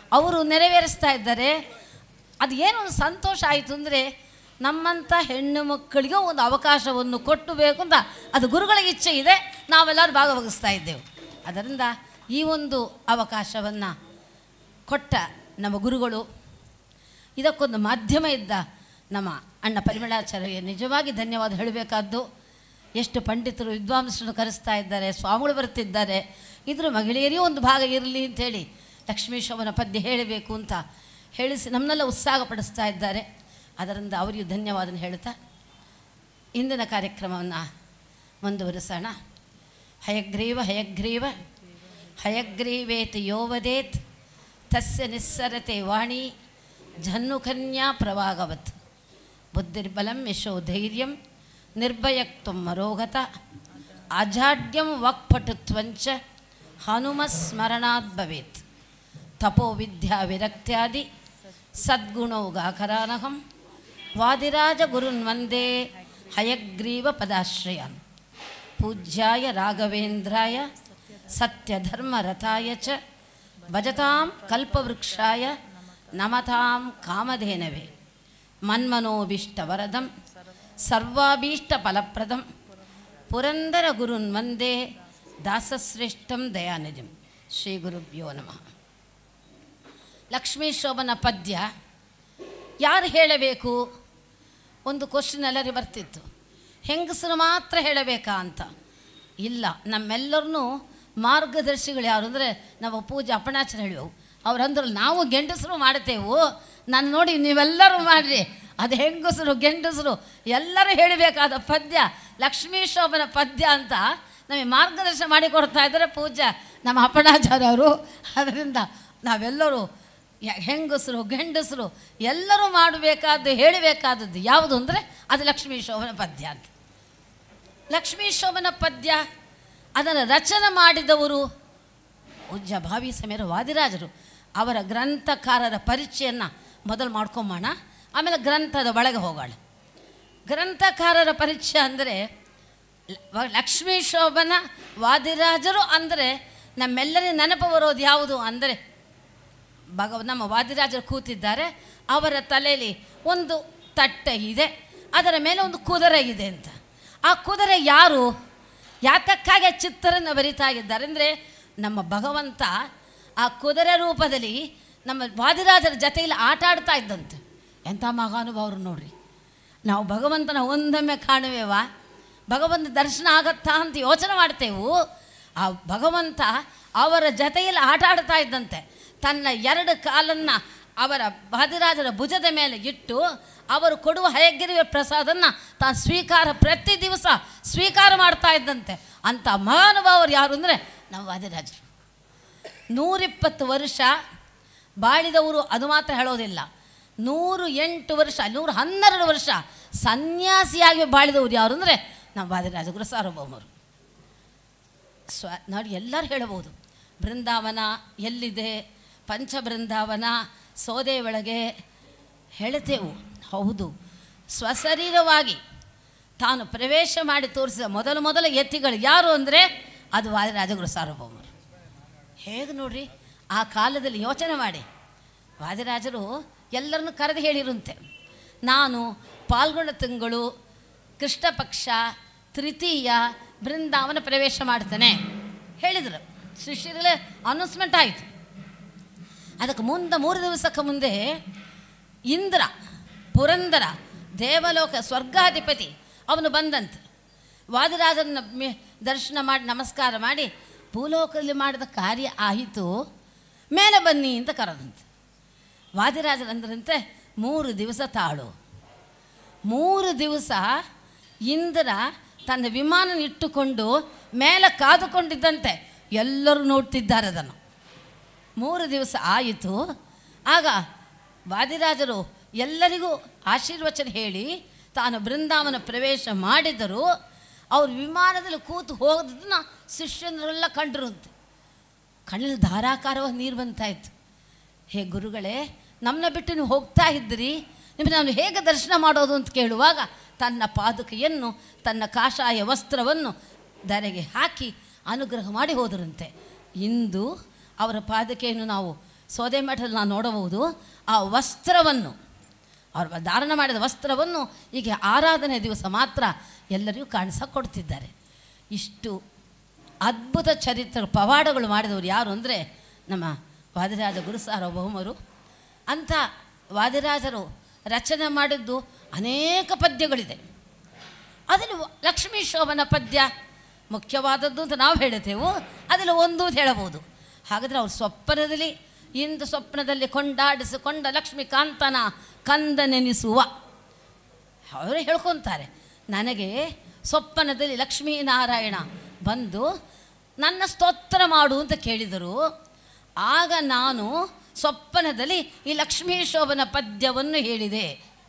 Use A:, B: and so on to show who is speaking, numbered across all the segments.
A: ಅವರು ನೆರವೇರಿಸ್ತಾ ಇದ್ದಾರೆ ಅದು ಏನು ಒಂದು ಸಂತೋಷ ಆಯಿತು ಅಂದರೆ ನಮ್ಮಂಥ ಹೆಣ್ಣು ಮಕ್ಕಳಿಗೆ ಒಂದು ಅವಕಾಶವನ್ನು ಕೊಟ್ಟು ಬೇಕು ಅಂತ ಅದು ಗುರುಗಳ ಇಚ್ಛೆ ಇದೆ ನಾವೆಲ್ಲರೂ ಭಾಗವಹಿಸ್ತಾ ಇದ್ದೆವು ಅದರಿಂದ ಈ ಒಂದು ಅವಕಾಶವನ್ನು ಕೊಟ್ಟ ನಮ್ಮ ಗುರುಗಳು ಇದಕ್ಕೊಂದು ಮಾಧ್ಯಮ ಇದ್ದ ನಮ್ಮ ಅಣ್ಣ ಪರಿಮಳಾಚಾರ್ಯಗೆ ನಿಜವಾಗಿ ಧನ್ಯವಾದ ಹೇಳಬೇಕಾದ್ದು ಎಷ್ಟು ಪಂಡಿತರು ವಿದ್ವಾಂಸರನ್ನು ಕರೆಸ್ತಾ ಇದ್ದಾರೆ ಸ್ವಾಮಿಗಳು ಬರ್ತಿದ್ದಾರೆ ಇದ್ರ ಮಹಿಳೆಯರಿಗೂ ಒಂದು ಭಾಗ ಇರಲಿ ಅಂಥೇಳಿ ಲಕ್ಷ್ಮೀಶವನ ಪದ್ಯ ಹೇಳಬೇಕು ಅಂತ ಹೇಳಿಸಿ ನಮ್ಮನ್ನೆಲ್ಲ ಉತ್ಸಾಹಪಡಿಸ್ತಾ ಇದ್ದಾರೆ ಅದರಿಂದ ಅವರಿಗೂ ಧನ್ಯವಾದ ಹೇಳ್ತಾ ಇಂದಿನ ಕಾರ್ಯಕ್ರಮವನ್ನು ಮುಂದುವರಿಸೋಣ ಹಯಗ್ರೀವ ಹಯಗ್ರೀವ ಹಯಗ್ರೀವೇತಿ ಯೋವದೇತ್ ತಸ್ಯ ನಿಸ್ಸರತೆ ವಾಣಿ ಜನ್ನುಕನ್ಯಾ ಪ್ರವಾಗವತ್ ಬುದ್ಧಿರ್ಬಲಂ ಯಶೋ ಧೈರ್ಯಂ ನಿರ್ಭಯಕ್ತ್ವಂ ಮರೋಗತ ಅಜಾಡ್ಯಂ ವಾಕ್ಪಟುತ್ವಂಚ ಹನುಮಸ್ಮರಣಾತ್ ಭವೇತ್ ತಪೋ ವಿದ್ಯಾ ವಿರಕ್ತ್ಯಾದಿ ಸದ್ಗುಣೌಗಾಕರಾನಹಂ ವಾದಿರಾಜ ಗುರುನ್ ವಂದೇ ಹಯಗ್ರೀವ ಪದಾಶ್ರಯಾನ್ ಪೂಜ್ಯಾಯ ರಾಘವೇಂದ್ರಾಯ ಸತ್ಯಧರ್ಮರಥಾಯ ಚ ಭಜತಾಂ ಕಲ್ಪವೃಕ್ಷಾಯ ನಮತಾಂ ಕಾಮಧೇನವೇ ಮನ್ಮನೋಭೀಷ್ಟವರದಂ ಸರ್ವಾಭೀಷ್ಟಫಲಪ್ರದಂ ಪುರಂದರ ಗುರುನ್ ವಂದೇ ದಾಸಶ್ರೇಷ್ಠಂ ದಯಾನಿಧಿಂ ಶ್ರೀ ಗುರುಭ್ಯೋ ನಮಃ ಲಕ್ಷ್ಮೀ ಶೋಭನ ಪದ್ಯ ಯಾರು ಹೇಳಬೇಕು ಒಂದು ಕ್ವಶನ್ ಎಲ್ಲರಿಗೆ ಬರ್ತಿತ್ತು ಹೆಂಗಸರು ಮಾತ್ರ ಹೇಳಬೇಕಾ ಅಂತ ಇಲ್ಲ ನಮ್ಮೆಲ್ಲರನ್ನೂ ಮಾರ್ಗದರ್ಶಿಗಳು ಯಾರು ಅಂದರೆ ನಾವು ಪೂಜೆ ಅಪಣಾಚರ ಹೇಳುವು ಅವ್ರಂದ್ರೆ ನಾವು ಗೆಂಡಸರು ಮಾಡ್ತೇವು ನಾನು ನೋಡಿ ನೀವೆಲ್ಲರೂ ಮಾಡಿರಿ ಅದು ಹೆಂಗಸರು ಗೆಂಡಸರು ಎಲ್ಲರೂ ಹೇಳಬೇಕಾದ ಪದ್ಯ ಲಕ್ಷ್ಮೀ ಶೋಭನ ಪದ್ಯ ಅಂತ ನಮಗೆ ಮಾರ್ಗದರ್ಶನ ಮಾಡಿಕೊಡ್ತಾ ಇದ್ದಾರೆ ಪೂಜ್ಯ ನಮ್ಮ ಅಪಣಾಚಾರ್ಯ ಅವರು ಅದರಿಂದ ನಾವೆಲ್ಲರೂ ಯ- ಹೆಂಗಸರು ಗಂಡಸರು ಎಲ್ಲರೂ ಮಾಡಬೇಕಾದ್ದು ಹೇಳಬೇಕಾದದ್ದು ಯಾವುದು ಅಂದರೆ ಅದು ಲಕ್ಷ್ಮೀ ಶೋಭನ ಪದ್ಯ ಅಂತ ಲಕ್ಷ್ಮೀ ಶೋಭನ ಪದ್ಯ ಅದನ್ನು ರಚನೆ ಮಾಡಿದವರು ಪೂಜ್ಯ ಭಾವಿ ಸಮೀರ ವಾದಿರಾಜರು ಅವರ ಗ್ರಂಥಕಾರರ ಪರಿಚಯನ ಮೊದಲು ಮಾಡ್ಕೊಂಬೋಣ ಆಮೇಲೆ ಗ್ರಂಥದ ಒಳಗೆ ಹೋಗೋಣ ಗ್ರಂಥಕಾರರ ಪರಿಚಯ ಅಂದರೆ ಲ- ಲಕ್ಷ್ಮೀ ಶೋಭನ ವಾದಿರಾಜರು ಅಂದರೆ ನಮ್ಮೆಲ್ಲರಿಗೂ ನೆನಪು ಬರೋದು ಯಾವುದು ಅಂದರೆ ಭಗವ ನಮ್ಮ ವಾದಿರಾಜರು ಕೂತಿದ್ದಾರೆ ಅವರ ತಲೆಯಲ್ಲಿ ಒಂದು ತಟ್ಟೆ ಇದೆ ಅದರ ಮೇಲೆ ಒಂದು ಕುದುರೆ ಇದೆ ಅಂತ ಆ ಕುದುರೆ ಯಾರು ಯಾತಕ್ಕಾಗಿ ಆ ಚಿತ್ರನ ಬರಿತಾ ಇದ್ದಾರೆ ಅಂದರೆ ನಮ್ಮ ಭಗವಂತ ಆ ಕುದುರೆ ರೂಪದಲ್ಲಿ ನಮ್ಮ ವಾದಿರಾಜರ ಜೊತೆಯಲ್ಲಿ ಆಟ ಆಡ್ತಾ ಇದ್ದಂತೆ ಎಂಥ ಮಹಾನುಭಾವರು ನೋಡ್ರಿ ನಾವು ಭಗವಂತನ ಒಂದೊಮ್ಮೆ ಕಾಣುವೆವಾ ಭಗವಂತ ದರ್ಶನ ಆಗತ್ತಾ ಅಂತ ಯೋಚನೆ ಮಾಡ್ತೇವು ಆ ಭಗವಂತ ಅವರ ಜೊತೆಯಲ್ಲಿ ಆಟ ಆಡ್ತಾ ಇದ್ದಂತೆ ತನ್ನ ಎರಡು ಕಾಲನ್ನು ಅವರ ವಾದಿರಾಜರ ಭುಜದ ಮೇಲೆ ಇಟ್ಟು ಅವರು ಕೊಡುವ ಹಯಗಿರಿಯ ಪ್ರಸಾದನ್ನು ತಾನು ಸ್ವೀಕಾರ ಪ್ರತಿ ದಿವಸ ಸ್ವೀಕಾರ ಮಾಡ್ತಾ ಇದ್ದಂತೆ ಅಂಥ ಮಹಾನುಭಾವರು ಯಾರು ಅಂದರೆ ನಮ್ಮ ವಾದಿರಾಜರು ನೂರಿಪ್ಪತ್ತು ವರ್ಷ ಬಾಳಿದವರು ಅದು ಮಾತ್ರ ಹೇಳೋದಿಲ್ಲ ನೂರು ಎಂಟು ವರ್ಷ ನೂರು ಹನ್ನೆರಡು ವರ್ಷ ಸನ್ಯಾಸಿಯಾಗಿ ಬಾಳಿದವರು ಯಾರು ಅಂದರೆ ನಮ್ಮ ವಾದಿರಾಜಗುರು ಸಾರ್ವಭೌಮರು ಸ್ವ ನೋಡಿ ಎಲ್ಲರೂ ಹೇಳಬಹುದು ಬೃಂದಾವನ ಎಲ್ಲಿದೆ ಪಂಚ ಬೃಂದಾವನ ಸೋದೆ ಒಳಗೆ ಹೇಳ್ತೇವು ಹೌದು ಸ್ವಶರೀರವಾಗಿ ತಾನು ಪ್ರವೇಶ ಮಾಡಿ ತೋರಿಸಿದ ಮೊದಲು ಮೊದಲ ಯತಿಗಳು ಯಾರು ಅಂದರೆ ಅದು ವಾದಿರಾಜಗುರು ಸಾರ್ವಭೌಮರು ಹೇಗೆ ನೋಡ್ರಿ ಆ ಕಾಲದಲ್ಲಿ ಯೋಚನೆ ಮಾಡಿ ವಾದಿರಾಜರು ಎಲ್ಲರನ್ನು ಕರೆದು ಹೇಳಿರುಂತೆ ನಾನು ಪಾಲ್ಗೊಂಡ ತಿಂಗಳು ಕೃಷ್ಣ ಪಕ್ಷ ತೃತೀಯ ಬೃಂದಾವನ ಪ್ರವೇಶ ಮಾಡ್ತೇನೆ ಹೇಳಿದರು ಶಿಷ್ಯರಲ್ಲೇ ಅನೌನ್ಸ್ಮೆಂಟ್ ಆಯಿತು ಅದಕ್ಕೆ ಮುಂದೆ ಮೂರು ದಿವಸಕ್ಕೆ ಮುಂದೆ ಇಂದ್ರ ಪುರಂದರ ದೇವಲೋಕ ಸ್ವರ್ಗಾಧಿಪತಿ ಅವನು ಬಂದಂತೆ ವಾದಿರಾಜನ ಮೆ- ದರ್ಶನ ಮಾಡಿ ನಮಸ್ಕಾರ ಮಾಡಿ ಭೂಲೋಕದಲ್ಲಿ ಮಾಡಿದ ಕಾರ್ಯ ಆಯಿತು ಮೇಲೆ ಬನ್ನಿ ಅಂತ ಕರೆದಂತೆ ವಾದಿರಾಜರಂದ್ರಂತೆ ಮೂರು ದಿವಸ ತಾಳು ಮೂರು ದಿವಸ ಇಂದ್ರ ತನ್ನ ವಿಮಾನ ಇಟ್ಟುಕೊಂಡು ಮೇಲೆ ಕಾದುಕೊಂಡಿದ್ದಂತೆ ಎಲ್ಲರೂ ನೋಡ್ತಿದ್ದಾರೆ ಅದನ್ನು ಮೂರು ದಿವಸ ಆಯಿತು ಆಗ ವಾದಿರಾಜರು ಎಲ್ಲರಿಗೂ ಆಶೀರ್ವಚನ ಹೇಳಿ ತಾನು ಬೃಂದಾವನ ಪ್ರವೇಶ ಮಾಡಿದರು ಅವ್ರು ವಿಮಾನದಲ್ಲಿ ಕೂತು ಹೋಗೋದನ್ನ ಶಿಷ್ಯನರೆಲ್ಲ ಕಂಡ್ರಂತೆ ಕಣ್ಣಲ್ಲಿ ಧಾರಾಕಾರವಾಗಿ ನೀರು ಬಂತಾ ಇತ್ತು ಹೇ ಗುರುಗಳೇ ನಮ್ಮನ್ನ ಬಿಟ್ಟು ನೀವು ಹೋಗ್ತಾ ಇದ್ದಿರಿ ನಿಮಗೆ ನಾನು ಹೇಗೆ ದರ್ಶನ ಮಾಡೋದು ಅಂತ ಕೇಳುವಾಗ ತನ್ನ ಪಾದುಕೆಯನ್ನು ತನ್ನ ಕಾಷಾಯ ವಸ್ತ್ರವನ್ನು ಧರೆಗೆ ಹಾಕಿ ಅನುಗ್ರಹ ಮಾಡಿ ಹೋದರಂತೆ ಇಂದು ಅವರ ಪಾದುಕೆಯನ್ನು ನಾವು ಸೌದೆ ಮಠದಲ್ಲಿ ನಾವು ನೋಡಬಹುದು ಆ ವಸ್ತ್ರವನ್ನು ಅವರು ಧಾರಣ ಮಾಡಿದ ವಸ್ತ್ರವನ್ನು ಈಗ ಆರಾಧನೆ ದಿವಸ ಮಾತ್ರ ಎಲ್ಲರಿಗೂ ಕಾಣಿಸ ಕೊಡ್ತಿದ್ದಾರೆ ಇಷ್ಟು ಅದ್ಭುತ ಚರಿತ್ರ ಪವಾಡಗಳು ಮಾಡಿದವರು ಯಾರು ಅಂದರೆ ನಮ್ಮ ವಾದಿರಾಜ ಗುರು ಸಾರ್ವಭೌಮರು ಅಂಥ ವಾದಿರಾಜರು ರಚನೆ ಮಾಡಿದ್ದು ಅನೇಕ ಪದ್ಯಗಳಿದೆ ಅದರಲ್ಲಿ ವ- ಲಕ್ಷ್ಮೀ ಶೋಭನ ಪದ್ಯ ಮುಖ್ಯವಾದದ್ದು ಅಂತ ನಾವು ಹೇಳುತ್ತೇವೆ ಅದರಲ್ಲಿ ಒಂದು ಅಂತ ಹೇಳಬಹುದು ಹಾಗಾದರೆ ಅವ್ರು ಸ್ವಪ್ನದಲ್ಲಿ ಇಂದು ಸ್ವಪ್ನದಲ್ಲಿ ಕೊಂಡಾಡಿಸಿಕೊಂಡ ಲಕ್ಷ್ಮೀಕಾಂತನ ಕಂದ ನೆನೆಸುವ ಅವರು ಹೇಳ್ಕೊತಾರೆ ನನಗೆ ಸ್ವಪ್ನದಲ್ಲಿ ಲಕ್ಷ್ಮೀನಾರಾಯಣ ಬಂದು ನನ್ನ ಸ್ತೋತ್ರ ಮಾಡು ಅಂತ ಕೇಳಿದರು ಆಗ ನಾನು ಸ್ವಪ್ನದಲ್ಲಿ ಈ ಲಕ್ಷ್ಮೀ ಶೋಭನ ಪದ್ಯವನ್ನು ಹೇಳಿದೆ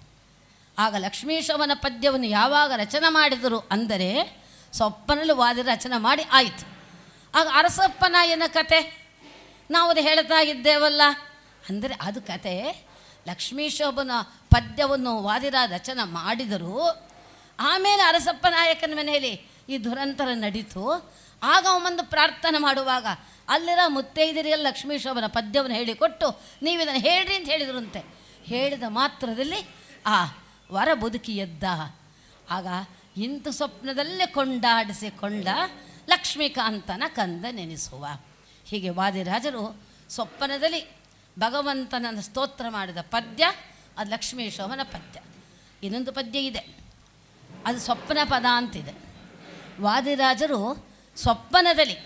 A: ಆಗ ಲಕ್ಷ್ಮೀ ಶೋಭನ ಪದ್ಯವನ್ನು ಯಾವಾಗ ರಚನೆ ಮಾಡಿದರು ಅಂದರೆ ಸ್ವಪ್ನಲ್ಲಿ ವಾದಿ ರಚನೆ ಮಾಡಿ ಆಯಿತು ಆಗ ಅರಸಪ್ಪನಾಯನ ಕತೆ ನಾವು ಅದು ಹೇಳ್ತಾ ಇದ್ದೇವಲ್ಲ ಅಂದರೆ ಅದು ಕತೆ ಲಕ್ಷ್ಮೀ ಶೋಭನ ಪದ್ಯವನ್ನು ವಾದಿರ ರಚನೆ ಮಾಡಿದರು ಆಮೇಲೆ ಅರಸಪ್ಪ ನಾಯಕನ ಮನೆಯಲ್ಲಿ ಈ ದುರಂತರ ನಡೀತು ಆಗ ಅವನೊಂದು ಪ್ರಾರ್ಥನೆ ಮಾಡುವಾಗ ಅಲ್ಲಿರೋ ಮುತ್ತೈದರಿಯಲ್ಲಿ ಲಕ್ಷ್ಮೀ ಶೋಭನ ಪದ್ಯವನ್ನು ಹೇಳಿಕೊಟ್ಟು ನೀವು ಇದನ್ನು ಹೇಳ್ರಿ ಅಂತ ಹೇಳಿದ್ರಂತೆ ಹೇಳಿದ ಮಾತ್ರದಲ್ಲಿ ಆ ವರ ಬದುಕಿ ಎದ್ದ ಆಗ ಇಂತು ಸ್ವಪ್ನದಲ್ಲೇ ಕೊಂಡಾಡಿಸಿಕೊಂಡ ಲಕ್ಷ್ಮೀಕಾಂತನ ಕಂದ ನೆನೆಸುವ ಹೀಗೆ ವಾದಿರಾಜರು ಸ್ವಪ್ನದಲ್ಲಿ ಭಗವಂತನನ್ನು ಸ್ತೋತ್ರ ಮಾಡಿದ ಪದ್ಯ ಅದು ಲಕ್ಷ್ಮೀ ಶೋಭನ ಪದ್ಯ ಇನ್ನೊಂದು ಪದ್ಯ ಇದೆ ಅದು ಸ್ವಪ್ನ ಪದ ಅಂತಿದೆ ವಾದಿರಾಜರು ಸ್ವಪ್ನದಲ್ಲಿ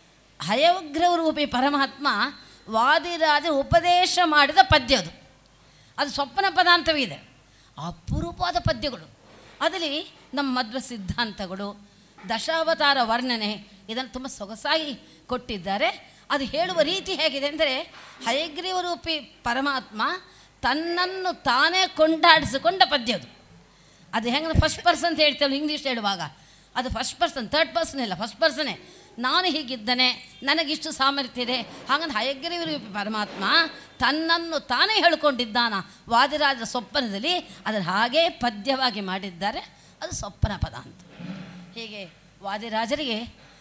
A: ಹಯಗ್ರಹ ರೂಪಿ ಪರಮಾತ್ಮ ವಾದಿರಾಜ ಉಪದೇಶ ಮಾಡಿದ ಪದ್ಯ ಅದು ಅದು ಸ್ವಪ್ನ ಪದಾಂತವೇ ಇದೆ ಅಪರೂಪವಾದ ಪದ್ಯಗಳು ಅದರಲ್ಲಿ ನಮ್ಮ ಮಧ್ವ ಸಿದ್ಧಾಂತಗಳು ದಶಾವತಾರ ವರ್ಣನೆ ಇದನ್ನು ತುಂಬ ಸೊಗಸಾಗಿ ಕೊಟ್ಟಿದ್ದಾರೆ ಅದು ಹೇಳುವ ರೀತಿ ಹೇಗಿದೆ ಅಂದರೆ ಹಯಗ್ರೀವ ರೂಪಿ ಪರಮಾತ್ಮ ತನ್ನನ್ನು ತಾನೇ ಕೊಂಡಾಡಿಸಿಕೊಂಡ ಪದ್ಯ ಅದು ಅದು ಹೆಂಗೆ ಫಸ್ಟ್ ಪರ್ಸನ್ ಅಂತ ಹೇಳ್ತೇವೆ ಇಂಗ್ಲೀಷ್ ಹೇಳುವಾಗ ಅದು ಫಸ್ಟ್ ಪರ್ಸನ್ ಥರ್ಡ್ ಪರ್ಸನ್ ಇಲ್ಲ ಫಸ್ಟ್ ಪರ್ಸನೇ ನಾನು ಹೀಗಿದ್ದೇನೆ ನನಗಿಷ್ಟು ಸಾಮರ್ಥ್ಯ ಇದೆ ಹಾಗಂದ್ರೆ ಹಯಗ್ರೀವರು ಪರಮಾತ್ಮ ತನ್ನನ್ನು ತಾನೇ ಹೇಳ್ಕೊಂಡಿದ್ದಾನ ವಾದಿರಾಜರ ಸ್ವಪ್ನದಲ್ಲಿ ಅದನ್ನು ಹಾಗೇ ಪದ್ಯವಾಗಿ ಮಾಡಿದ್ದಾರೆ ಅದು ಸ್ವಪ್ನ ಪದ ಅಂತ ಹೀಗೆ ವಾದಿರಾಜರಿಗೆ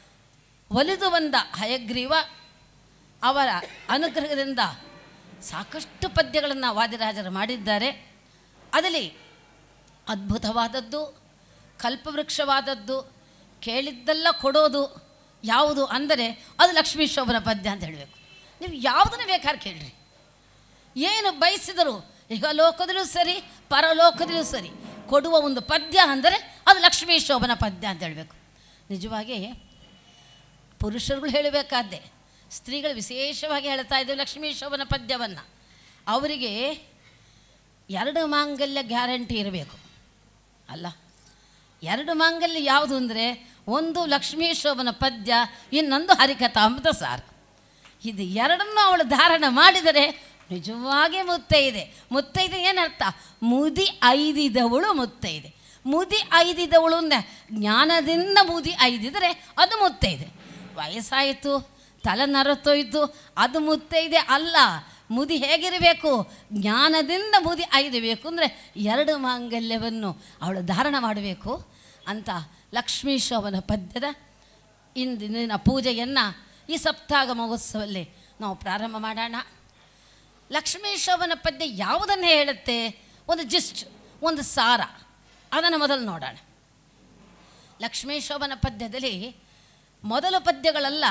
A: ಒಲಿದು ಬಂದ ಹಯಗ್ರೀವ ಅವರ ಅನುಗ್ರಹದಿಂದ ಸಾಕಷ್ಟು ಪದ್ಯಗಳನ್ನು ವಾದಿರಾಜರು ಮಾಡಿದ್ದಾರೆ ಅದರಲ್ಲಿ ಅದ್ಭುತವಾದದ್ದು ಕಲ್ಪವೃಕ್ಷವಾದದ್ದು ಕೇಳಿದ್ದೆಲ್ಲ ಕೊಡೋದು ಯಾವುದು ಅಂದರೆ ಅದು ಲಕ್ಷ್ಮೀ ಶೋಭನ ಪದ್ಯ ಅಂತ ಹೇಳಬೇಕು ನೀವು ಯಾವುದನ್ನು ಬೇಕಾದ್ರೆ ಕೇಳ್ರಿ ಏನು ಬಯಸಿದರು ಈಗ ಲೋಕದಲ್ಲೂ ಸರಿ ಪರಲೋಕದಲ್ಲೂ ಸರಿ ಕೊಡುವ ಒಂದು ಪದ್ಯ ಅಂದರೆ ಅದು ಲಕ್ಷ್ಮೀ ಶೋಭನ ಪದ್ಯ ಅಂತ ಹೇಳಬೇಕು ನಿಜವಾಗಿ ಪುರುಷರುಗಳು ಹೇಳಬೇಕಾದ್ದೆ ಸ್ತ್ರೀಗಳು ವಿಶೇಷವಾಗಿ ಹೇಳ್ತಾ ಇದ್ದೇವೆ ಲಕ್ಷ್ಮೀ ಶೋಭನ ಪದ್ಯವನ್ನು ಅವರಿಗೆ ಎರಡು ಮಾಂಗಲ್ಯ ಗ್ಯಾರಂಟಿ ಇರಬೇಕು ಅಲ್ಲ ಎರಡು ಮಾಂಗಲ್ಯ ಯಾವುದು ಅಂದರೆ ಒಂದು ಲಕ್ಷ್ಮೀ ಶೋಭನ ಪದ್ಯ ಇನ್ನೊಂದು ಹರಿಕಥಾಮೃತ ಸಾರ ಇದು ಎರಡನ್ನೂ ಅವಳು ಧಾರಣ ಮಾಡಿದರೆ ನಿಜವಾಗಿ ಮುತ್ತೈದೆ ಮುತ್ತೈದೆ ಏನರ್ಥ ಮುದಿ ಐದಿದವಳು ಮುತ್ತೈದೆ ಮುದಿ ಐದಿದವಳು ಅಂದರೆ ಜ್ಞಾನದಿಂದ ಮುದಿ ಐದಿದರೆ ಅದು ಮುತ್ತೈದೆ ವಯಸ್ಸಾಯಿತು ತಲೆ ನರತೋಯ್ತು ಅದು ಮುತ್ತೈದೆ ಅಲ್ಲ ಮುದಿ ಹೇಗಿರಬೇಕು ಜ್ಞಾನದಿಂದ ಮುದಿ ಐದಬೇಕು ಅಂದರೆ ಎರಡು ಮಾಂಗಲ್ಯವನ್ನು ಅವಳು ಧಾರಣ ಮಾಡಬೇಕು ಅಂತ ಲಕ್ಷ್ಮೀ ಶೋಭನ ಪದ್ಯದ ಇಂದಿನ ಪೂಜೆಯನ್ನು ಈ ಸಪ್ತಾಹ ಮಹೋತ್ಸವದಲ್ಲಿ ನಾವು ಪ್ರಾರಂಭ ಮಾಡೋಣ ಲಕ್ಷ್ಮೀ ಶೋಭನ ಪದ್ಯ ಯಾವುದನ್ನು ಹೇಳುತ್ತೆ ಒಂದು ಜಿಸ್ಟ್ ಒಂದು ಸಾರ ಅದನ್ನು ಮೊದಲು ನೋಡೋಣ ಲಕ್ಷ್ಮೀ ಶೋಭನ ಪದ್ಯದಲ್ಲಿ ಮೊದಲ ಪದ್ಯಗಳೆಲ್ಲ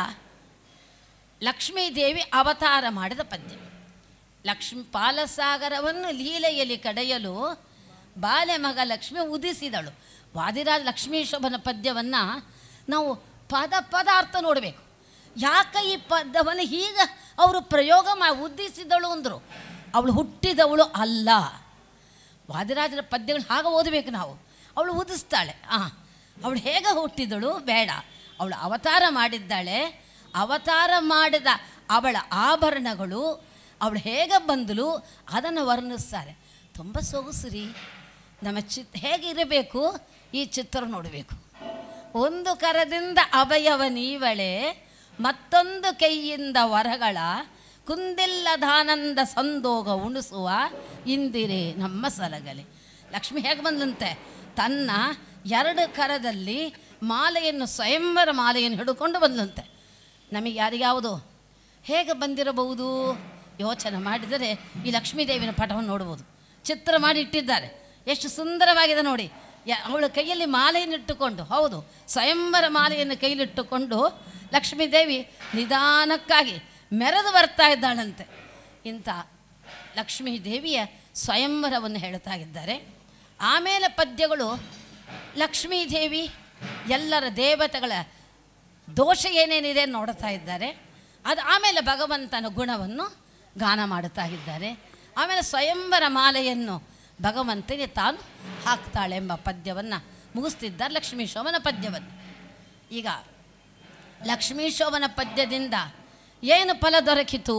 A: ಲಕ್ಷ್ಮೀದೇವಿ ಅವತಾರ ಮಾಡಿದ ಪದ್ಯ ಲಕ್ಷ್ಮಿ ಪಾಲಸಾಗರವನ್ನು ಲೀಲೆಯಲ್ಲಿ ಕಡೆಯಲು ಬಾಲ್ಯ ಮಗ ಲಕ್ಷ್ಮಿ ಉದಿಸಿದಳು ವಾದಿರಾಜ ಲಕ್ಷ್ಮೀ ಶೋಭನ ಪದ್ಯವನ್ನು ನಾವು ಪದ ಪದಾರ್ಥ ನೋಡಬೇಕು ಯಾಕೆ ಈ ಪದವನ್ನು ಹೀಗೆ ಅವರು ಪ್ರಯೋಗ ಮಾಡಿ ಉದ್ದಿಸಿದಳು ಅಂದರು ಅವಳು ಹುಟ್ಟಿದವಳು ಅಲ್ಲ ವಾದಿರಾಜರ ಪದ್ಯಗಳು ಹಾಗೆ ಓದಬೇಕು ನಾವು ಅವಳು ಉದಿಸ್ತಾಳೆ ಹಾಂ ಅವಳು ಹೇಗೆ ಹುಟ್ಟಿದಳು ಬೇಡ ಅವಳು ಅವತಾರ ಮಾಡಿದ್ದಾಳೆ ಅವತಾರ ಮಾಡಿದ ಅವಳ ಆಭರಣಗಳು ಅವಳು ಹೇಗೆ ಬಂದಳು ಅದನ್ನು ವರ್ಣಿಸ್ತಾರೆ ತುಂಬ ಸೊಗಸುರಿ ನಮ್ಮ ಚಿತ್ ಹೇಗಿರಬೇಕು ಈ ಚಿತ್ರ ನೋಡಬೇಕು ಒಂದು ಕರದಿಂದ ಅಭಯವ ನೀವಳೆ ಮತ್ತೊಂದು ಕೈಯಿಂದ ವರಗಳ ಕುಂದಿಲ್ಲದಾನಂದ ಸಂದೋಗ ಉಣಿಸುವ ಇಂದಿರೆ ನಮ್ಮ ಸಲಗಲೆ ಲಕ್ಷ್ಮಿ ಹೇಗೆ ಬಂದಂತೆ ತನ್ನ ಎರಡು ಕರದಲ್ಲಿ ಮಾಲೆಯನ್ನು ಸ್ವಯಂವರ ಮಾಲೆಯನ್ನು ಹಿಡ್ಕೊಂಡು ಬಂದಂತೆ ನಮಗೆ ಯಾರಿಗ್ಯಾವುದು ಹೇಗೆ ಬಂದಿರಬಹುದು ಯೋಚನೆ ಮಾಡಿದರೆ ಈ ಲಕ್ಷ್ಮೀದೇವಿನ ಪಟವನ್ನು ನೋಡ್ಬೋದು ಚಿತ್ರ ಮಾಡಿ ಇಟ್ಟಿದ್ದಾರೆ ಎಷ್ಟು ಸುಂದರವಾಗಿದೆ ನೋಡಿ ಯ- ಅವಳ ಕೈಯಲ್ಲಿ ಮಾಲೆಯನ್ನಿಟ್ಟುಕೊಂಡು ಹೌದು ಸ್ವಯಂವರ ಮಾಲೆಯನ್ನು ಕೈಲಿಟ್ಟುಕೊಂಡು ಲಕ್ಷ್ಮೀದೇವಿ ನಿಧಾನಕ್ಕಾಗಿ ಮೆರೆದು ಬರ್ತಾ ಇದ್ದಾಳಂತೆ ಇಂಥ ಲಕ್ಷ್ಮೀ ದೇವಿಯ ಸ್ವಯಂವರವನ್ನು ಹೇಳ್ತಾ ಇದ್ದಾರೆ ಆಮೇಲೆ ಪದ್ಯಗಳು ಲಕ್ಷ್ಮೀ ದೇವಿ ಎಲ್ಲರ ದೇವತೆಗಳ ದೋಷ ಏನೇನಿದೆ ನೋಡ್ತಾ ಇದ್ದಾರೆ ಅದು ಆಮೇಲೆ ಭಗವಂತನ ಗುಣವನ್ನು ಗಾನ ಮಾಡುತ್ತಾ ಇದ್ದಾರೆ ಆಮೇಲೆ ಸ್ವಯಂವರ ಮಾಲೆಯನ್ನು ಭಗವಂತನಿಗೆ ತಾನು ಹಾಕ್ತಾಳೆ ಎಂಬ ಪದ್ಯವನ್ನು ಮುಗಿಸ್ತಿದ್ದಾರೆ ಲಕ್ಷ್ಮೀ ಶೋಭನ ಪದ್ಯವನ್ನು ಈಗ ಲಕ್ಷ್ಮೀ ಶೋಭನ ಪದ್ಯದಿಂದ ಏನು ಫಲ ದೊರಕಿತು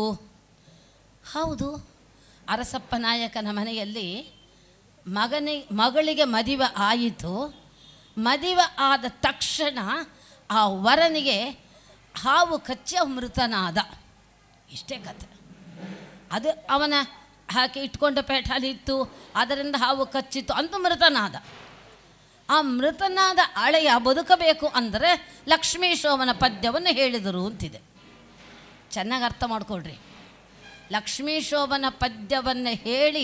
A: ಹೌದು ಅರಸಪ್ಪ ನಾಯಕನ ಮನೆಯಲ್ಲಿ ಮಗನಿ ಮಗಳಿಗೆ ಮದುವೆ ಆಯಿತು ಮದುವೆ ಆದ ತಕ್ಷಣ ಆ ವರನಿಗೆ ಹಾವು ಕಚ್ಚಿ ಅವ ಮೃತನಾದ ಇಷ್ಟೇ ಕಥೆ ಅದು ಅವನ ಹಾಕಿ ಇಟ್ಕೊಂಡ ಪೇಟಲ್ಲಿ ಇತ್ತು ಅದರಿಂದ ಹಾವು ಕಚ್ಚಿತ್ತು ಅಂತೂ ಮೃತನಾದ ಆ ಮೃತನಾದ ಅಳೆಯ ಬದುಕಬೇಕು ಅಂದರೆ ಲಕ್ಷ್ಮೀ ಶೋಭನ ಪದ್ಯವನ್ನು ಹೇಳಿದರು ಅಂತಿದೆ ಚೆನ್ನಾಗಿ ಅರ್ಥ ಮಾಡ್ಕೊಳ್ರಿ ಲಕ್ಷ್ಮೀ ಶೋಭನ ಪದ್ಯವನ್ನು ಹೇಳಿ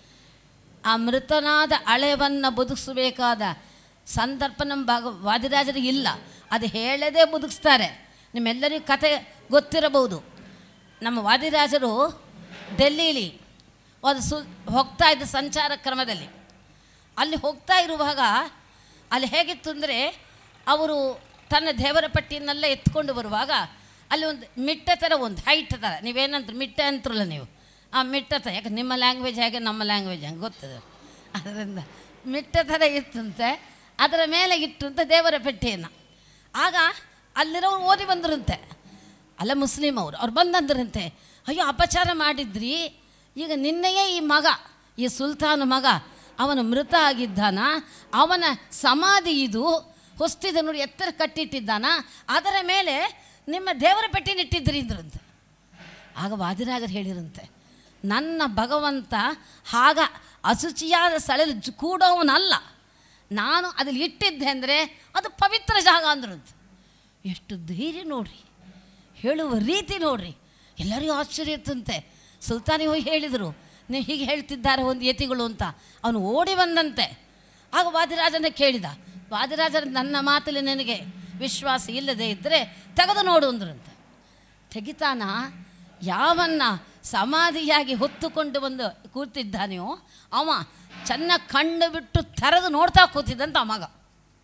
A: ಆ ಮೃತನಾದ ಅಳೆವನ್ನು ಬದುಕಿಸಬೇಕಾದ ಸಂದರ್ಭ ನಮ್ಮ ಭಾಗ ವಾದಿರಾಜರಿಗೆ ಇಲ್ಲ ಅದು ಹೇಳದೇ ಬದುಕಿಸ್ತಾರೆ ನಿಮ್ಮೆಲ್ಲರಿಗೂ ಕತೆ ಗೊತ್ತಿರಬಹುದು ನಮ್ಮ ವಾದಿರಾಜರು ಡೆಲ್ಲೀಲಿ ಒಂದು ಸು ಹೋಗ್ತಾ ಇದ್ದ ಸಂಚಾರ ಕ್ರಮದಲ್ಲಿ ಅಲ್ಲಿ ಹೋಗ್ತಾ ಇರುವಾಗ ಅಲ್ಲಿ ಹೇಗಿತ್ತು ಅಂದರೆ ಅವರು ತನ್ನ ದೇವರ ಪಟ್ಟಿಯನ್ನೆಲ್ಲ ಎತ್ಕೊಂಡು ಬರುವಾಗ ಅಲ್ಲಿ ಒಂದು ಮಿಟ್ಟ ಥರ ಒಂದು ಹೈಟ್ ಥರ ನೀವೇನಂತ ಮಿಟ್ಟ ಅಂತ್ರಲ್ಲ ನೀವು ಆ ಮಿಟ್ಟ ಥರ ಯಾಕೆ ನಿಮ್ಮ ಲ್ಯಾಂಗ್ವೇಜ್ ಹೇಗೆ ನಮ್ಮ ಲ್ಯಾಂಗ್ವೇಜ್ ಹಂಗೆ ಗೊತ್ತದ ಅದರಿಂದ ಮಿಟ್ಟ ಥರ ಇತ್ತಂತೆ ಅದರ ಮೇಲೆ ಇಟ್ಟಂತ ದೇವರ ಪೆಟ್ಟಿಯನ್ನು ಆಗ ಅಲ್ಲಿರೋರು ಓದಿ ಬಂದ್ರಂತೆ ಅಲ್ಲ ಮುಸ್ಲಿಂ ಅವರು ಅವ್ರು ಬಂದಂದ್ರಂತೆ ಅಯ್ಯೋ ಅಪಚಾರ ಮಾಡಿದ್ರಿ ಈಗ ನಿನ್ನೆಯೇ ಈ ಮಗ ಈ ಸುಲ್ತಾನ ಮಗ ಅವನು ಮೃತ ಆಗಿದ್ದಾನ ಅವನ ಸಮಾಧಿ ಇದು ಹೊಸ್ತಿದೆ ನೋಡಿ ಎತ್ತರ ಕಟ್ಟಿಟ್ಟಿದ್ದಾನ ಅದರ ಮೇಲೆ ನಿಮ್ಮ ದೇವರ ಪೆಟ್ಟಿನಿಟ್ಟಿದ್ರಿ ಇದ್ರಂತೆ ಆಗ ವಾದಿರಾಜರು ಹೇಳಿರಂತೆ ನನ್ನ ಭಗವಂತ ಆಗ ಅಶುಚಿಯಾದ ಸ್ಥಳದಲ್ಲಿ ಜು- ಕೂಡೋವನಲ್ಲ ನಾನು ಅದಲ್ಲಿ ಇಟ್ಟಿದ್ದೆ ಅಂದರೆ ಅದು ಪವಿತ್ರ ಜಾಗ ಅಂದ್ರಂತೆ ಎಷ್ಟು ಧೈರ್ಯ ನೋಡ್ರಿ ಹೇಳುವ ರೀತಿ ನೋಡ್ರಿ ಎಲ್ಲರಿಗೂ ಆಶ್ಚರ್ಯ ಇತ್ತಂತೆ ಸುಲ್ತಾನಿಗೆ ಹೋಗಿ ಹೇಳಿದರು ನೀವು ಹೀಗೆ ಹೇಳ್ತಿದ್ದಾರೆ ಒಂದು ಯತಿಗಳು ಅಂತ ಅವನು ಓಡಿ ಬಂದಂತೆ ಆಗ ವಾದಿರಾಜನ ಕೇಳಿದ ವಾದಿರಾಜರ ನನ್ನ ಮಾತಲ್ಲಿ ನನಗೆ ವಿಶ್ವಾಸ ಇಲ್ಲದೆ ಇದ್ದರೆ ತೆಗೆದು ನೋಡು ಅಂದ್ರಂತೆ ತೆಗಿತಾನ ಯಾವನ್ನ ಸಮಾಧಿಯಾಗಿ ಹೊತ್ತುಕೊಂಡು ಬಂದು ಕೂತಿದ್ದಾನೆಯೋ ಅವ ಚೆನ್ನಾಗಿ ಕಣ್ಣು ಬಿಟ್ಟು ತೆರೆದು ನೋಡ್ತಾ ಕೂತಿದ್ದಂತ ಆ ಮಗ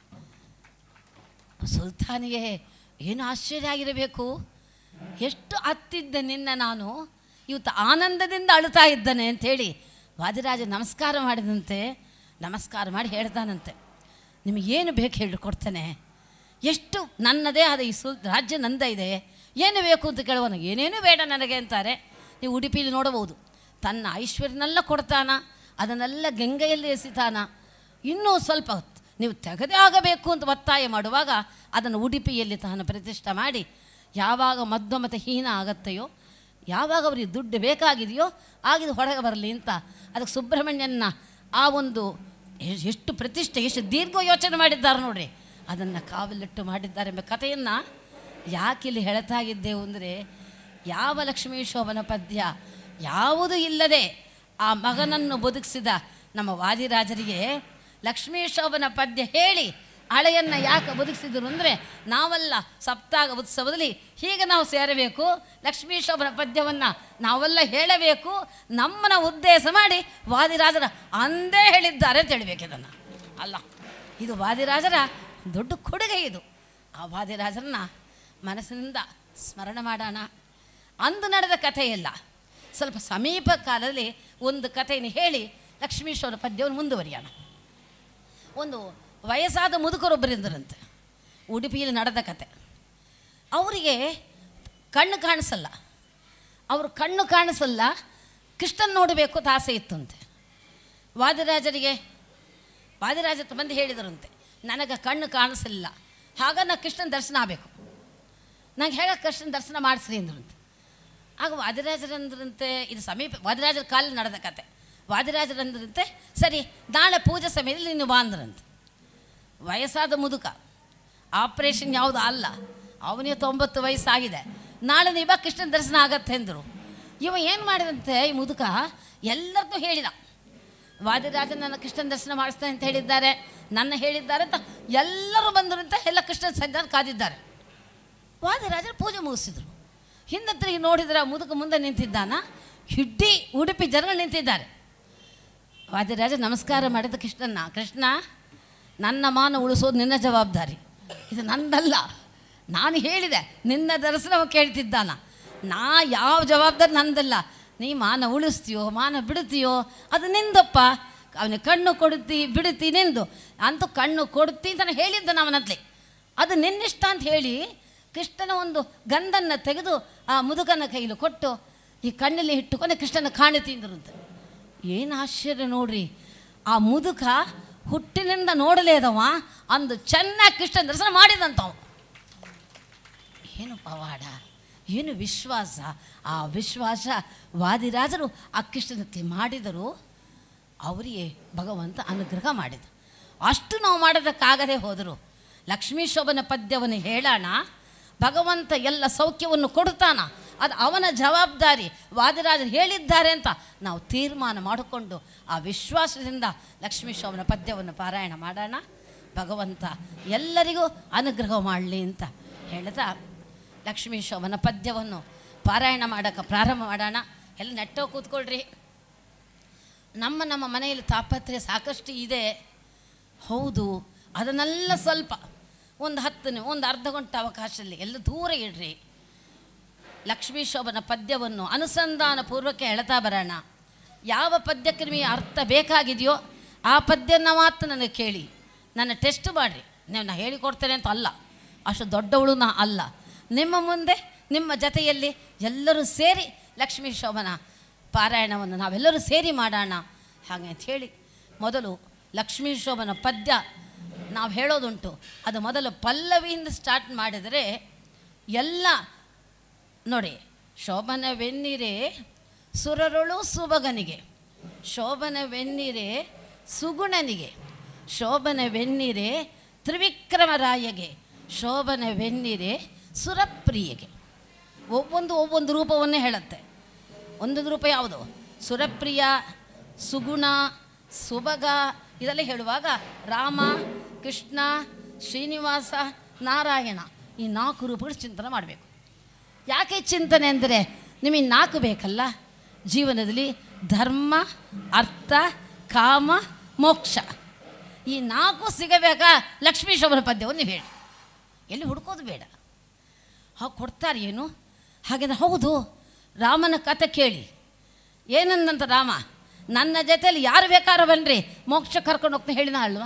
A: ಸುಲ್ತಾನಿಗೆ ಏನು ಆಶ್ಚರ್ಯ ಆಗಿರಬೇಕು ಎಷ್ಟು ಹತ್ತಿದ್ದೆ ನಿನ್ನ ನಾನು ಇವತ್ತು ಆನಂದದಿಂದ ಅಳುತ್ತಾ ಇದ್ದಾನೆ ಅಂಥೇಳಿ ವಾದಿರಾಜ ನಮಸ್ಕಾರ ಮಾಡಿದಂತೆ ನಮಸ್ಕಾರ ಮಾಡಿ ಹೇಳ್ತಾನಂತೆ ನಿಮಗೇನು ಬೇಕು ಹೇಳಿ ಕೊಡ್ತಾನೆ ಎಷ್ಟು ನನ್ನದೇ ಆದ ಈ ಸುಲ್ ರಾಜ್ಯ ನಂದ ಇದೆ ಏನು ಬೇಕು ಅಂತ ಕೇಳುವನು ಏನೇನು ಬೇಡ ನನಗೆ ಅಂತಾರೆ ನೀವು ಉಡುಪಿಲಿ ನೋಡಬಹುದು ತನ್ನ ಐಶ್ವರ್ಯನೆಲ್ಲ ಕೊಡ್ತಾನ ಅದನ್ನೆಲ್ಲ ಗಂಗೆಯಲ್ಲಿ ಎಸಿತಾನ ಇನ್ನೂ ಸ್ವಲ್ಪ ಹೊತ್ತು ನೀವು ತೆಗೆದೇ ಆಗಬೇಕು ಅಂತ ಒತ್ತಾಯ ಮಾಡುವಾಗ ಅದನ್ನು ಉಡುಪಿಯಲ್ಲಿ ತಾನು ಪ್ರತಿಷ್ಠೆ ಮಾಡಿ ಯಾವಾಗ ಮಧ್ಯಮತ ಹೀನ ಆಗತ್ತೆಯೋ ಯಾವಾಗ ಅವರಿಗೆ ದುಡ್ಡು ಬೇಕಾಗಿದೆಯೋ ಆಗಿದ್ದು ಹೊರಗೆ ಬರಲಿ ಅಂತ ಅದಕ್ಕೆ ಸುಬ್ರಹ್ಮಣ್ಯನ ಆ ಒಂದು ಎ- ಎಷ್ಟು ಪ್ರತಿಷ್ಠೆ ಎಷ್ಟು ದೀರ್ಘ ಯೋಚನೆ ಮಾಡಿದ್ದಾರೆ ನೋಡ್ರಿ ಅದನ್ನು ಕಾವಲಿಟ್ಟು ಮಾಡಿದ್ದಾರೆ ಎಂಬ ಕಥೆಯನ್ನು ಯಾಕಿಲ್ಲಿ ಹೇಳ್ತಾ ಇದ್ದೆವು ಅಂದರೆ ಯಾವ ಲಕ್ಷ್ಮೀ ಶೋಭನ ಪದ್ಯ ಯಾವುದೂ ಇಲ್ಲದೆ ಆ ಮಗನನ್ನು ಬದುಕಿಸಿದ ನಮ್ಮ ವಾದಿರಾಜರಿಗೆ ಲಕ್ಷ್ಮೀ ಶೋಭನ ಪದ್ಯ ಹೇಳಿ ಹಳೆಯನ್ನು ಯಾಕೆ ಬದುಕಿಸಿದ್ರು ಅಂದರೆ ನಾವೆಲ್ಲ ಸಪ್ತಾಹ ಉತ್ಸವದಲ್ಲಿ ಹೀಗೆ ನಾವು ಸೇರಬೇಕು ಲಕ್ಷ್ಮೀ ಶೋಭನ ಪದ್ಯವನ್ನು ನಾವೆಲ್ಲ ಹೇಳಬೇಕು ನಮ್ಮನ್ನ ಉದ್ದೇಶ ಮಾಡಿ ವಾದಿರಾಜರ ಅಂದೇ ಹೇಳಿದ್ದಾರೆ ಅಂತ ಹೇಳಬೇಕು ಇದನ್ನು ಅಲ್ಲ ಇದು ವಾದಿರಾಜರ ದೊಡ್ಡ ಕೊಡುಗೆ ಇದು ಆ ವಾದಿರಾಜರನ್ನ ಮನಸ್ಸಿನಿಂದ ಸ್ಮರಣೆ ಮಾಡೋಣ ಅಂದು ನಡೆದ ಕಥೆಯಲ್ಲ ಸ್ವಲ್ಪ ಸಮೀಪ ಕಾಲದಲ್ಲಿ ಒಂದು ಕಥೆಯನ್ನು ಹೇಳಿ ಲಕ್ಷ್ಮೀಶ್ವರ ಪದ್ಯವನ್ನು ಮುಂದುವರಿಯೋಣ ಒಂದು ವಯಸ್ಸಾದ ಮುದುಕರೊಬ್ಬರಿದ್ದರಂತೆ ಉಡುಪಿಯಲ್ಲಿ ನಡೆದ ಕತೆ ಅವರಿಗೆ ಕಣ್ಣು ಕಾಣಿಸಲ್ಲ ಅವರು ಕಣ್ಣು ಕಾಣಿಸಲ್ಲ ಕೃಷ್ಣನ್ ನೋಡಬೇಕು ಅಂತ ಆಸೆ ಇತ್ತಂತೆ ವಾದಿರಾಜರಿಗೆ ವಾದಿರಾಜ ಹತ್ರ ಬಂದು ಹೇಳಿದರಂತೆ ನನಗೆ ಕಣ್ಣು ಕಾಣಿಸಲಿಲ್ಲ ಆಗ ನಾ ಕೃಷ್ಣನ ದರ್ಶನ ಆಗಬೇಕು ನಂಗೆ ಹೇಗೆ ಕೃಷ್ಣನ ದರ್ಶನ ಮಾಡಿಸ್ರಿ ಅಂದ್ರಂತೆ ಆಗ ವಾದಿರಾಜರಂದ್ರಂತೆ ಇದು ಸಮೀಪ ವಾದಿರಾಜರ ಕಾಲಲ್ಲಿ ನಡೆದ ಕತೆ ವಾದಿರಾಜರಂದ್ರಂತೆ ಸರಿ ನಾಳೆ ಪೂಜೆ ಸಮಯದಲ್ಲಿ ನೀನು ಬಾ ಅಂದ್ರಂತೆ ವಯಸ್ಸಾದ ಮುದುಕ ಆಪ್ರೇಷನ್ ಯಾವುದು ಅಲ್ಲ ಅವನಿಗೆ ತೊಂಬತ್ತು ವಯಸ್ಸಾಗಿದೆ ನಾಳೆ ನೀವ ಕೃಷ್ಣನ ದರ್ಶನ ಆಗತ್ತೆ ಅಂದರು ಇವ ಏನು ಮಾಡಿದಂತೆ ಈ ಮುದುಕ ಎಲ್ಲರದ್ದು ಹೇಳಿದ ವಾದಿರಾಜ ನನ್ನ ಕೃಷ್ಣನ ದರ್ಶನ ಮಾಡಿಸ್ತಾನೆ ಅಂತ ಹೇಳಿದ್ದಾರೆ ನನ್ನ ಹೇಳಿದ್ದಾರೆ ಅಂತ ಎಲ್ಲರೂ ಬಂದರು ಅಂತ ಎಲ್ಲ ಕೃಷ್ಣನ ಸನ್ನಿಧಾನ ಕಾದಿದ್ದಾರೆ ವಾದಿರಾಜರು ಪೂಜೆ ಮುಗಿಸಿದ್ರು ಹಿಂದೆ ತಿರುಗಿ ನೋಡಿದ್ರೆ ಆ ಮುದುಕ ಮುಂದೆ ನಿಂತಿದ್ದಾನ ಹಿಡ್ಡಿ ಉಡುಪಿ ಜನಗಳು ನಿಂತಿದ್ದಾರೆ ವಾದಿರಾಜ ನಮಸ್ಕಾರ ಮಾಡಿದ ಕೃಷ್ಣನ್ನ ಕೃಷ್ಣ ನನ್ನ ಮಾನ ಉಳಿಸೋದು ನಿನ್ನ ಜವಾಬ್ದಾರಿ ಇದು ನಂದಲ್ಲ ನಾನು ಹೇಳಿದೆ ನಿನ್ನ ದರ್ಶನ ಕೇಳ್ತಿದ್ದಾನ ನಾ ಯಾವ ಜವಾಬ್ದಾರಿ ನಂದಲ್ಲ ನೀ ಮಾನ ಉಳಿಸ್ತೀಯೋ ಮಾನ ಬಿಡ್ತೀಯೋ ಅದು ನಿಂದಪ್ಪ ಅವನಿಗೆ ಕಣ್ಣು ಕೊಡ್ತಿ ಬಿಡ್ತಿ ನಿಂದು ಅಂತೂ ಕಣ್ಣು ಕೊಡ್ತಿ ಅಂತ ನಾನು ಹೇಳಿದ್ದ ಅವನತ್ಲೆ ಅದು ನಿನ್ನಿಷ್ಟ ಅಂತ ಹೇಳಿ ಕೃಷ್ಣನ ಒಂದು ಗಂಧನ್ನು ತೆಗೆದು ಆ ಮುದುಕನ ಕೈಲಿ ಕೊಟ್ಟು ಈ ಕಣ್ಣಲ್ಲಿ ಇಟ್ಟುಕೊಂಡು ಕೃಷ್ಣನ ಕಾಣಿ ತಿಂದ್ರಂತೆ ಏನು ಆಶ್ಚರ್ಯ ನೋಡ್ರಿ ಆ ಮುದುಕ ಹುಟ್ಟಿನಿಂದ ನೋಡಲೇದವ ಅಂದು ಚೆನ್ನಾಗಿ ಕೃಷ್ಣನ ದರ್ಶನ ಮಾಡಿದಂತವ ಏನು ಪವಾಡ ಏನು ವಿಶ್ವಾಸ ಆ ವಿಶ್ವಾಸ ವಾದಿರಾಜರು ಆ ಕೃಷ್ಣನಕ್ಕೆ ಮಾಡಿದರು ಅವರಿಗೆ ಭಗವಂತ ಅನುಗ್ರಹ ಮಾಡಿದ ಅಷ್ಟು ನಾವು ಮಾಡೋದಕ್ಕಾಗದೆ ಹೋದರು ಲಕ್ಷ್ಮೀ ಶೋಭನ ಪದ್ಯವನ್ನು ಹೇಳೋಣ ಭಗವಂತ ಎಲ್ಲ ಸೌಖ್ಯವನ್ನು ಕೊಡ್ತಾನ ಅದು ಅವನ ಜವಾಬ್ದಾರಿ ವಾದಿರಾಜರು ಹೇಳಿದ್ದಾರೆ ಅಂತ ನಾವು ತೀರ್ಮಾನ ಮಾಡಿಕೊಂಡು ಆ ವಿಶ್ವಾಸದಿಂದ ಲಕ್ಷ್ಮೀ ಶೋಭನ ಪದ್ಯವನ್ನು ಪಾರಾಯಣ ಮಾಡೋಣ ಭಗವಂತ ಎಲ್ಲರಿಗೂ ಅನುಗ್ರಹ ಮಾಡಲಿ ಅಂತ ಹೇಳ್ತಾ ಲಕ್ಷ್ಮೀ ಶೋಭನ ಪದ್ಯವನ್ನು ಪಾರಾಯಣ ಮಾಡೋಕ್ಕೆ ಪ್ರಾರಂಭ ಮಾಡೋಣ ಎಲ್ಲ ನೆಟ್ಟೋ ಕೂತ್ಕೊಳ್ರಿ ನಮ್ಮ ನಮ್ಮ ಮನೆಯಲ್ಲಿ ತಾಪತ್ರೆ ಸಾಕಷ್ಟು ಇದೆ ಹೌದು ಅದನ್ನೆಲ್ಲ ಸ್ವಲ್ಪ ಒಂದು ಹತ್ತು ನಿಮಿ ಒಂದು ಅರ್ಧ ಗಂಟೆ ಅವಕಾಶದಲ್ಲಿ ಎಲ್ಲ ದೂರ ಇಡ್ರಿ ಲಕ್ಷ್ಮೀ ಶೋಭನ ಪದ್ಯವನ್ನು ಅನುಸಂಧಾನ ಪೂರ್ವಕ್ಕೆ ಹೇಳ್ತಾ ಬರೋಣ ಯಾವ ಪದ್ಯಕ್ಕೆ ನಿಮಗೆ ಅರ್ಥ ಬೇಕಾಗಿದೆಯೋ ಆ ಪದ್ಯನ ಮಾತ್ರ ನನಗೆ ಕೇಳಿ ನನ್ನ ಟೆಸ್ಟ್ ಮಾಡಿರಿ ನೀವು ನಾ ಹೇಳಿಕೊಡ್ತೇನೆ ಅಂತ ಅಲ್ಲ ಅಷ್ಟು ದೊಡ್ಡವಳು ನಾ ಅಲ್ಲ ನಿಮ್ಮ ಮುಂದೆ ನಿಮ್ಮ ಜೊತೆಯಲ್ಲಿ ಎಲ್ಲರೂ ಸೇರಿ ಲಕ್ಷ್ಮೀ ಶೋಭನ ಪಾರಾಯಣವನ್ನು ನಾವೆಲ್ಲರೂ ಸೇರಿ ಮಾಡೋಣ ಹಾಗೆ ಅಂತ ಹೇಳಿ ಮೊದಲು ಲಕ್ಷ್ಮೀ ಶೋಭನ ಪದ್ಯ ನಾವು ಹೇಳೋದುಂಟು ಅದು ಮೊದಲು ಪಲ್ಲವಿಯಿಂದ ಸ್ಟಾರ್ಟ್ ಮಾಡಿದರೆ ಎಲ್ಲ ನೋಡಿ ಶೋಭನವೆನ್ನಿರೆ ಸುರರುಳು ಸುಬಗನಿಗೆ ಶೋಭನವೆನ್ನಿರೆ ಸುಗುಣನಿಗೆ ಶೋಭನವೆನ್ನಿರೆ ತ್ರಿವಿಕ್ರಮರಾಯಗೆ ಶೋಭನವೆನ್ನಿರೆ ಸುರಪ್ರಿಯಗೆ ಒಬ್ಬೊಂದು ಒಬ್ಬೊಂದು ರೂಪವನ್ನೇ ಹೇಳುತ್ತೆ ಒಂದೊಂದು ರೂಪ ಯಾವುದು ಸುರಪ್ರಿಯ ಸುಗುಣ ಸುಬಗ ಇದೆಲ್ಲ ಹೇಳುವಾಗ ರಾಮ ಕೃಷ್ಣ ಶ್ರೀನಿವಾಸ ನಾರಾಯಣ ಈ ನಾಲ್ಕು ರೂಪಗಳು ಚಿಂತನೆ ಮಾಡಬೇಕು ಯಾಕೆ ಚಿಂತನೆ ಅಂದರೆ ನಿಮಗೆ ನಾಲ್ಕು ಬೇಕಲ್ಲ ಜೀವನದಲ್ಲಿ ಧರ್ಮ ಅರ್ಥ ಕಾಮ ಮೋಕ್ಷ ಈ ನಾಲ್ಕು ಸಿಗಬೇಕಾ ಲಕ್ಷ್ಮೀ ಶೋಭನ ಪದ್ಯವನ್ನು ನೀವು ಹೇಳಿ ಎಲ್ಲಿ ಹುಡ್ಕೋದು ಬೇಡ ಹಾಗೆ ಕೊಡ್ತಾರೆ ಏನು ಹಾಗೆ ಹೌದು ರಾಮನ ಕಥೆ ಕೇಳಿ ಏನಂದಂತ ರಾಮ ನನ್ನ ಜೊತೆಯಲ್ಲಿ ಯಾರು ಬೇಕಾದ್ರೂ ಬನ್ನಿರಿ ಮೋಕ್ಷ ಕರ್ಕೊಂಡು ಹೋಗ್ತಾ ಹೇಳಿದ ಅಲ್ವಾ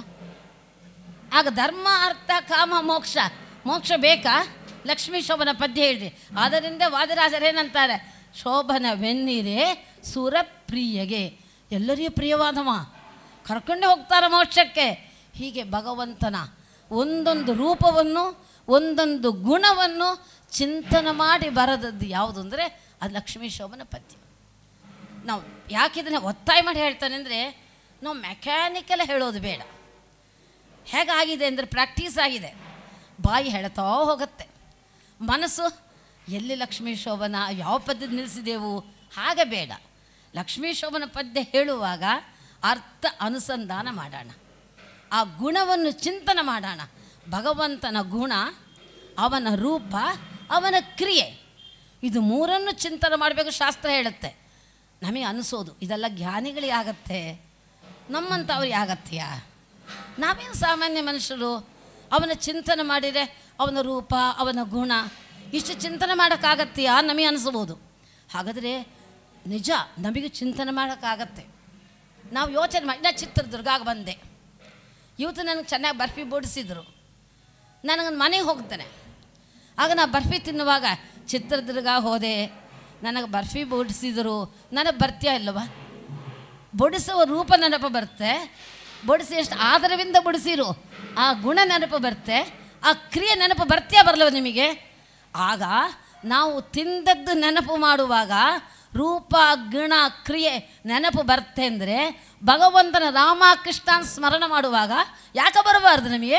A: ಆಗ ಧರ್ಮ ಅರ್ಥ ಕಾಮ ಮೋಕ್ಷ ಮೋಕ್ಷ ಬೇಕಾ ಲಕ್ಷ್ಮೀ ಶೋಭನ ಪದ್ಯ ಹೇಳ್ರಿ ಆದ್ದರಿಂದ ವಾದಿರಾಜರು ಏನಂತಾರೆ ಶೋಭನವೆನ್ನಿರೆ ಸುರಪ್ರಿಯಗೆ ಎಲ್ಲರಿಗೂ ಪ್ರಿಯವಾದವ ಕರ್ಕೊಂಡೇ ಹೋಗ್ತಾರೆ ಮೋಕ್ಷಕ್ಕೆ ಹೀಗೆ ಭಗವಂತನ ಒಂದೊಂದು ರೂಪವನ್ನು ಒಂದೊಂದು ಗುಣವನ್ನು ಚಿಂತನೆ ಮಾಡಿ ಬರದದ್ದು ಯಾವುದು ಅಂದರೆ ಅದು ಲಕ್ಷ್ಮೀ ಶೋಭನ ಪದ್ಯ ನಾವು ಯಾಕೆ ಇದನ್ನು ಒತ್ತಾಯ ಮಾಡಿ ಹೇಳ್ತಾನೆ ಅಂದರೆ ನಾವು ಮೆಕ್ಯಾನಿಕಲ್ ಹೇಳೋದು ಬೇಡ ಹೇಗಾಗಿದೆ ಅಂದರೆ ಪ್ರಾಕ್ಟೀಸ್ ಆಗಿದೆ ಬಾಯಿ ಹೇಳ್ತಾ ಹೋಗುತ್ತೆ ಮನಸ್ಸು ಎಲ್ಲಿ ಲಕ್ಷ್ಮೀ ಶೋಭನ ಯಾವ ಪದ್ಯ ನಿಲ್ಲಿಸಿದೆವು ಹಾಗೆ ಬೇಡ ಲಕ್ಷ್ಮೀ ಶೋಭನ ಪದ್ಯ ಹೇಳುವಾಗ ಅರ್ಥ ಅನುಸಂಧಾನ ಮಾಡೋಣ ಆ ಗುಣವನ್ನು ಚಿಂತನೆ ಮಾಡೋಣ ಭಗವಂತನ ಗುಣ ಅವನ ರೂಪ ಅವನ ಕ್ರಿಯೆ ಇದು ಮೂರನ್ನು ಚಿಂತನೆ ಮಾಡಬೇಕು ಶಾಸ್ತ್ರ ಹೇಳುತ್ತೆ ನಮಗೆ ಅನಿಸೋದು ಇದೆಲ್ಲ ಜ್ಞಾನಿಗಳಿಗೆ ಆಗತ್ತೆ ನಮ್ಮಂಥವ್ರಿಗೆ ಆಗತ್ತೆಯಾ ನಾವೇನು ಸಾಮಾನ್ಯ ಮನುಷ್ಯರು ಅವನ ಚಿಂತನೆ ಮಾಡಿದರೆ ಅವನ ರೂಪ ಅವನ ಗುಣ ಇಷ್ಟು ಚಿಂತನೆ ಮಾಡೋಕ್ಕಾಗತ್ತೆಯಾ ನಮಗೆ ಅನಿಸ್ಬೋದು ಹಾಗಾದರೆ ನಿಜ ನಮಗೆ ಚಿಂತನೆ ಮಾಡೋಕ್ಕಾಗತ್ತೆ ನಾವು ಯೋಚನೆ ಮಾಡಿ ನಾ ಚಿತ್ರದುರ್ಗಾಗ ಬಂದೆ ಇವತ್ತು ನನಗೆ ಚೆನ್ನಾಗಿ ಬರ್ಫಿ ಬಡಿಸಿದ್ರು ನನಗೆ ಮನೆಗೆ ಹೋಗ್ತೇನೆ ಆಗ ನಾ ಬರ್ಫಿ ತಿನ್ನುವಾಗ ಚಿತ್ರದುರ್ಗ ಹೋದೆ ನನಗೆ ಬರ್ಫಿ ಬಡಿಸಿದರು ನನಗೆ ಬರ್ತೀಯ ಇಲ್ಲವಾ ಬಡಿಸುವ ರೂಪ ನೆನಪು ಬರುತ್ತೆ ಬಡಿಸಿ ಎಷ್ಟು ಆದರವಿಂದ ಬಡಿಸಿರು ಆ ಗುಣ ನೆನಪು ಬರುತ್ತೆ ಆ ಕ್ರಿಯೆ ನೆನಪು ಬರ್ತೀಯ ಬರಲವ ನಿಮಗೆ ಆಗ ನಾವು ತಿಂದದ್ದು ನೆನಪು ಮಾಡುವಾಗ ರೂಪ ಗುಣ ಕ್ರಿಯೆ ನೆನಪು ಬರುತ್ತೆ ಅಂದರೆ ಭಗವಂತನ ರಾಮ ಕೃಷ್ಣ ಸ್ಮರಣ ಮಾಡುವಾಗ ಯಾಕೆ ಬರಬಾರ್ದು ನಮಗೆ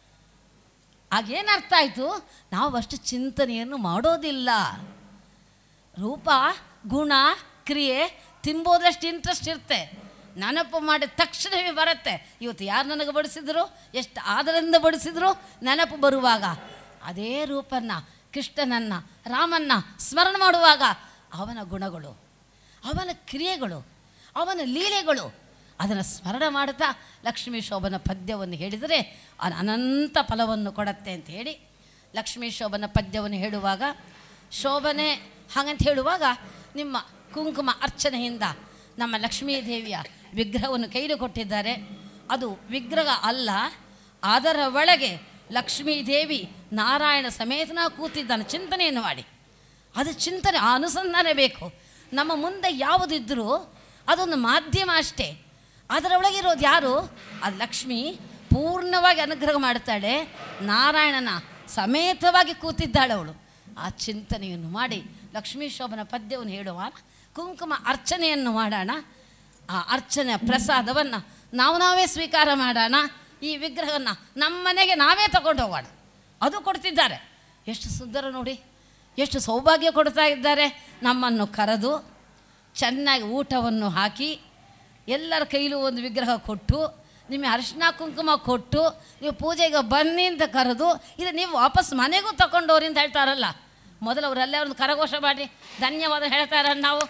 A: ಆಗೇನು ಅರ್ಥ ಆಯಿತು ನಾವು ಅಷ್ಟು ಚಿಂತನೆಯನ್ನು ಮಾಡೋದಿಲ್ಲ ರೂಪ ಗುಣ ಕ್ರಿಯೆ ತಿಂಬೋದಷ್ಟು ಇಂಟ್ರೆಸ್ಟ್ ಇರುತ್ತೆ ನೆನಪು ಮಾಡಿದ ತಕ್ಷಣವೇ ಬರುತ್ತೆ ಇವತ್ತು ಯಾರು ನನಗೆ ಬಡಿಸಿದ್ರು ಎಷ್ಟು ಆದರಿಂದ ಬಡಿಸಿದ್ರು ನೆನಪು ಬರುವಾಗ ಅದೇ ರೂಪನ್ನ ಕೃಷ್ಣನನ್ನು ರಾಮನ್ನ ಸ್ಮರಣೆ ಮಾಡುವಾಗ ಅವನ ಗುಣಗಳು ಅವನ ಕ್ರಿಯೆಗಳು ಅವನ ಲೀಲೆಗಳು ಅದನ್ನು ಸ್ಮರಣೆ ಮಾಡ್ತಾ ಲಕ್ಷ್ಮೀ ಶೋಭನ ಪದ್ಯವನ್ನು ಹೇಳಿದರೆ ಅದು ಅನಂತ ಫಲವನ್ನು ಕೊಡತ್ತೆ ಅಂತ ಹೇಳಿ ಲಕ್ಷ್ಮೀ ಶೋಭನ ಪದ್ಯವನ್ನು ಹೇಳುವಾಗ ಶೋಭನೆ ಹಾಗಂತ ಹೇಳುವಾಗ ನಿಮ್ಮ ಕುಂಕುಮ ಅರ್ಚನೆಯಿಂದ ನಮ್ಮ ಲಕ್ಷ್ಮೀ ದೇವಿಯ ವಿಗ್ರಹವನ್ನು ಕೈಲಿ ಕೊಟ್ಟಿದ್ದಾರೆ ಅದು ವಿಗ್ರಹ ಅಲ್ಲ ಅದರ ಒಳಗೆ ಲಕ್ಷ್ಮೀ ದೇವಿ ನಾರಾಯಣ ಸಮೇತನ ಕೂತಿದ್ದಾನೆ ಚಿಂತನೆಯನ್ನು ಮಾಡಿ ಅದು ಚಿಂತನೆ ಆ ಅನುಸಂಧಾನ ಬೇಕು ನಮ್ಮ ಮುಂದೆ ಯಾವುದಿದ್ದರೂ ಅದೊಂದು ಮಾಧ್ಯಮ ಅಷ್ಟೇ ಅದರೊಳಗಿರೋದು ಯಾರು ಅದು ಲಕ್ಷ್ಮಿ ಪೂರ್ಣವಾಗಿ ಅನುಗ್ರಹ ಮಾಡ್ತಾಳೆ ನಾರಾಯಣನ ಸಮೇತವಾಗಿ ಕೂತಿದ್ದಾಳೆ ಅವಳು ಆ ಚಿಂತನೆಯನ್ನು ಮಾಡಿ ಲಕ್ಷ್ಮೀ ಶೋಭನ ಪದ್ಯವನ್ನು ಹೇಳುವ ಕುಂಕುಮ ಅರ್ಚನೆಯನ್ನು ಮಾಡೋಣ ಆ ಅರ್ಚನೆ ಪ್ರಸಾದವನ್ನು ನಾವು ನಾವೇ ಸ್ವೀಕಾರ ಮಾಡೋಣ ಈ ವಿಗ್ರಹವನ್ನು ನಮ್ಮ ಮನೆಗೆ ನಾವೇ ತಗೊಂಡು ಹೋಗೋಣ ಅದು ಕೊಡ್ತಿದ್ದಾರೆ ಎಷ್ಟು ಸುಂದರ ನೋಡಿ ಎಷ್ಟು ಸೌಭಾಗ್ಯ ಕೊಡ್ತಾ ಇದ್ದಾರೆ ನಮ್ಮನ್ನು ಕರೆದು ಚೆನ್ನಾಗಿ ಊಟವನ್ನು ಹಾಕಿ ಎಲ್ಲರ ಕೈಲೂ ಒಂದು ವಿಗ್ರಹ ಕೊಟ್ಟು ನಿಮಗೆ ಅರಿಶಿನ ಕುಂಕುಮ ಕೊಟ್ಟು ನೀವು ಪೂಜೆಗೆ ಬನ್ನಿ ಅಂತ ಕರೆದು ಇದು ನೀವು ವಾಪಸ್ ಮನೆಗೂ ತಗೊಂಡವ್ರಿ ಅಂತ ಹೇಳ್ತಾರಲ್ಲ ಮೊದಲು ಅವರಲ್ಲೇ ಒಂದು ಕರಘೋಷ ಮಾಡಿ ಧನ್ಯವಾದ ಹೇಳ್ತಾರ ನಾವು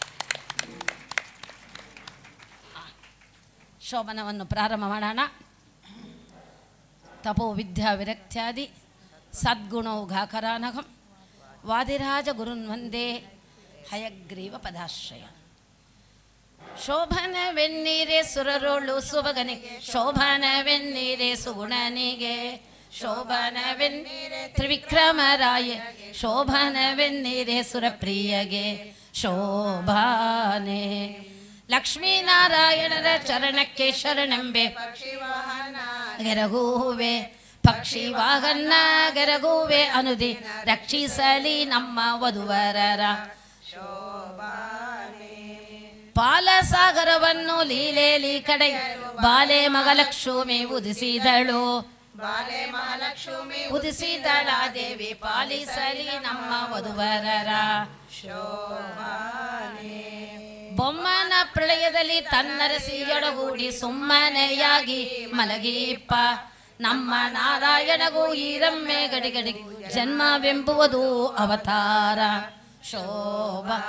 A: ಶೋಭನವನ್ನು ಪ್ರಾರಂಭ ಮಾಡೋಣ ತಪೋ ವಿದ್ಯಾ ವಿರಕ್ತ್ಯಾದಿ ಸದ್ಗುಣೌ ಘಾಕರಾನಘಂ ವಾದಿರಾಜ ಗುರುನ್ ವಂದೇ ಹಯಗ್ರೀವ ಪದಾಶ್ರಯ ಶೋಭನವೆನ್ನೀರೆ ಸುರರೋಳು ಸುಬಗನಿಗೆ ಶೋಭನವೆನ್ನೀರೆ ಸುಗುಣನಿಗೆ ಶೋಭನವೆನ್ನೀರೆ ತ್ರಿವಿಕ್ರಮರಾಯ ಶೋಭನವೆನ್ನೀರೆ ಸುರಪ್ರಿಯಗೆ ಶೋಭಾನೆ ಲಕ್ಷ್ಮೀನಾರಾಯಣರ ಚರಣಕ್ಕೆ ಶರಣಂಬೆ ಗೆರಗುವೆ ಪಕ್ಷಿ ವಾಹನ ಗೆರಗುವೆ ಅನುದಿ ರಕ್ಷಿಸಲಿ ನಮ್ಮ ವಧುವರರ ಪಾಲಸಾಗರವನ್ನು ಲೀಲೇಲಿ ಕಡೆ ಬಾಲೆ ಮಗಲಕ್ಷ್ಮಿ ಉದಿಸಿದಳು
B: ಬಾಲೆ ಮಹಾಲಕ್ಷ್ಮಿ
A: ಉದಿಸಿದಳ ದೇವಿ ಪಾಲಿಸಲಿ ನಮ್ಮ ವಧುವರರ ಬೊಮ್ಮನ ಪ್ರಳಯದಲ್ಲಿ ತನ್ನರಸಿಯೊಡಗೂಡಿ ಸುಮ್ಮನೆಯಾಗಿ ಮಲಗಿಪ್ಪ ನಮ್ಮ ನಾರಾಯಣಗೂ ಈರಮ್ಮೆ ಗಡಿಗಡಿ ಜನ್ಮವೆಂಬುವುದು ಅವತಾರ ಶೋಭಾ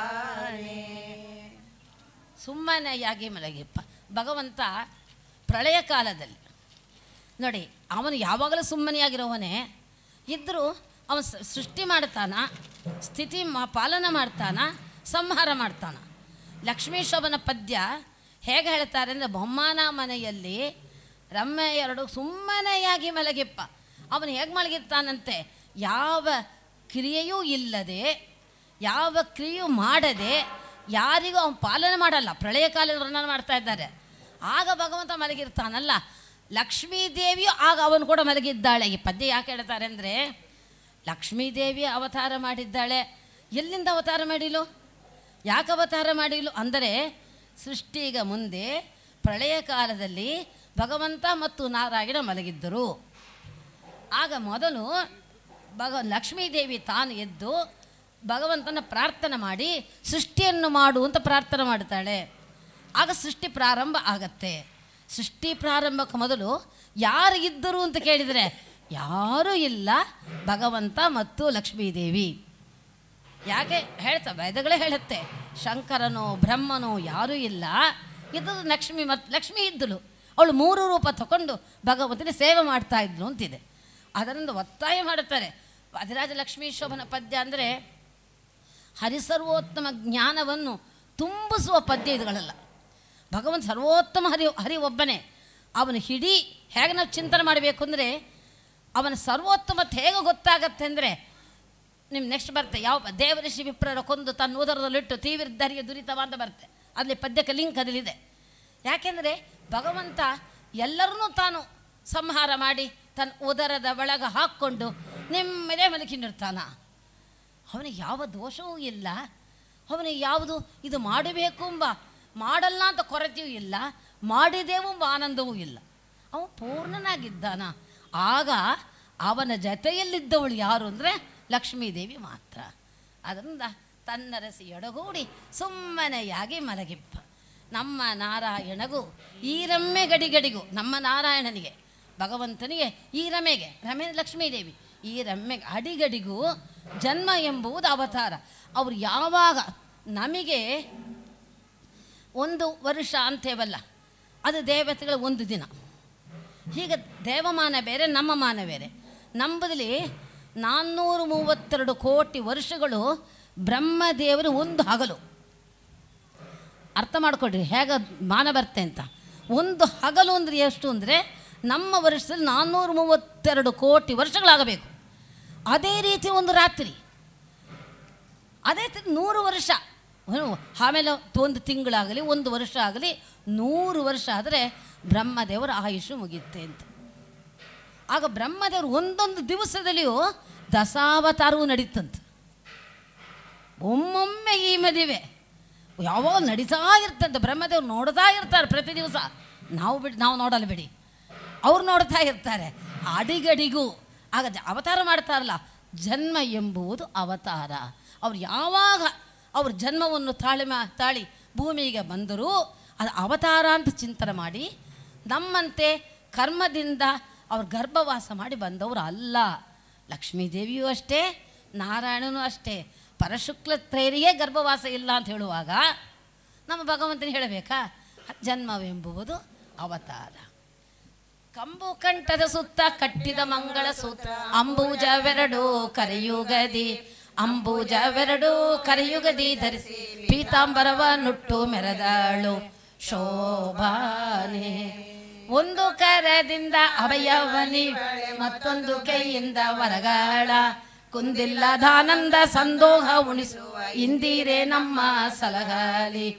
A: ಸುಮ್ಮನೆಯಾಗಿ ಮಲಗಿಪ್ಪ ಭಗವಂತ ಪ್ರಳಯ ಕಾಲದಲ್ಲಿ ನೋಡಿ ಅವನು ಯಾವಾಗಲೂ ಸುಮ್ಮನೆಯಾಗಿರೋವನೇ ಇದ್ದರೂ ಅವನು ಸ- ಸೃಷ್ಟಿ ಮಾಡ್ತಾನ ಸ್ಥಿತಿ ಮಾ ಪಾಲನ ಮಾಡ್ತಾನ ಸಂಹಾರ ಮಾಡ್ತಾನ ಲಕ್ಷ್ಮೀಶೋಭನ ಪದ್ಯ ಹೇಗೆ ಹೇಳ್ತಾರೆ ಅಂದರೆ ಬೊಮ್ಮನ ಮನೆಯಲ್ಲಿ ರಮ್ಮೆ ಎರಡು ಸುಮ್ಮನೆಯಾಗಿ ಮಲಗಿಪ್ಪ ಅವನು ಹೇಗೆ ಮಲಗಿರ್ತಾನಂತೆ ಯಾವ ಕ್ರಿಯೆಯೂ ಇಲ್ಲದೆ ಯಾವ ಕ್ರಿಯೆಯೂ ಮಾಡದೆ ಯಾರಿಗೂ ಅವನು ಪಾಲನೆ ಮಾಡಲ್ಲ ಪ್ರಳಯ ಕಾಲದಲ್ಲಿ ವರ್ಣನ ಮಾಡ್ತಾ ಇದ್ದಾರೆ ಆಗ ಭಗವಂತ ಮಲಗಿರ್ತಾನಲ್ಲ ಲಕ್ಷ್ಮೀ ದೇವಿಯು ಆಗ ಅವನು ಕೂಡ ಮಲಗಿದ್ದಾಳೆ ಈ ಪದ್ಯ ಯಾಕೆ ಹೇಳ್ತಾರೆ ಅಂದರೆ ಲಕ್ಷ್ಮೀ ದೇವಿ ಅವತಾರ ಮಾಡಿದ್ದಾಳೆ ಎಲ್ಲಿಂದ ಅವತಾರ ಮಾಡಿಲು ಯಾಕೆ ಅವತಾರ ಮಾಡಿಲು ಅಂದರೆ ಸೃಷ್ಟಿಗ ಮುಂದೆ ಪ್ರಳಯ ಕಾಲದಲ್ಲಿ ಭಗವಂತ ಮತ್ತು ನಾರಾಯಣ ಮಲಗಿದ್ದರು ಆಗ ಮೊದಲು ಭಗ ಲಕ್ಷ್ಮೀದೇವಿ ತಾನು ಎದ್ದು ಭಗವಂತನ ಪ್ರಾರ್ಥನೆ ಮಾಡಿ ಸೃಷ್ಟಿಯನ್ನು ಮಾಡು ಅಂತ ಪ್ರಾರ್ಥನೆ ಮಾಡ್ತಾಳೆ ಆಗ ಸೃಷ್ಟಿ ಪ್ರಾರಂಭ ಆಗತ್ತೆ ಸೃಷ್ಟಿ ಪ್ರಾರಂಭಕ್ಕೆ ಮೊದಲು ಯಾರು ಇದ್ದರು ಅಂತ ಕೇಳಿದರೆ ಯಾರೂ ಇಲ್ಲ ಭಗವಂತ ಮತ್ತು ಲಕ್ಷ್ಮೀದೇವಿ ಯಾಕೆ ಹೇಳ್ತಾ ವೇದಗಳೇ ಹೇಳುತ್ತೆ ಶಂಕರನೋ ಬ್ರಹ್ಮನೋ ಯಾರೂ ಇಲ್ಲ ಇದ್ದದ್ದು ಲಕ್ಷ್ಮಿ ಮತ್ತು ಲಕ್ಷ್ಮಿ ಇದ್ದಳು ಅವಳು ಮೂರು ರೂಪ ತಗೊಂಡು ಭಗವಂತನ ಸೇವೆ ಮಾಡ್ತಾ ಇದ್ಲು ಅಂತಿದೆ ಅದರಿಂದ ಒತ್ತಾಯ ಮಾಡುತ್ತಾರೆ ವಾದಿರಾಜ ಲಕ್ಷ್ಮೀ ಶೋಭನ ಪದ್ಯ ಅಂದರೆ ಹರಿಸರ್ವೋತ್ತಮ ಜ್ಞಾನವನ್ನು ತುಂಬಿಸುವ ಪದ್ಯ ಇದುಗಳಲ್ಲ ಭಗವಂತ ಸರ್ವೋತ್ತಮ ಹರಿ ಹರಿ ಒಬ್ಬನೇ ಅವನು ಹಿಡೀ ಹೇಗೆ ನಾವು ಚಿಂತನೆ ಮಾಡಬೇಕು ಅಂದರೆ ಅವನ ಸರ್ವೋತ್ತಮತೆ ಹೇಗೆ ಗೊತ್ತಾಗತ್ತೆ ಅಂದರೆ ನಿಮ್ಮ ನೆಕ್ಸ್ಟ್ ಬರುತ್ತೆ ಯಾವ ದೇವಋಷಿ ವಿಪ್ರರ ಕೊಂದು ತನ್ನ ಉದರದಲ್ಲಿಟ್ಟು ತೀವ್ರಧರಿಗೆ ದುರಿತವ ಅಂತ ಬರುತ್ತೆ ಅಲ್ಲಿ ಪದ್ಯಕ್ಕೆ ಲಿಂಕ್ ಅದರಲ್ಲಿದೆ ಯಾಕೆಂದರೆ ಭಗವಂತ ಎಲ್ಲರನ್ನೂ ತಾನು ಸಂಹಾರ ಮಾಡಿ ತನ್ನ ಉದರದ ಒಳಗ ಹಾಕ್ಕೊಂಡು ನೆಮ್ಮದೇ ಮಲಗಿನಿರ್ತಾನ ಅವನಿಗೆ ಯಾವ ದೋಷವೂ ಇಲ್ಲ ಅವನಿಗೆ ಯಾವುದು ಇದು ಮಾಡಬೇಕು ಎಂಬ ಮಾಡಲ್ಲ ಅಂತ ಕೊರತೆಯೂ ಇಲ್ಲ ಮಾಡಿದೆವು ಎಂಬ ಆನಂದವೂ ಇಲ್ಲ ಅವನು ಪೂರ್ಣನಾಗಿದ್ದಾನ ಆಗ ಅವನ ಜೊತೆಯಲ್ಲಿದ್ದವಳು ಯಾರು ಅಂದರೆ ಲಕ್ಷ್ಮೀದೇವಿ ಮಾತ್ರ ಅದರಿಂದ ತನ್ನರಸಿ ಎಡಗೂಡಿ ಸುಮ್ಮನೆಯಾಗಿ ಮಲಗಿಪ್ಪ ನಮ್ಮ ನಾರಾಯಣಗೂ ಈ ರಮ್ಮೆ ಗಡಿಗಡಿಗೂ ನಮ್ಮ ನಾರಾಯಣನಿಗೆ ಭಗವಂತನಿಗೆ ಈ ರಮೆಗೆ ರಮೆ ಲಕ್ಷ್ಮೀದೇವಿ ಈ ರಮ್ಮೆಗೆ ಅಡಿಗಡಿಗೂ ಜನ್ಮ ಎಂಬುದು ಅವತಾರ ಅವ್ರು ಯಾವಾಗ ನಮಗೆ ಒಂದು ವರ್ಷ ಅಂತೇವಲ್ಲ ಅದು ದೇವತೆಗಳ ಒಂದು ದಿನ ಹೀಗೆ ದೇವಮಾನ ಬೇರೆ ನಮ್ಮ ಮಾನ ಬೇರೆ ನಂಬದಲ್ಲಿ ನಾನ್ನೂರು ಮೂವತ್ತೆರಡು ಕೋಟಿ ವರ್ಷಗಳು ಬ್ರಹ್ಮದೇವರು ಒಂದು ಹಗಲು ಅರ್ಥ ಮಾಡ್ಕೊಳ್ರಿ ಹೇಗೆ ಮಾನ ಬರುತ್ತೆ ಅಂತ ಒಂದು ಹಗಲು ಅಂದರೆ ಎಷ್ಟು ಅಂದರೆ ನಮ್ಮ ವರ್ಷದಲ್ಲಿ ನಾನ್ನೂರ ಮೂವತ್ತೆರಡು ಕೋಟಿ ವರ್ಷಗಳಾಗಬೇಕು ಅದೇ ರೀತಿ ಒಂದು ರಾತ್ರಿ ಅದೇ ತಿ- ನೂರು ವರ್ಷ ಹ್ಮ್. ಆಮೇಲೆ ಒಂದು ತಿಂಗಳಾಗಲಿ ಒಂದು ವರ್ಷ ಆಗಲಿ ನೂರು ವರ್ಷ ಆದರೆ ಬ್ರಹ್ಮದೇವರ ಆಯುಷು ಮುಗಿಯುತ್ತೆ ಅಂತ ಆಗ ಬ್ರಹ್ಮದೇವರು ಒಂದೊಂದು ದಿವಸದಲ್ಲಿಯೂ ದಶಾವತಾರವೂ ನಡೀತಂತೆ ಒಮ್ಮೊಮ್ಮೆ ಈ ಮದುವೆ ಯಾವಾಗ ನಡೀತಾ ಇರ್ತಂತೆ ಬ್ರಹ್ಮದೇವ್ರು ನೋಡ್ತಾ ಇರ್ತಾರೆ ಪ್ರತಿ ದಿವಸ ನಾವು ಬಿಡಿ ನಾವು ನೋಡಲ್ಲ ಬಿಡಿ ಅವ್ರು ನೋಡ್ತಾ ಇರ್ತಾರೆ ಅಡಿಗಡಿಗೂ ಆಗ ಜ- ಅವತಾರ ಮಾಡ್ತಾರಲ್ಲ ಜನ್ಮ ಎಂಬುದು ಅವತಾರ ಅವ್ರು ಯಾವಾಗ ಅವ್ರ ಜನ್ಮವನ್ನು ತಾಳಿ ಮಾ ತಾಳಿ ಭೂಮಿಗೆ ಬಂದರೂ ಅದು ಅವತಾರ ಅಂತ ಚಿಂತನೆ ಮಾಡಿ ನಮ್ಮಂತೆ ಕರ್ಮದಿಂದ ಅವ್ರು ಗರ್ಭವಾಸ ಮಾಡಿ ಬಂದವರು ಅಲ್ಲ ಲಕ್ಷ್ಮೀದೇವಿಯೂ ಅಷ್ಟೇ ನಾರಾಯಣನೂ ಅಷ್ಟೇ ಪರಶುಕ್ಲ ತ್ರೈರಿಗೆ ಗರ್ಭವಾಸ ಇಲ್ಲ ಅಂತ ಹೇಳುವಾಗ ನಮ್ಮ ಭಗವಂತನ ಹೇಳಬೇಕಾ ಜನ್ಮವೆಂಬುವುದು ಅವತಾರ ಕಂಬು ಕಂಠದ ಸುತ್ತ ಕಟ್ಟಿದ ಮಂಗಳ ಸೂತ್ರ ಅಂಬೂಜವೆರಡು ಕರೆಯುಗದಿ ಅಂಬೂಜವೆರಡು ಕರೆಯುಗದಿ ಧರಿಸಿ ಪೀತಾಂಬರವ ನುಟ್ಟು ಮೆರೆದಾಳು ಶೋಭಾನೆ ಒಂದು ಕರದಿಂದ ಅವಯವನಿ ಮತ್ತೊಂದು ಕೈಯಿಂದ ವರಗಾಳ ಕುಂದಿಲ್ಲದಾನಂದ ಸಂದೋಹ ಉಣಿಸುವ ಇಂದಿರೆ ನಮ್ಮ ಸಲಗಾಲಿ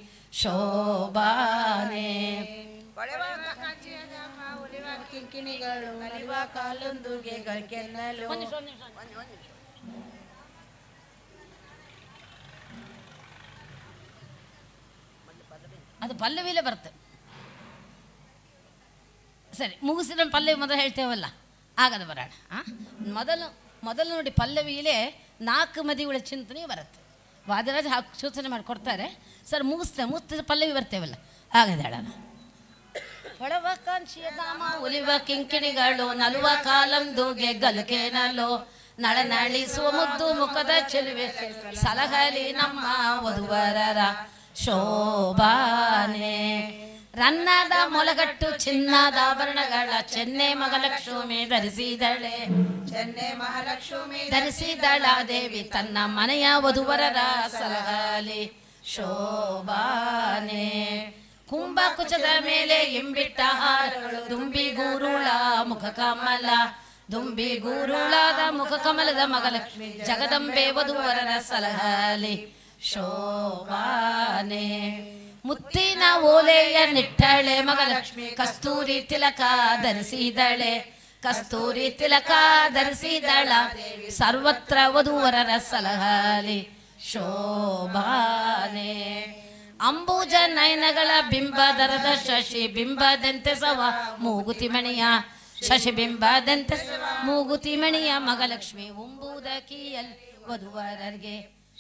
A: ಶೋಭಾನೆ
B: ಹೊಳೆವಾಗ ಕಾಂಚಿಯ ಧಾಮ, ಒಲಿವ ಕಿಂಕಿಣಿಗಳು ನಲಿವ ಕಾಲೊಂದುಗೆ ಗಳಿಕೆನ್ನಲು
A: ಅದು ಪಲ್ಲವಿಲೇ ಬರುತ್ತೆ ಸರಿ ಮುಗಿಸಿದ ಪಲ್ಲವಿ ಮೊದಲು ಹೇಳ್ತೇವಲ್ಲ ಆಗದು ಬರೋಣ ಆ? ಮೊದಲು ಮೊದಲು ನೋಡಿ ಪಲ್ಲವಿಲೇ ನಾಲ್ಕು ಮದಿಗಳ ಚಿಂತನೆ ಬರುತ್ತೆ ವಾದಿರಾಜ ಹಾಕಿ ಸೂಚನೆ ಮಾಡಿ ಕೊಡ್ತಾರೆ ಸರ್ ಮುಗಿಸ್ತೆ ಮುಗಿಸ್ತಿದ್ರೆ ಪಲ್ಲವಿ ಬರ್ತೇವಲ್ಲ ಆಗದೆ ಹೇಳೋಣ ಹೊಳವ ಕಾಂಚಿಯ ಧಾಮ ಒಲಿವ ಕಿಂಕಿಣಿಗಳು ನಲುವ ಕಾಲಂದುಗೆ ಗಲಕೇನಲು ನಳನಳಿಸುವ ಮುದ್ದು ಮುಖದ ಚೆಲುವೆ ಸಲಹಲಿ ನಮ್ಮ ವಧುವರರ ಶೋಭಾನೆ ರನ್ನದ ಮೊಲಗಟ್ಟು ಚಿನ್ನದ ಆಭರಣಗಳ ಚೆನ್ನೆ ಮಗಲಕ್ಷ್ಮಿ ಧರಿಸಿದಳೆ
B: ಚೆನ್ನೆ ಮಹಾಲಕ್ಷ್ಮಿ
A: ಧರಿಸಿದಳ ದೇವಿ ತನ್ನ ಮನೆಯ ವಧುವರರ ಸಲಹಲಿ ಶೋಭಾನೆ ಕುಂಭಕುಚದ ಮೇಲೆ ಎಂಬಿಟ್ಟ ಹಾರಗಳು ದುಂಬಿ ಗೂರುಳ ಮುಖ ಕಮಲ ದುಂಬಿ ಗೂರುಳಾದ ಮುಖ ಕಮಲದ ಮಗಲಕ್ಷ್ಮಿ ಜಗದಂಬೆ ವಧುವರರ ಸಲಹಲಿ ಶೋಭಾನೆ ಮುತ್ತಿನ ಓಲೆಯ ನಿಟ್ಟಳೆ ಮಗಲಕ್ಷ್ಮಿ ಕಸ್ತೂರಿ ತಿಲಕ ಧರಿಸಿದಳೆ ಕಸ್ತೂರಿ ತಿಲಕ ಧರಿಸಿದಳ ಸರ್ವತ್ರ ವಧುವರರ ಸಲಹಲಿ ಶೋಭಾನೆ ಅಂಬುಜ ನಯನಗಳ ಬಿಂಬದರದ ಶಶಿ ಬಿಂಬದಂತೆ ಸವ ಮೂಗುತಿ ಮಣಿಯ ಶಶಿ ಬಿಂಬದಂತೆ ಮೂಗುತಿ ಮಣಿಯ ಮಗಲಕ್ಷ್ಮಿ ಉಂಬುದಕಿಯಲ್ ವಧುವರರಿಗೆ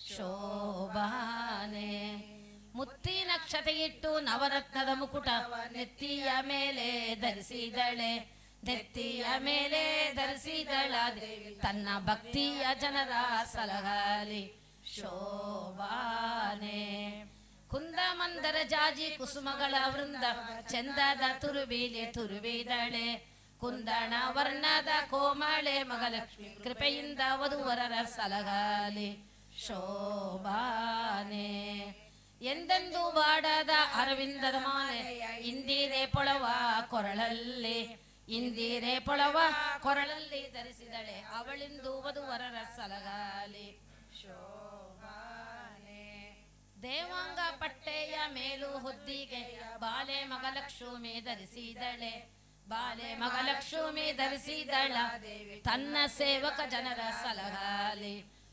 A: ಶೋಭಾನೆ ಮುತ್ತಿನ ಕ್ಷತೆ ಇಟ್ಟು ನವರತ್ನದ ಮುಕುಟ ನೆತ್ತಿಯ ಮೇಲೆ ಧರಿಸಿದಳೆ ನೆತ್ತಿಯ ಮೇಲೆ ಧರಿಸಿದಳ ದೇವಿ ತನ್ನ ಭಕ್ತಿಯ ಜನರ ಸಲಹಲಿ ಶೋಭಾನೆ ಕುಂದ ಮಂದರ ಜಾಜಿ ಕುಸುಮಗಳ ವೃಂದ ಚಂದದ ತುರುಬಿಲೆ ತುರುವಿದಳೆ ಕುಂದಣ ವರ್ಣದ ಕೋಮಳೆ ಮಗಲಕ್ಷ್ಮಿ ಕೃಪೆಯಿಂದ ವಧುವರರ ಸಲಗಾಲಿ ಶೋಭಾನೆ ಎಂದೆಂದು ಬಾಡದ ಅರವಿಂದದ ಮಾಲೆ ಇಂದಿರೆ ಪೊಳವ ಕೊರಳಲ್ಲಿ ಇಂದಿರೆ ಪೊಳವ ಕೊರಳಲ್ಲಿ ಧರಿಸಿದಳೆ ಅವಳಿಂದು ವಧುವರರ ಸಲಗಾಲಿ ದೇವಾಂಗ ಪಟ್ಟೆಯ ಮೇಲು ಹೊದ್ದಿಗೆ ಬಾಲೆ ಮಗಲಕ್ಷ್ಮಿ ಧರಿಸಿದಳೆ ಬಾಲೆ ಮಗಲಕ್ಷ್ಮಿ ಧರಿಸಿದಳ ತನ್ನ ಸೇವಕ ಜನರ ಸಲಹಾಲಿ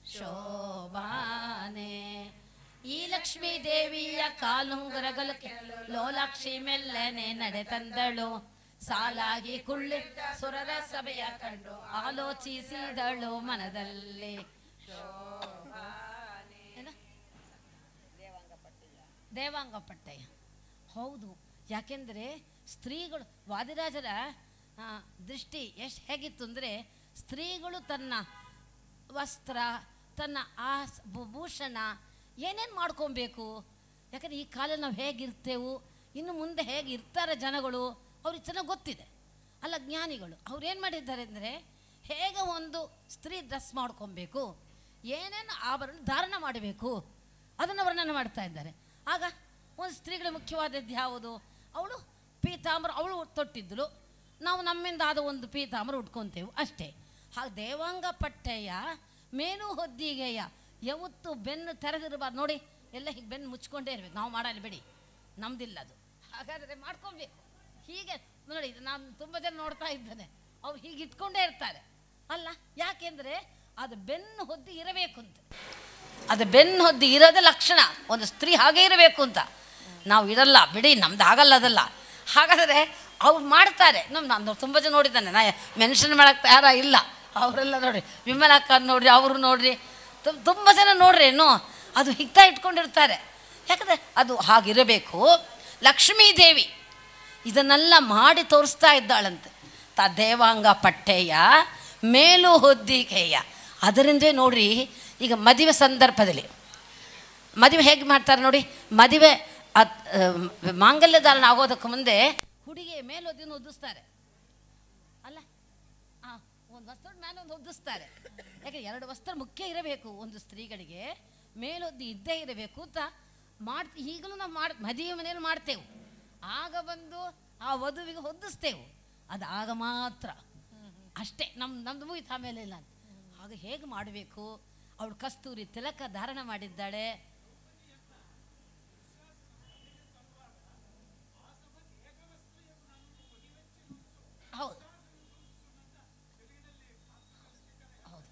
A: ಶೋಭಾನೆ ಈ ಲಕ್ಷ್ಮೀ ದೇವಿಯ ಕಾಲುಂಗುರ ಗಲಕೆ ಲೋಲಾಕ್ಷಿ ಮೆಲ್ಲನೆ ನಡೆ ತಂದಳು ಸಾಲಾಗಿ ಕುಳ್ಳಿದ್ದ ಸುರರ ಸಭೆಯ ಕಂಡು ಆಲೋಚಿಸಿದಳು ಮನದಲ್ಲಿ ಏನ? ದೇವಾಂಗ ಪಟ್ಟಯ ಹೌದು ಯಾಕೆಂದರೆ ಸ್ತ್ರೀಗಳು ವಾದಿರಾಜರ ಆ, ದೃಷ್ಟಿ ಎಷ್ಟು ಹೇಗಿತ್ತು ಅಂದರೆ ಸ್ತ್ರೀಗಳು ತನ್ನ ವಸ್ತ್ರ ತನ್ನ ಆಸ್ ಭೂ- ಭೂಷಣ ಏನೇನು ಮಾಡ್ಕೊಬೇಕು ಯಾಕಂದರೆ ಈ ಕಾಲದಲ್ಲಿ ನಾವು ಹೇಗಿರ್ತೇವು ಇನ್ನು ಮುಂದೆ ಹೇಗೆ ಇರ್ತಾರೆ ಜನಗಳು ಅವ್ರಿಗೆ ಚೆನ್ನಾಗಿ ಗೊತ್ತಿದೆ ಅಲ್ಲ ಜ್ಞಾನಿಗಳು ಅವ್ರು ಏನು ಮಾಡಿದ್ದಾರೆ ಅಂದರೆ ಹೇಗೆ ಒಂದು ಸ್ತ್ರೀ ಡ್ರೆಸ್ ಮಾಡ್ಕೊಬೇಕು ಏನೇನು ಆಭರಣ ಧಾರಣ ಮಾಡಬೇಕು ಅದನ್ನು ವರ್ಣನೆ ಮಾಡ್ತಾ ಇದ್ದಾರೆ ಆಗ ಒಂದು ಸ್ತ್ರೀಗಳ ಮುಖ್ಯವಾದದ್ದು ಯಾವುದು ಅವಳು ಪೀತಾಂಬರ ಅವಳು ತೊಟ್ಟಿದ್ದಳು ನಾವು ನಮ್ಮಿಂದ ಆದ ಒಂದು ಪೀತಾಂಬರ ಉಟ್ಕೊತೇವೆ ಅಷ್ಟೇ ಹಾಗೆ ದೇವಾಂಗ ಪಟ್ಟೆಯ ಮೇನು ಹೊದ್ದಿಗೆಯ ಯಾವತ್ತು ಬೆನ್ನು ತೆರೆದಿರಬಾರ್ದು ನೋಡಿ ಎಲ್ಲ ಹೀಗೆ ಬೆನ್ನು ಮುಚ್ಕೊಂಡೇ ಇರಬೇಕು ನಾವು ಮಾಡಲ್ಲ ಬಿಡಿ ನಮ್ದಿಲ್ಲ ಅದು ಹಾಗಾದರೆ ಮಾಡ್ಕೊಬೇಕು ಹೀಗೆ ನೋಡಿ ಇದು ನಾನು ತುಂಬ ಜನ ನೋಡ್ತಾ ಇದ್ದೇನೆ ಅವ್ರು ಹೀಗೆ ಇಟ್ಕೊಂಡೇ ಇರ್ತಾರೆ ಅಲ್ಲ ಯಾಕೆಂದರೆ ಅದು ಬೆನ್ನು ಹೊದ್ದಿ ಇರಬೇಕು ಅಂತ ಅದು ಬೆನ್ನು ಹೊದ್ದಿ ಇರೋದೇ ಲಕ್ಷಣ ಒಂದು ಸ್ತ್ರೀ ಹಾಗೆ ಇರಬೇಕು ಅಂತ ನಾವು ಇರಲ್ಲ ಬಿಡಿ ನಮ್ದು ಆಗಲ್ಲ ಅದಲ್ಲ ಹಾಗಾದರೆ ಅವ್ರು ಮಾಡ್ತಾರೆ ನಮ್ಮ ನಾನು ತುಂಬ ಜನ ನೋಡಿದ್ದಾನೆ ನಾ ಮೆನ್ಷನ್ ಮಾಡೋಕ್ಕೆ ತಯಾರ ಇಲ್ಲ ಅವರೆಲ್ಲ ನೋಡ್ರಿ ವಿಮಲ ಅಕ್ಕ ನೋಡ್ರಿ ಅವರು ನೋಡ್ರಿ ತು- ತುಂಬ ಜನ ನೋಡ್ರಿ ಏನು ಅದು ಹಿಗ್ತಾ ಇಟ್ಕೊಂಡಿರ್ತಾರೆ ಯಾಕಂದರೆ ಅದು ಹಾಗಿರಬೇಕು ಲಕ್ಷ್ಮೀ ದೇವಿ ಇದನ್ನೆಲ್ಲ ಮಾಡಿ ತೋರಿಸ್ತಾ ಇದ್ದಾಳಂತೆ ತ ದೇವಾಂಗ ಪಟ್ಟೆಯ ಮೇಲು ಹೊದ್ದಿಕೆಯ ಅದರಿಂದಲೇ ನೋಡ್ರಿ ಈಗ ಮದುವೆ ಸಂದರ್ಭದಲ್ಲಿ ಮದುವೆ ಹೇಗೆ ಮಾಡ್ತಾರೆ ನೋಡಿ ಮದುವೆ ಅದ್- ಆ, ಮಾಂಗಲ್ಯ ಧಾರಣ ಆಗೋದಕ್ಕೆ ಮುಂದೆ ಹುಡುಗಿ ಮೇಲೊದ್ದಿನ ಒದಿಸ್ತಾರೆ ಅಲ್ಲ ಆ ಒಂದು ವಸ್ತ್ರದ ಮೇಲೆ ಒಂದು ಒದಿಸ್ತಾರೆ ಯಾಕೆ ಎರಡು ವಸ್ತ್ರ ಮುಖ್ಯ ಇರಬೇಕು ಒಂದು ಸ್ತ್ರೀಗಳಿಗೆ ಮೇಲೊದ್ದಿ ಇದ್ದೇ ಇರಬೇಕು ಅಂತ ಮಾಡ್ತಿ ಈಗಲೂ ನಾವು ಮಾಡಿ ಮದುವೆ ಮನೆಯಲ್ಲಿ ಮಾಡ್ತೇವೆ ಆಗ ಬಂದು ಆ ವಧುವಿಗೆ ಹೊದಿಸ್ತೇವೆ ಅದು ಆಗ ಮಾತ್ರ ಅಷ್ಟೇ ನಮ್ಮ ನಮ್ದು ಮುಗಿತು ಆಮೇಲೆ ಇಲ್ಲ ಅಂತ ಆಗ ಹೇಗೆ ಮಾಡಬೇಕು ಅವಳು ಕಸ್ತೂರಿ ತಿಲಕ ಧಾರಣ ಮಾಡಿದ್ದಾಳೆ ಹೌದು ಹೌದು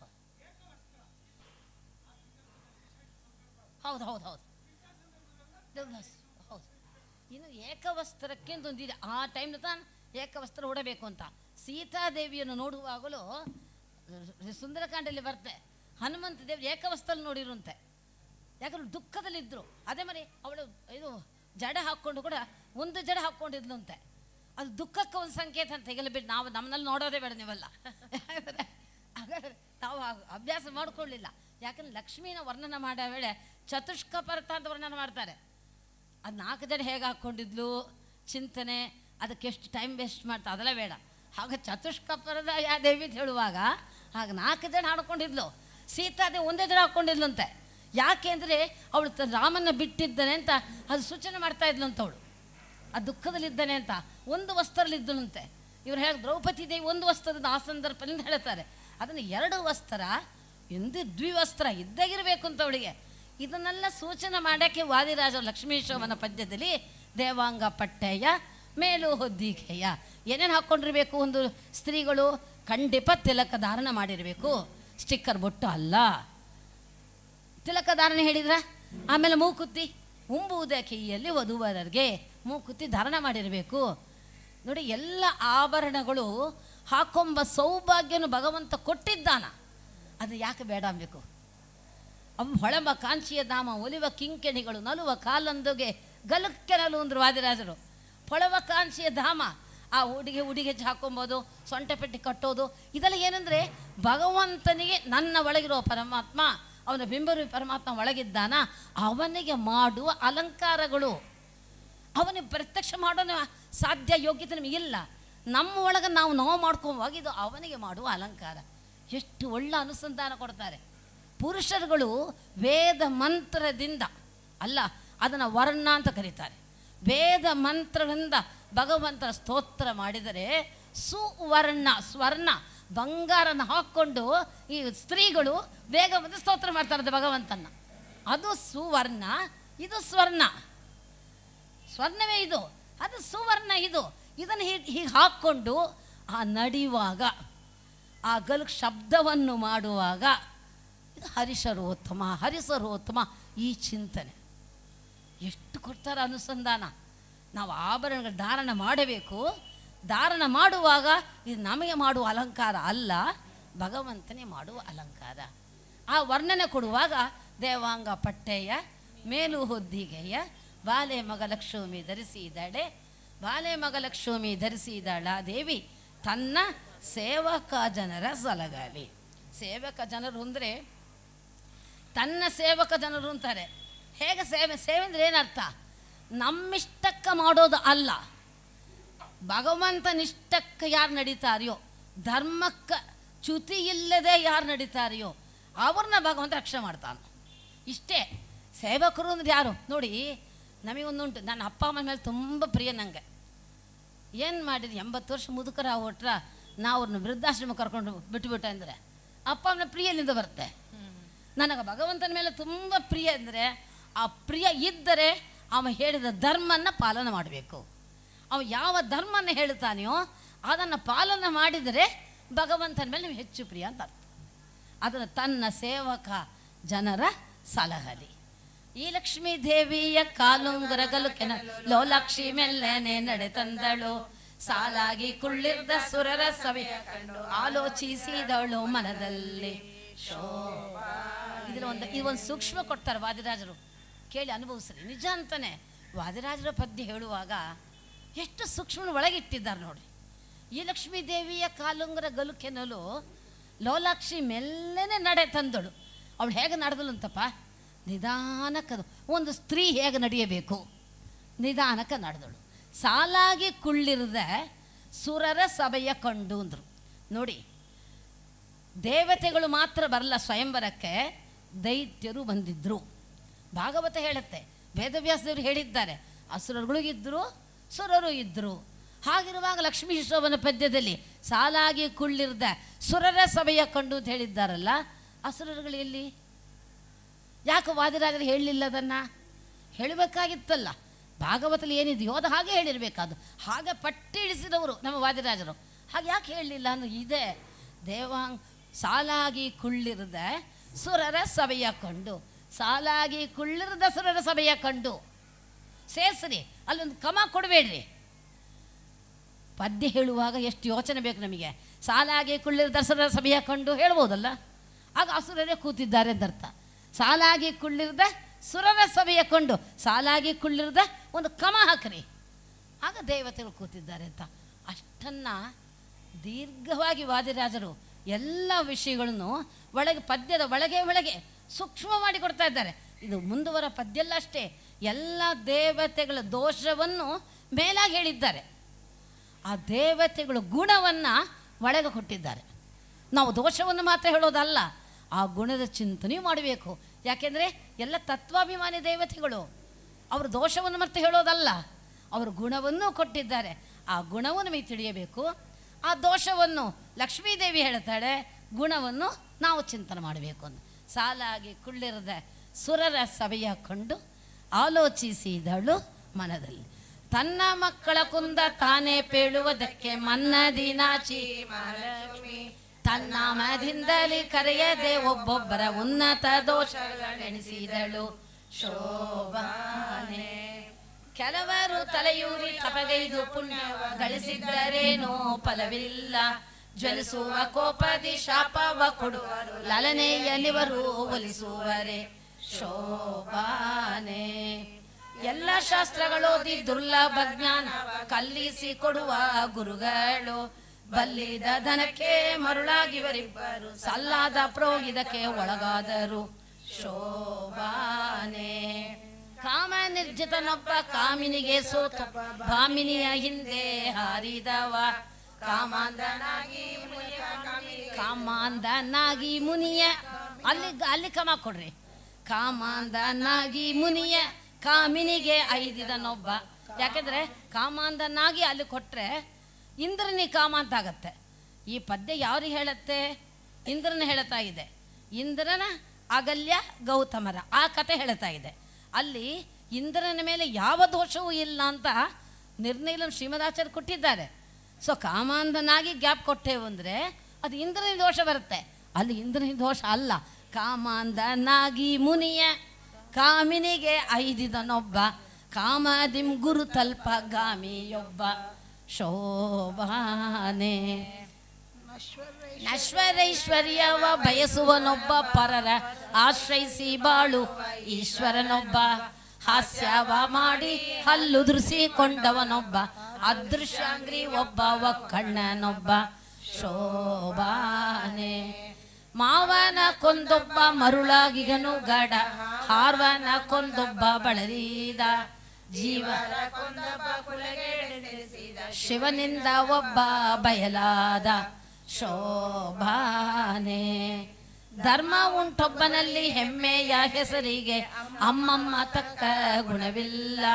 A: ಹೌದು ಹೌದು ಹೌದು ದೇವ್ದಾಸ್, ಹೌದು ಇನ್ನು ಏಕವಸ್ತ್ರಕ್ಕೆ ಅಂತ ಒಂದಿದೆ ಆ ಟೈಮ್ನ ತಾನು ಏಕವಸ್ತ್ರ ಉಡಬೇಕು ಅಂತ ಸೀತಾದೇವಿಯನ್ನು ನೋಡುವಾಗಲೂ ಸುಂದರಕಾಂಡಲ್ಲಿ ಬರುತ್ತೆ ಹನುಮಂತ ದೇವಿ ಏಕವಸ್ತ್ರದಲ್ಲಿ ನೋಡಿರುವಂತೆ ಯಾಕಂದ್ರೆ ದುಃಖದಲ್ಲಿದ್ದರು ಅದೇ ಮರಿ ಅವಳು ಇದು ಜಡ ಹಾಕ್ಕೊಂಡು ಕೂಡ ಒಂದು ಜಡ ಹಾಕ್ಕೊಂಡಿದ್ಲಂತೆ ಅದು ದುಃಖಕ್ಕೆ ಒಂದು ಸಂಕೇತ ಅಂತ ಈಗೆಲ್ಲ ಬಿಟ್ಟು ನಾವು ನಮ್ಮಲ್ಲಿ ನೋಡೋದೇ ಬೇಡ ನೀವೆಲ್ಲ ಯಾಕಂದ್ರೆ ಹಾಗಾದ್ರೆ ನಾವು ಆ ಅಭ್ಯಾಸ ಮಾಡ್ಕೊಳ್ಳಿಲ್ಲ ಯಾಕಂದ್ರೆ ಲಕ್ಷ್ಮೀನ ವರ್ಣನ ಮಾಡೋ ವೇಳೆ ಚತುಷ್ಕ ಪರ್ತ ಅಂತ ವರ್ಣನ ಮಾಡ್ತಾರೆ ಅದು ನಾಲ್ಕು ಜನ ಹೇಗೆ ಹಾಕ್ಕೊಂಡಿದ್ಲು ಚಿಂತನೆ ಅದಕ್ಕೆ ಎಷ್ಟು ಟೈಮ್ ವೇಸ್ಟ್ ಮಾಡ್ತಾ ಅದೆಲ್ಲ ಬೇಡ ಹಾಗೆ ಚತುಷ್ಕಪರದ ಯಾ ದೇವಿ ಅಂತ ಹೇಳುವಾಗ ಆಗ ನಾಲ್ಕು ಜನ ಹಾಡ್ಕೊಂಡಿದ್ಲು ಸೀತಾದೇವಿ ಒಂದೇ ಜನ ಹಾಕ್ಕೊಂಡಿದ್ಲಂತೆ ಯಾಕೆ ಅಂದರೆ ಅವಳು ತ- ರಾಮನ ಬಿಟ್ಟಿದ್ದಾನೆ ಅಂತ ಅದು ಸೂಚನೆ ಮಾಡ್ತಾ ಇದ್ಲು ಅಂತ ಅವಳು ಆ ದುಃಖದಲ್ಲಿದ್ದಾನೆ ಅಂತ ಒಂದು ವಸ್ತ್ರದಲ್ಲಿದ್ದನಂತೆ ಇವ್ರು ಹೇಳಿ ದ್ರೌಪದಿ ದೇವಿ ಒಂದು ವಸ್ತ್ರದ ಆ ಸಂದರ್ಭದಿಂದ ಹೇಳ್ತಾರೆ ಅದನ್ನು ಎರಡು ವಸ್ತ್ರ ಎಂದು ದ್ವಿವಸ್ತ್ರ ಇದ್ದಾಗಿರಬೇಕು ಅಂತ ಅವಳಿಗೆ ಇದನ್ನೆಲ್ಲ ಸೂಚನೆ ಮಾಡೋಕ್ಕೆ ವಾದಿರಾಜ ಲಕ್ಷ್ಮೀಶೋಮನ ಪದ್ಯದಲ್ಲಿ ದೇವಾಂಗ ಪಟ್ಟೆಯ ಮೇಲು ಹೊದ್ದಿಗೆಯ ಏನೇನು ಹಾಕ್ಕೊಂಡಿರ್ಬೇಕು ಒಂದು ಸ್ತ್ರೀಗಳು ಖಂಡಿತ ತಿಲಕ ಧಾರಣ ಮಾಡಿರಬೇಕು ಸ್ಟಿಕ್ಕರ್ ಬೊಟ್ಟು ಅಲ್ಲ ತಿಲಕ ಧಾರಣೆ ಹೇಳಿದ್ರ ಆಮೇಲೆ ಮೂಕುತ್ತಿ ಉಂಬುವುದ ಕೈಯಲ್ಲಿ ವಧುವರರಿಗೆ ಮೂಕುತ್ತಿ ಧಾರಣ ಮಾಡಿರಬೇಕು ನೋಡಿ ಎಲ್ಲ ಆಭರಣಗಳು ಹಾಕೊಂಬ ಸೌಭಾಗ್ಯನು ಭಗವಂತ ಕೊಟ್ಟಿದ್ದಾನ ಅದು ಯಾಕೆ ಬೇಡ ಅನ್ಬೇಕು ಅವು ಹೊಳಂಬ ಕಾಂಚಿಯ ಧಾಮ ಒಲಿವ ಕಿಂಕೆಣಿಗಳು ನಲುವ ಕಾಲಂದುಗೆ ಗಲಕ್ಕೆ ನಲು ಅಂದ್ರು ವಾದಿರಾಜರು ಹೊಳವ ಕಾಂಚಿಯ ಧಾಮ ಆ ಉಡಿಗೆ ಉಡಿಗೆ ಹಾಕೊಬೋದು ಸೊಂಟ ಪೆಟ್ಟಿ ಕಟ್ಟೋದು ಇದೆಲ್ಲ ಏನಂದರೆ ಭಗವಂತನಿಗೆ ನನ್ನ ಒಳಗಿರೋ ಪರಮಾತ್ಮ ಅವನ ಬಿಂಬರು ಪರಮಾತ್ಮ ಒಳಗಿದ್ದಾನ ಅವನಿಗೆ ಮಾಡುವ ಅಲಂಕಾರಗಳು ಅವನಿಗೆ ಪ್ರತ್ಯಕ್ಷ ಮಾಡೋಣ ಸಾಧ್ಯ ಯೋಗ್ಯತೆ ನಮಗಿಲ್ಲ ನಮ್ಮ ಒಳಗೆ ನಾವು ನೋವು ಮಾಡ್ಕೊಂಬಾಗ ಇದು ಅವನಿಗೆ ಮಾಡುವ ಅಲಂಕಾರ ಎಷ್ಟು ಒಳ್ಳೆ ಅನುಸಂಧಾನ ಕೊಡ್ತಾರೆ ಪುರುಷರುಗಳು ವೇದ ಮಂತ್ರದಿಂದ ಅಲ್ಲ ಅದನ್ನು ವರ್ಣ ಅಂತ ಕರೀತಾರೆ ವೇದ ಮಂತ್ರದಿಂದ ಭಗವಂತನ ಸ್ತೋತ್ರ ಮಾಡಿದರೆ ಸುವರ್ಣ ಸ್ವರ್ಣ ಬಂಗಾರನ ಹಾಕ್ಕೊಂಡು ಈ ಸ್ತ್ರೀಗಳು ಬೇಗ ಬಂದು ಸ್ತೋತ್ರ ಮಾಡ್ತಾರೆ ಭಗವಂತನ ಅದು ಸುವರ್ಣ ಇದು ಸ್ವರ್ಣ ಸ್ವರ್ಣವೇ ಇದು ಅದು ಸುವರ್ಣ ಇದು ಇದನ್ನು ಹೀಗೆ ಹೀಗೆ ಹಾಕ್ಕೊಂಡು ಆ ನಡೆಯುವಾಗ ಆ ಗಲ್ ಶಬ್ದವನ್ನು ಮಾಡುವಾಗ ಇದು ಹರಿಸರೋತ್ತಮ ಹರಿಸರೋತ್ತಮ ಈ ಚಿಂತನೆ ಎಷ್ಟು ಕೊಡ್ತಾರೆ ಅನುಸಂಧಾನ ನಾವು ಆಭರಣಗಳ ಧಾರಣ ಮಾಡಬೇಕು ಧಾರಣ ಮಾಡುವಾಗ ಇದು ನಮಗೆ ಮಾಡುವ ಅಲಂಕಾರ ಅಲ್ಲ ಭಗವಂತನೇ ಮಾಡುವ ಅಲಂಕಾರ ಆ ವರ್ಣನೆ ಕೊಡುವಾಗ ದೇವಾಂಗ ಪಟ್ಟೆಯ ಮೇಲು ಹೊದ್ದಿಗೆಯ ಬಾಲೆ ಮಗ ಲಕ್ಷ್ಮಿ ಧರಿಸಿದಳೆ ಬಾಲೆ ಮಗ ಲಕ್ಷ್ಮಿ ಧರಿಸಿದಳ ದೇವಿ ತನ್ನ ಸೇವಕ ಜನರ ಸಲಗಾಲಿ ಸೇವಕ ಜನರು ಅಂದರೆ ತನ್ನ ಸೇವಕ ಜನರು ಅಂತಾರೆ ಹೇಗೆ ಸೇವೆ ಸೇವೆ ಅಂದರೆ ಏನರ್ಥ ನಮ್ಮಿಷ್ಟಕ್ಕೆ ಮಾಡೋದು ಅಲ್ಲ ಭಗವಂತನಿಷ್ಟಕ್ಕೆ ಯಾರು ನಡೀತಾರೆಯೋ ಧರ್ಮಕ್ಕೆ ಚ್ಯುತಿ ಇಲ್ಲದೆ ಯಾರು ನಡೀತಾರೆಯೋ ಅವ್ರನ್ನ ಭಗವಂತ ರಕ್ಷಣೆ ಮಾಡ್ತಾನೆ ಇಷ್ಟೇ ಸೇವಕರು ಅಂದ್ರೆ ಯಾರು ನೋಡಿ ನಮಗೊಂದುಂಟು ನನ್ನ ಅಪ್ಪ ಅಮ್ಮನ ಮೇಲೆ ತುಂಬ ಪ್ರಿಯ ನನಗೆ ಏನು ಮಾಡಿದ್ರಿ ಎಂಬತ್ತು ವರ್ಷ ಮುದುಕರ ಹೊಟ್ರ ನಾವು ಅವ್ರನ್ನ ವೃದ್ಧಾಶ್ರಮ ಕರ್ಕೊಂಡು ಬಿಟ್ಟುಬಿಟ್ಟ ಅಂದರೆ ಅಪ್ಪ ಅಮ್ಮನ ಪ್ರಿಯಲಿಂದ ಬರುತ್ತೆ ನನಗೆ ಭಗವಂತನ ಮೇಲೆ ತುಂಬ ಪ್ರಿಯ ಅಂದರೆ ಆ ಪ್ರಿಯ ಇದ್ದರೆ ಅವ ಹೇಳಿದ ಧರ್ಮನ ಪಾಲನೆ ಮಾಡಬೇಕು ಅವ ಯಾವ ಧರ್ಮನ ಹೇಳ್ತಾನೆಯೋ ಅದನ್ನು ಪಾಲನೆ ಮಾಡಿದರೆ ಭಗವಂತನ ಮೇಲೆ ನೀವು ಹೆಚ್ಚು ಪ್ರಿಯ ಅಂತ ಅರ್ಥ ಅದನ್ನು ತನ್ನ ಸೇವಕ ಜನರ ಸಲಹಲಿ ಈ ಲಕ್ಷ್ಮೀ ದೇವಿಯ ಕಾಲುಂಗುರಗಲು ಕೆನ ಲೋಲಾಕ್ಷಿ ಮೆಲ್ಲನೆ ನಡೆ ತಂದಳು ಸಾಲಾಗಿ ಕುಳ್ಳಿರ್ದ ಸುರರ ಸಭೆಯ ಕಂಡು ಆಲೋಚಿಸಿದಳು ಮನದಲ್ಲಿ ಶೋಭಾ ಇದ್ರ ಒಂದು ಇದು ಒಂದು ಸೂಕ್ಷ್ಮ ಕೊಡ್ತಾರೆ ವಾದಿರಾಜರು ಕೇಳಿ ಅನುಭವಿಸ್ರಿ ನಿಜ ಅಂತಾನೆ ವಾದಿರಾಜರ ಪದ್ಯ ಹೇಳುವಾಗ ಎಷ್ಟು ಸೂಕ್ಷ್ಮ ಒಳಗಿಟ್ಟಿದ್ದಾರೆ ನೋಡಿ ಈ ಲಕ್ಷ್ಮೀ ದೇವಿಯ ಕಾಲುಂಗರ ಗಲುಕೆನಲು ಲೋಲಾಕ್ಷಿ ಮೆಲ್ಲನೆ ನಡೆ ತಂದಳು ಅವಳು ಹೇಗೆ ನಡೆದಳು ಅಂತಪ್ಪ ನಿಧಾನಕ್ಕೆ ಒಂದು ಸ್ತ್ರೀ ಹೇಗೆ ನಡೆಯಬೇಕು ನಿಧಾನಕ್ಕೆ ನಡೆದಳು ಸಾಲಾಗಿ ಕುಳ್ಳಿರದ ಸುರರ ಸಭೆಯ ಕಂಡು ಅಂದರು ನೋಡಿ ದೇವತೆಗಳು ಮಾತ್ರ ಬರಲ್ಲ ಸ್ವಯಂವರಕ್ಕೆ ದೈತ್ಯರು ಬಂದಿದ್ದರು ಭಾಗವತ ಹೇಳುತ್ತೆ ವೇದವ್ಯಾಸದೇವರು ಹೇಳಿದ್ದಾರೆ ಅಸುರರುಗಳು ಇದ್ದರು ಸುರರು ಇದ್ದರು ಹಾಗಿರುವಾಗ ಲಕ್ಷ್ಮೀ ಶೋಭನ ಪದ್ಯದಲ್ಲಿ ಸಾಲಾಗಿ ಕುಳ್ಳಿರ್ದ ಸುರರ ಸಭೆಯ ಕಂಡು ಅಂತ ಹೇಳಿದ್ದಾರಲ್ಲ ಅಸುರರುಗಳು ಎಲ್ಲಿ ಯಾಕೆ ವಾದಿರಾಜರು ಹೇಳಲಿಲ್ಲ ಅದನ್ನು ಹೇಳಬೇಕಾಗಿತ್ತಲ್ಲ ಭಾಗವತಲ್ಲಿ ಏನಿದೆಯೋ ಅದು ಹಾಗೆ ಹೇಳಿರಬೇಕಾದು ಹಾಗೆ ಪಟ್ಟಿ ಇಳಿಸಿದವರು ನಮ್ಮ ವಾದಿರಾಜರು ಹಾಗೆ ಯಾಕೆ ಹೇಳಲಿಲ್ಲ ಅನ್ನೋ ಇದೆ ದೇವಾಂಗ್ ಸಾಲಾಗಿ ಕುಳ್ಳಿರದ ಸುರರ ಸಭೆಯ ಕಂಡು ಸಾಲಾಗಿ ಕುಳ್ಳಿರದ ಸುರರ ಸಭೆಯ ಕಂಡು ಸೇರಿಸ್ರಿ ಅಲ್ಲೊಂದು ಕಮ ಕೊಡಬೇಡ್ರಿ ಪದ್ಯ ಹೇಳುವಾಗ ಎಷ್ಟು ಯೋಚನೆ ಬೇಕು ನಮಗೆ ಸಾಲಾಗಿ ಕುಳ್ಳಿರದ ಸುರರ ಸಭೆಯ ಕಂಡು ಹೇಳ್ಬೋದಲ್ಲ ಆಗ ಅಸುರರೇ ಕೂತಿದ್ದಾರೆ ಅಂತರ್ಥ ಸಾಲಾಗಿ ಕುಳ್ಳಿರದ ಸುರರ ಸಭೆಯ ಕೊಂಡು ಸಾಲಾಗಿ ಕುಳ್ಳಿರದ ಒಂದು ಕಮ ಹಾಕ್ರಿ ಆಗ ದೇವತೆಗಳು ಕೂತಿದ್ದಾರೆ ಅಂತ ಅಷ್ಟನ್ನು ದೀರ್ಘವಾಗಿ ವಾದಿರಾಜರು ಎಲ್ಲ ವಿಷಯಗಳನ್ನು ಒಳಗೆ ಪದ್ಯದ ಒಳಗೆ ಒಳಗೆ ಸೂಕ್ಷ್ಮ ಮಾಡಿ ಕೊಡ್ತಾ ಇದ್ದಾರೆ ಇದು ಮುಂದುವರ ಪದ್ಯ ಎಲ್ಲ ಅಷ್ಟೇ ಎಲ್ಲ ದೇವತೆಗಳ ದೋಷವನ್ನು ಮೇಲಾಗಿ ಹೇಳಿದ್ದಾರೆ ಆ ದೇವತೆಗಳ ಗುಣವನ್ನು ಒಳಗೆ ಕೊಟ್ಟಿದ್ದಾರೆ ನಾವು ದೋಷವನ್ನು ಮಾತ್ರ ಹೇಳೋದಲ್ಲ ಆ ಗುಣದ ಚಿಂತನೆ ಮಾಡಬೇಕು ಯಾಕೆಂದರೆ ಎಲ್ಲ ತತ್ವಾಭಿಮಾನಿ ದೇವತೆಗಳು ಅವರು ದೋಷವನ್ನು ಮತ್ತೆ ಹೇಳೋದಲ್ಲ ಅವರು ಗುಣವನ್ನು ಕೊಟ್ಟಿದ್ದಾರೆ ಆ ಗುಣವನ್ನು ನಮಗೆ ತಿಳಿಯಬೇಕು ಆ ದೋಷವನ್ನು ಲಕ್ಷ್ಮೀದೇವಿ ಹೇಳ್ತಾಳೆ ಗುಣವನ್ನು ನಾವು ಚಿಂತನೆ ಮಾಡಬೇಕು ಅಂತ ಸಾಲಾಗಿ ಕುಳ್ಳಿರದ ಸುರರ ಸಭೆಯ ಕೊಂಡು ಆಲೋಚಿಸಿದಳು ಮನದಲ್ಲಿ ತನ್ನ ಮಕ್ಕಳ ಕುಂದ ತಾನೇ ಪೇಳುವುದಕ್ಕೆ ಮನ್ನದಿ ನಾಚಿ
B: ಮಹಾಲಕ್ಷ್ಮಿ
A: ತನ್ನಾಮದಿಂದಲೇ ಕರೆಯದೆ ಒಬ್ಬೊಬ್ಬರ ಉನ್ನತ ದೋಷಗಳೆಣಿಸಿದಳು ಶೋಭಾನೆ ಕೆಲವರು ತಲೆಯೂರಿ ತಪಗೈದು ಪುಣ್ಯ ಗಳಿಸಿದ್ದರೇನೋ ಫಲವಿಲ್ಲ ಜ್ವಲಿಸುವ ಕೋಪದಿ ಶಾಪವ ಕೊಡುವರು ಲಲನೆಯನಿವರು ಒಲಿಸುವರೆ ಶೋಭಾನೆ ಎಲ್ಲ ಶಾಸ್ತ್ರಗಳೋದಿ ದುರ್ಲಭ ಜ್ಞಾನ ಕಲ್ಲಿಸಿ ಕೊಡುವ ಗುರುಗಳು ಬಲ್ಲಿದ ಧನಕ್ಕೆ ಮರುಳಾಗಿವರಿಬ್ಬರು ಸಲ್ಲಾದ ಪ್ರೋಗಿದಕ್ಕೆ ಒಳಗಾದರು ಶೋಭಾನೆ ಕಾಮ ನಿರ್ಜಿತನೊಬ್ಬ ಕಾಮಿನಿಗೆ ಸೋತು ಭಾಮಿನಿಯ ಹಿಂದೆ ಹಾರಿದವ ಕಾಮಾಂಧನಾಗಿ ಕಾಮಾಂಧನಾಗಿ ಮುನಿಯ ಅಲ್ಲಿ ಅಲ್ಲಿ ಕಮ ಕೊಡ್ರಿ ಕಾಮಾಂಧನಾಗಿ ಮುನಿಯ ಕಾಮಿನಿಗೆ ಐದಿದನೊಬ್ಬ ಯಾಕೆಂದ್ರೆ ಕಾಮಾಂಧನಾಗಿ ಅಲ್ಲಿ ಕೊಟ್ರೆ ಇಂದ್ರನಿ ಕಾಮ ಅಂತ ಆಗತ್ತೆ ಈ ಪದ್ಯ ಯಾರಿಗೆ ಹೇಳುತ್ತೆ ಇಂದ್ರನ ಹೇಳ್ತಾ ಇದೆ ಇಂದ್ರನ ಅಗಲ್ಯ ಗೌತಮರ ಆ ಕತೆ ಹೇಳ್ತಾ ಇದೆ ಅಲ್ಲಿ ಇಂದ್ರನ ಮೇಲೆ ಯಾವ ದೋಷವೂ ಇಲ್ಲ ಅಂತ ನಿರ್ಣಯ ಶ್ರೀಮದಾಚಾರ್ಯ ಕೊಟ್ಟಿದ್ದಾರೆ ಸೊ ಕಾಮಾಂಧನಾಗಿ ಗ್ಯಾಪ್ ಕೊಟ್ಟೆವು ಅಂದರೆ ಅದು ಇಂದ್ರನ ದೋಷ ಬರುತ್ತೆ ಅಲ್ಲಿ ಇಂದ್ರನ ದೋಷ ಅಲ್ಲ ಕಾಮಾಂಧನಾಗಿ ಮುನಿಯ ಕಾಮಿನಿಗೆ ಐದಿದನೊಬ್ಬ ಕಾಮದಿಂ ಗುರು ತಲ್ಪ ಗಾಮಿಯೊಬ್ಬ ಶೋಭಾನೆ ನಶ್ವರೈಶ್ವರ್ಯವ ಬಯಸುವನೊಬ್ಬ ಪರರ ಆಶ್ರಯಿಸಿ ಬಾಳು ಈಶ್ವರನೊಬ್ಬ ಹಾಸ್ಯವ ಮಾಡಿ ಹಲ್ಲುದುರಿಸಿಕೊಂಡವನೊಬ್ಬ ಅದೃಶ್ಯಾಂಗ್ರಿ ಒಬ್ಬ ಒಕ್ಕಣ್ಣನೊಬ್ಬ ಶೋಭಾನೆ ಮಾವನ ಕೊಂದೊಬ್ಬ ಮರುಳಾಗಿಗನು ಗಡ ಹಾರ್ವನ ಕೊಂದೊಬ್ಬ ಬಳರಿದ ಜೀವ ಶಿವನಿಂದ ಒಬ್ಬ ಬಯಲಾದ ಶೋಭಾನೆ ಧರ್ಮ ಉಂಟೊಬ್ಬನಲ್ಲಿ ಹೆಮ್ಮೆಯ ಹೆಸರಿಗೆ ಅಮ್ಮಮ್ಮ ತಕ್ಕ ಗುಣವಿಲ್ಲ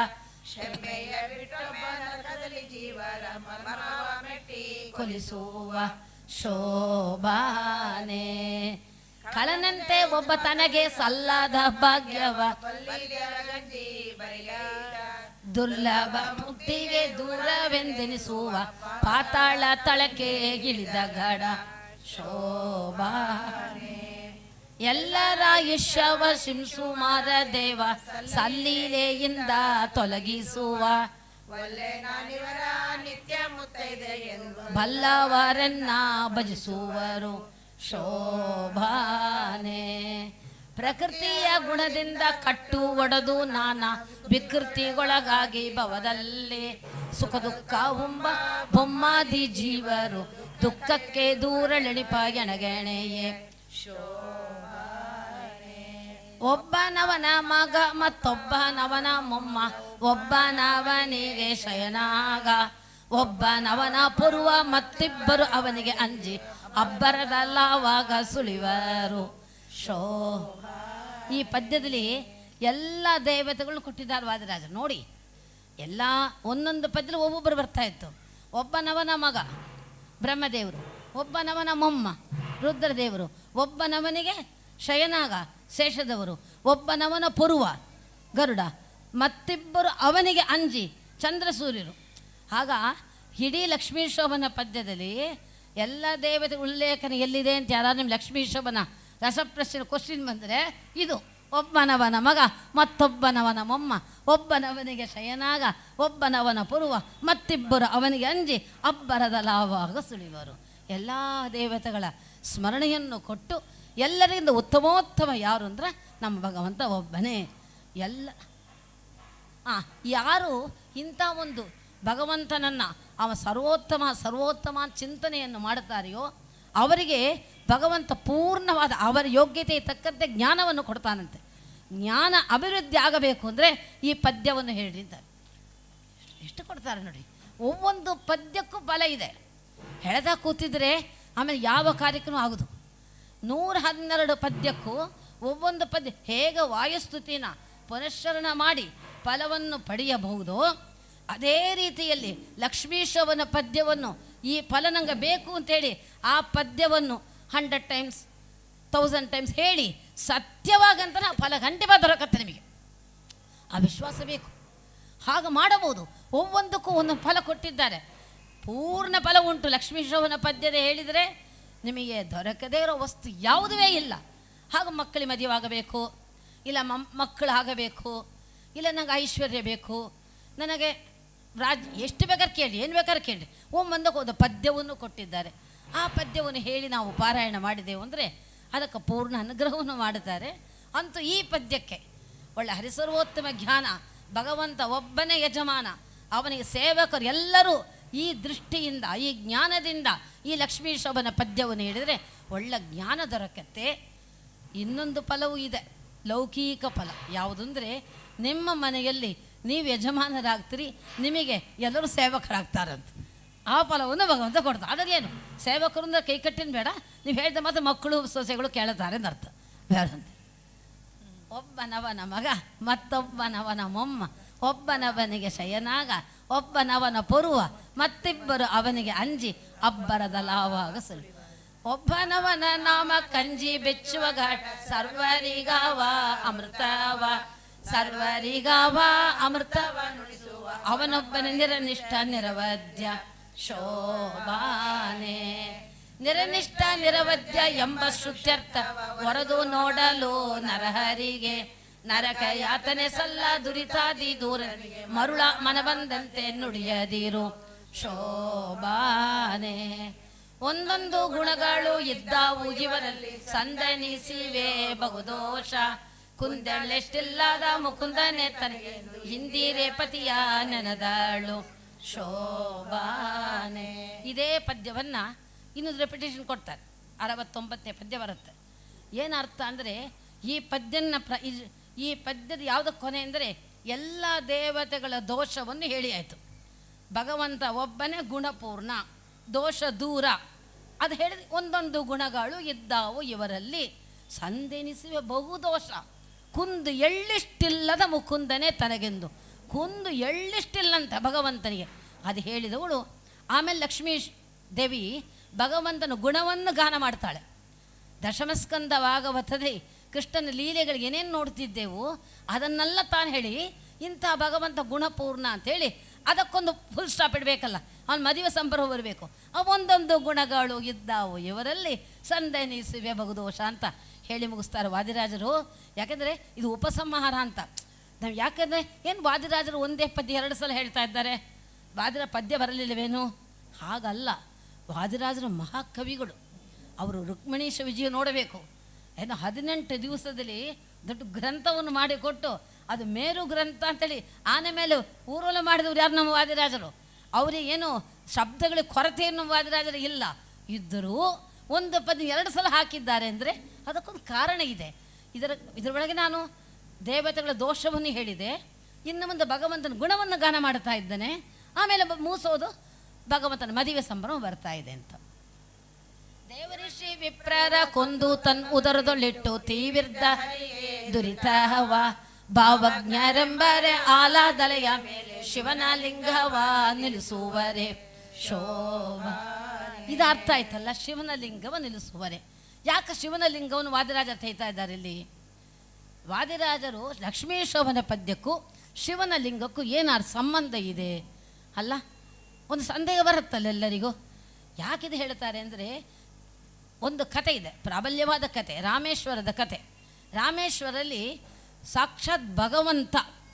A: ಕೊಲಿಸುವ ಶೋಭಾನೆ ಕಳನಂತೆ ಒಬ್ಬ ತನಗೆ ಸಲ್ಲದ ಭಾಗ್ಯವ ದುರ್ಲಭ ಮುಕ್ತಿಗೆ ದೂರವೆಂದೆನಿಸುವ ಪಾತಾಳ ತಳಕೆ ಇಳಿದ ಗಡ ಶೋಭಾನೆ ಎಲ್ಲರ ಇಷ್ಟವ ಶಿಂಸುಮಾರ ದೇವ ಸಲ್ಲೀಲೆಯಿಂದ ತೊಲಗಿಸುವ
B: ನಿತ್ಯ ಮುತ್ತೈದೆ ಎಂದು
A: ಬಲ್ಲವರನ್ನ ಭಜಿಸುವರು ಶೋಭಾನೆ ಪ್ರಕೃತಿಯ ಗುಣದಿಂದ ಕಟ್ಟು ಒಡೆದು ನಾನಾ ವಿಕೃತಿಗೊಳಗಾಗಿ ಭವದಲ್ಲಿ ಸುಖ ದುಃಖ ಉಂಬ ಬೊಮ್ಮಾದಿ ಜೀವರು ದುಃಖಕ್ಕೆ ದೂರಳೆಣಿಪ ಎಣಗೆಣೆಯೇ ಒಬ್ಬನವನ ಮಗ ಮತ್ತೊಬ್ಬನವನ ಮೊಮ್ಮ ಒಬ್ಬನವನಿಗೆ ಶಯನಾಗ ಒಬ್ಬನವನ ಪೂರ್ವ ಮತ್ತಿಬ್ಬರು ಅವನಿಗೆ ಅಂಜಿ ಅಬ್ಬರದಲ್ಲವಾಗ ಸುಳಿವರು ಶೋ ಈ ಪದ್ಯದಲ್ಲಿ ಎಲ್ಲ ದೇವತೆಗಳು ಕೊಟ್ಟಿದ್ದಾರೆ ವಾದಿರಾಜ ನೋಡಿ ಎಲ್ಲ ಒಂದೊಂದು ಪದ್ಯದಲ್ಲಿ ಒಬ್ಬೊಬ್ಬರು ಬರ್ತಾ ಇತ್ತು ಒಬ್ಬನವನ ಮಗ ಬ್ರಹ್ಮದೇವರು ಒಬ್ಬನವನ ಮೊಮ್ಮ ರುದ್ರದೇವರು ಒಬ್ಬನವನಿಗೆ ಶಯನಾಗ ಶೇಷದವರು ಒಬ್ಬನವನ ಪುರುವ ಗರುಡ ಮತ್ತಿಬ್ಬರು ಅವನಿಗೆ ಅಂಜಿ ಚಂದ್ರಸೂರ್ಯರು ಆಗ ಇಡೀ ಲಕ್ಷ್ಮೀ ಶೋಭನ ಪದ್ಯದಲ್ಲಿ ಎಲ್ಲ ದೇವತೆ ಉಲ್ಲೇಖನ ಎಲ್ಲಿದೆ ಅಂತ ಯಾರು ನಿಮ್ಮ ಲಕ್ಷ್ಮೀ ಶೋಭನ ರಸಪ್ರಶ್ನೆ ಕ್ವಶನ್ ಬಂದರೆ ಇದು ಒಬ್ಬನವನ ಮಗ ಮತ್ತೊಬ್ಬನವನ ಮೊಮ್ಮ ಒಬ್ಬನವನಿಗೆ ಶಯನಾಗ ಒಬ್ಬನವನ ಪುರುವ ಮತ್ತಿಬ್ಬರು ಅವನಿಗೆ ಅಂಜಿ ಅಬ್ಬರದ ಲಾವಾಗ ಸುಳಿವರು ಎಲ್ಲ ದೇವತೆಗಳ ಸ್ಮರಣೆಯನ್ನು ಕೊಟ್ಟು ಎಲ್ಲರಿಂದ ಉತ್ತಮೋತ್ತಮ ಯಾರು ಅಂದ್ರೆ ನಮ್ಮ ಭಗವಂತ ಒಬ್ಬನೇ ಎಲ್ಲ ಆ ಯಾರು ಇಂಥ ಒಂದು ಭಗವಂತನನ್ನು ಅವ ಸರ್ವೋತ್ತಮ ಸರ್ವೋತ್ತಮ ಚಿಂತನೆಯನ್ನು ಮಾಡುತ್ತಾರೆಯೋ ಅವರಿಗೆ ಭಗವಂತ ಪೂರ್ಣವಾದ ಅವರ ಯೋಗ್ಯತೆಗೆ ತಕ್ಕಂತೆ ಜ್ಞಾನವನ್ನು ಕೊಡ್ತಾನಂತೆ ಜ್ಞಾನ ಅಭಿವೃದ್ಧಿ ಆಗಬೇಕು ಅಂದರೆ ಈ ಪದ್ಯವನ್ನು ಹೇಳಿದ್ದಾರೆ ಎಷ್ಟು ಕೊಡ್ತಾರೆ ನೋಡಿ ಒவ்வೊಂದು ಪದ್ಯಕ್ಕೂ ಬಲ ಇದೆ ಹೆಳೆದ ಕೂತಿದ್ರೆ ಆಮೇಲೆ ಯಾವ ಕಾರ್ಯಕ್ರಮ ಆಗೋದು ನೂರ ಹನ್ನೆರಡು ಪದ್ಯಕ್ಕೂ ಒவ்வೊಂದು ಪದ್ಯ ಹೇಗೆ ವಾಯುಸ್ತುತಿನ ಪುನಶ್ಚರಣ ಮಾಡಿ ಫಲವನ್ನು ಪಡೆಯಬಹುದು ಅದೇ ರೀತಿಯಲ್ಲಿ ಲಕ್ಷ್ಮೀಶವನ ಪದ್ಯವನ್ನು ಈ ಫಲ ನಂಗೆ ಬೇಕು ಅಂತೇಳಿ ಆ ಪದ್ಯವನ್ನು ಹಂಡ್ರೆಡ್ ಟೈಮ್ಸ್ ತೌಸಂಡ್ ಟೈಮ್ಸ್ ಹೇಳಿ ಸತ್ಯವಾಗಂತ ಫಲ ಖಂಡಿತ ದೊರಕತ್ತೆ ನಿಮಗೆ ಆ ವಿಶ್ವಾಸ ಬೇಕು ಹಾಗೆ ಮಾಡಬಹುದು ಒவ்வೊಂದಕ್ಕೂ ಒಂದೊಂದು ಫಲ ಕೊಟ್ಟಿದ್ದಾರೆ ಪೂರ್ಣ ಫಲ ಉಂಟು ಲಕ್ಷ್ಮೀಶವನ ಪದ್ಯದ ಹೇಳಿದರೆ ನಿಮಗೆ ದೊರಕದೇ ಇರೋ ವಸ್ತು ಯಾವುದೇ ಇಲ್ಲ ಹಾಗೆ ಮಕ್ಕಳಿಗೆ ಮದುವೆಯಾಗಬೇಕು ಇಲ್ಲ ಮಮ್ ಮಕ್ಕಳು ಆಗಬೇಕು ಇಲ್ಲ ನನಗೆ ಐಶ್ವರ್ಯ ಬೇಕು ನನಗೆ ರಾಜ್ ಎಷ್ಟು ಬೇಕಾದ್ರೆ ಕೇಳಿ ಏನು ಬೇಕಾದ್ರೆ ಕೇಳಿ ಒಮ್ಮೊಂದಕ್ಕೆ ಒಂದು ಪದ್ಯವನ್ನು ಕೊಟ್ಟಿದ್ದಾರೆ ಆ ಪದ್ಯವನ್ನು ಹೇಳಿ ನಾವು ಪಾರಾಯಣ ಮಾಡಿದೆವು ಅಂದರೆ ಅದಕ್ಕೆ ಪೂರ್ಣ ಅನುಗ್ರಹವನ್ನು ಮಾಡುತ್ತಾರೆ ಅಂತೂ ಈ ಪದ್ಯಕ್ಕೆ ಒಳ್ಳೆ ಹರಿಸರ್ವೋತ್ತಮ ಜ್ಞಾನ ಭಗವಂತ ಒಬ್ಬನೇ ಯಜಮಾನ ಅವನಿಗೆ ಸೇವಕರು ಎಲ್ಲರೂ ಈ ದೃಷ್ಟಿಯಿಂದ ಈ ಜ್ಞಾನದಿಂದ ಈ ಲಕ್ಷ್ಮೀ ಶೋಭನ ಪದ್ಯವನ್ನು ಹೇಳಿದರೆ ಒಳ್ಳೆ ಜ್ಞಾನ ದೊರಕತ್ತೆ ಇನ್ನೊಂದು ಫಲವೂ ಇದೆ ಲೌಕಿಕ ಫಲ ಯಾವುದಂದರೆ ನಿಮ್ಮ ಮನೆಯಲ್ಲಿ ನೀವು ಯಜಮಾನರಾಗ್ತೀರಿ ನಿಮಗೆ ಎಲ್ಲರೂ ಸೇವಕರಾಗ್ತಾರಂತ ಆ ಫಲವನ್ನು ಭಗವಂತ ಕೊಡ್ತಾರೆ ಅದಾಗೇನು ಸೇವಕರು ಅಂದ್ರೆ ಕೈ ಕಟ್ಟಿನ ಬೇಡ ನೀವು ಹೇಳಿದ ಮಾತ್ರ ಮಕ್ಕಳು ಸೊಸೆಗಳು ಕೇಳುತ್ತಾರೆ ಅಂತ ಅರ್ಥ ಬೇಡ ಅಂತ ಒಬ್ಬನವನ ಮಗ ಮತ್ತೊಬ್ಬನವನ ಮೊಮ್ಮ ಒಬ್ಬನವನಿಗೆ ಶಯನಾಗ ಒಬ್ಬನವನ ಪೊರುವ ಮತ್ತಿಬ್ಬರು ಅವನಿಗೆ ಅಂಜಿ ಅಬ್ಬರದ ಲಾವಾಗ ಸುಳ್ಳು ಒಬ್ಬನವನ ನಾಮ ಕಂಜಿ ಬೆಚ್ಚುವ ಘಾಟ್ ಸರ್ವರಿಗಾವ ಅಮೃತವ ಸರ್ವರಿಗಾವ ಅಮೃತವ ನುಡಿಸುವ ಅವನೊಬ್ಬನ ನಿರನಿಷ್ಠ ನಿರವದ್ಯ ಶೋಭಾನೆ ನಿರನಿಷ್ಠ ನಿರವದ್ಯ ಎಂಬ ಶ್ರುತ್ಯರ್ಥ ಹೊರದು ನೋಡಲು ನರಹರಿಗೆ ನರಕ ಯಾತನೆ ಸಲ್ಲ ದುರಿತಾದಿ ದೂರ ಮರುಳ ಮನಬಂದಂತೆ ನುಡಿಯದಿರು ಶೋಭಾನೆ ಒಂದೊಂದು ಗುಣಗಳು ಇದ್ದಾವು ಇವರಲ್ಲಿ ಸಂದನಿಸಿವೆ ಬಹುದೋಷ ಕುಂದಳೆಷ್ಟಿಲ್ಲದ ಮುಕುಂದನೆ ತನಗೆ ಹಿಂದಿರೆ ಪತಿಯ ನೆನದಾಳು ಶೋಭಾನೆ ಇದೇ ಪದ್ಯವನ್ನ ಇನ್ನೊಂದು ರೆಪಿಟೇಷನ್ ಕೊಡ್ತಾರೆ ಅರವತ್ತೊಂಬತ್ತನೇ ಪದ್ಯ ಬರುತ್ತೆ ಏನು ಅರ್ಥ ಅಂದರೆ ಈ ಪದ್ಯನ ಪ್ರ ಇದ್- ಈ ಪದ್ಯದ ಯಾವುದು ಕೊನೆ ಅಂದರೆ ಎಲ್ಲ ದೇವತೆಗಳ ದೋಷವನ್ನು ಹೇಳಿ ಆಯಿತು ಭಗವಂತ ಒಬ್ಬನೇ ಗುಣಪೂರ್ಣ ದೋಷ ದೂರ ಅದು ಹೇಳಿದ ಒಂದೊಂದು ಗುಣಗಳು ಇದ್ದಾವು ಇವರಲ್ಲಿ ಸಂದೆನಿಸುವ ಬಹುದೋಷ ಕುಂದು ಎಳ್ಳಿಷ್ಟಿಲ್ಲದ ಮುಕುಂದನೆ ತನಗೆಂದು ಕುಂದು ಎಳ್ಳಿಷ್ಟಿಲ್ಲಂತ ಭಗವಂತನಿಗೆ ಅದು ಹೇಳಿದವಳು ಆಮೇಲೆ ಲಕ್ಷ್ಮೀ ದೇವಿ ಭಗವಂತನ ಗುಣವನ್ನು ಗಾನ ಮಾಡ್ತಾಳೆ ದಶಮಸ್ಕಂದ ಭಾಗವತದಲ್ಲಿ ಕೃಷ್ಣನ ಲೀಲೆಗಳಿಗೆ ಏನೇನು ನೋಡ್ತಿದ್ದೆವು ಅದನ್ನೆಲ್ಲ ತಾನು ಹೇಳಿ ಇಂಥ ಭಗವಂತ ಗುಣಪೂರ್ಣ ಅಂತೇಳಿ ಅದಕ್ಕೊಂದು ಫುಲ್ ಸ್ಟಾಪ್ ಇಡಬೇಕಲ್ಲ ಅವನ ಮದುವೆ ಸಂಭ್ರಮ ಬರಬೇಕು ಒಂದೊಂದು ಗುಣಗಳು ಇದ್ದಾವು ಇವರಲ್ಲಿ ಸಂದನಿಸುವೆ ಬಹುದೋಷ ಅಂತ ಹೇಳಿ ಮುಗಿಸ್ತಾರೆ ವಾದಿರಾಜರು ಯಾಕೆಂದರೆ ಇದು ಉಪಸಂಹಾರ ಅಂತ ನಾವು ಯಾಕೆಂದರೆ ಏನು ವಾದಿರಾಜರು ಒಂದೇ ಪದ್ಯ ಎರಡು ಸಲ ಹೇಳ್ತಾ ಇದ್ದಾರೆ ವಾದಿರ ಪದ್ಯ ಬರಲಿಲ್ಲವೇನು ಹಾಗಲ್ಲ ವಾದಿರಾಜರು ಮಹಾಕವಿಗಳು ಅವರು ರುಕ್ಮಿಣೀಶ ವಿಜಯ ನೋಡಬೇಕು ಏನು ಹದಿನೆಂಟು ದಿವಸದಲ್ಲಿ ದೊಡ್ಡ ಗ್ರಂಥವನ್ನು ಮಾಡಿಕೊಟ್ಟು ಅದು ಮೇರು ಗ್ರಂಥ ಅಂತೇಳಿ ಆನೆ ಮೇಲೆ ಊರೋಲ ಮಾಡಿದವ್ರು ಯಾರು ನಮ್ಮ ವಾದಿರಾಜರು ಅವರಿಗೆ ಏನು ಶಬ್ದಗಳಿಗೆ ಕೊರತೆಯನ್ನು ವಾದಿರಾಜರು ಇಲ್ಲ ಇದ್ದರೂ ಒಂದು ಪದ ಎರಡು ಸಲ ಹಾಕಿದ್ದಾರೆ ಅಂದರೆ ಅದಕ್ಕೊಂದು ಕಾರಣ ಇದೆ ಇದರ ಇದರೊಳಗೆ ನಾನು ದೇವತೆಗಳ ದೋಷವನ್ನು ಹೇಳಿದೆ ಇನ್ನು ಮುಂದೆ ಭಗವಂತನ ಗುಣವನ್ನು ಗಾನ ಮಾಡ್ತಾ ಇದ್ದಾನೆ ಆಮೇಲೆ ಬ- ಮೂಸೋದು ಭಗವಂತನ ಮದುವೆ ಸಂಭ್ರಮ ಬರ್ತಾ ಇದೆ ಅಂತ ದೇವರಿಷಿ ವಿಪ್ರರ ಕೊಂದು ತನ್ ಉದರದೊಳ್ಳಿಟ್ಟು ತೀವಿರ್ದ ದುರಿತವ ಭಾವಜ್ಞರೆಂಬರೆ ಆಲಾದಲೆಯ ಮೇಲೆ ಶಿವನ ಲಿಂಗವ ನಿಲ್ಲಿಸುವರೆ ಶೋಭ ಇದು ಅರ್ಥ ಆಯ್ತಲ್ಲ ಶಿವನ ಲಿಂಗವ ನಿಲ್ಲಿಸುವರೆ ಯಾಕೆ ಶಿವನ ಲಿಂಗವನ್ನು ವಾದಿರಾಜ ತೈತಾ ಇದ್ದಾರೆ ಇಲ್ಲಿ ವಾದಿರಾಜರು ಲಕ್ಷ್ಮೀಶೋಭನ ಪದ್ಯಕ್ಕೂ ಶಿವನ ಲಿಂಗಕ್ಕೂ ಏನಾರು ಸಂಬಂಧ ಇದೆ ಅಲ್ಲ ಒಂದು ಸಂದೇಹ ಬರುತ್ತಲ್ಲ ಎಲ್ಲರಿಗೂ ಯಾಕಿದು ಹೇಳ್ತಾರೆ ಅಂದರೆ ಒಂದು ಕತೆ ಇದೆ ಪ್ರಾಬಲ್ಯವಾದ ಕತೆ ರಾಮೇಶ್ವರದ ಕತೆ ರಾಮೇಶ್ವರಲ್ಲಿ ಸಾಕ್ಷಾತ್ ಭಗವಂತ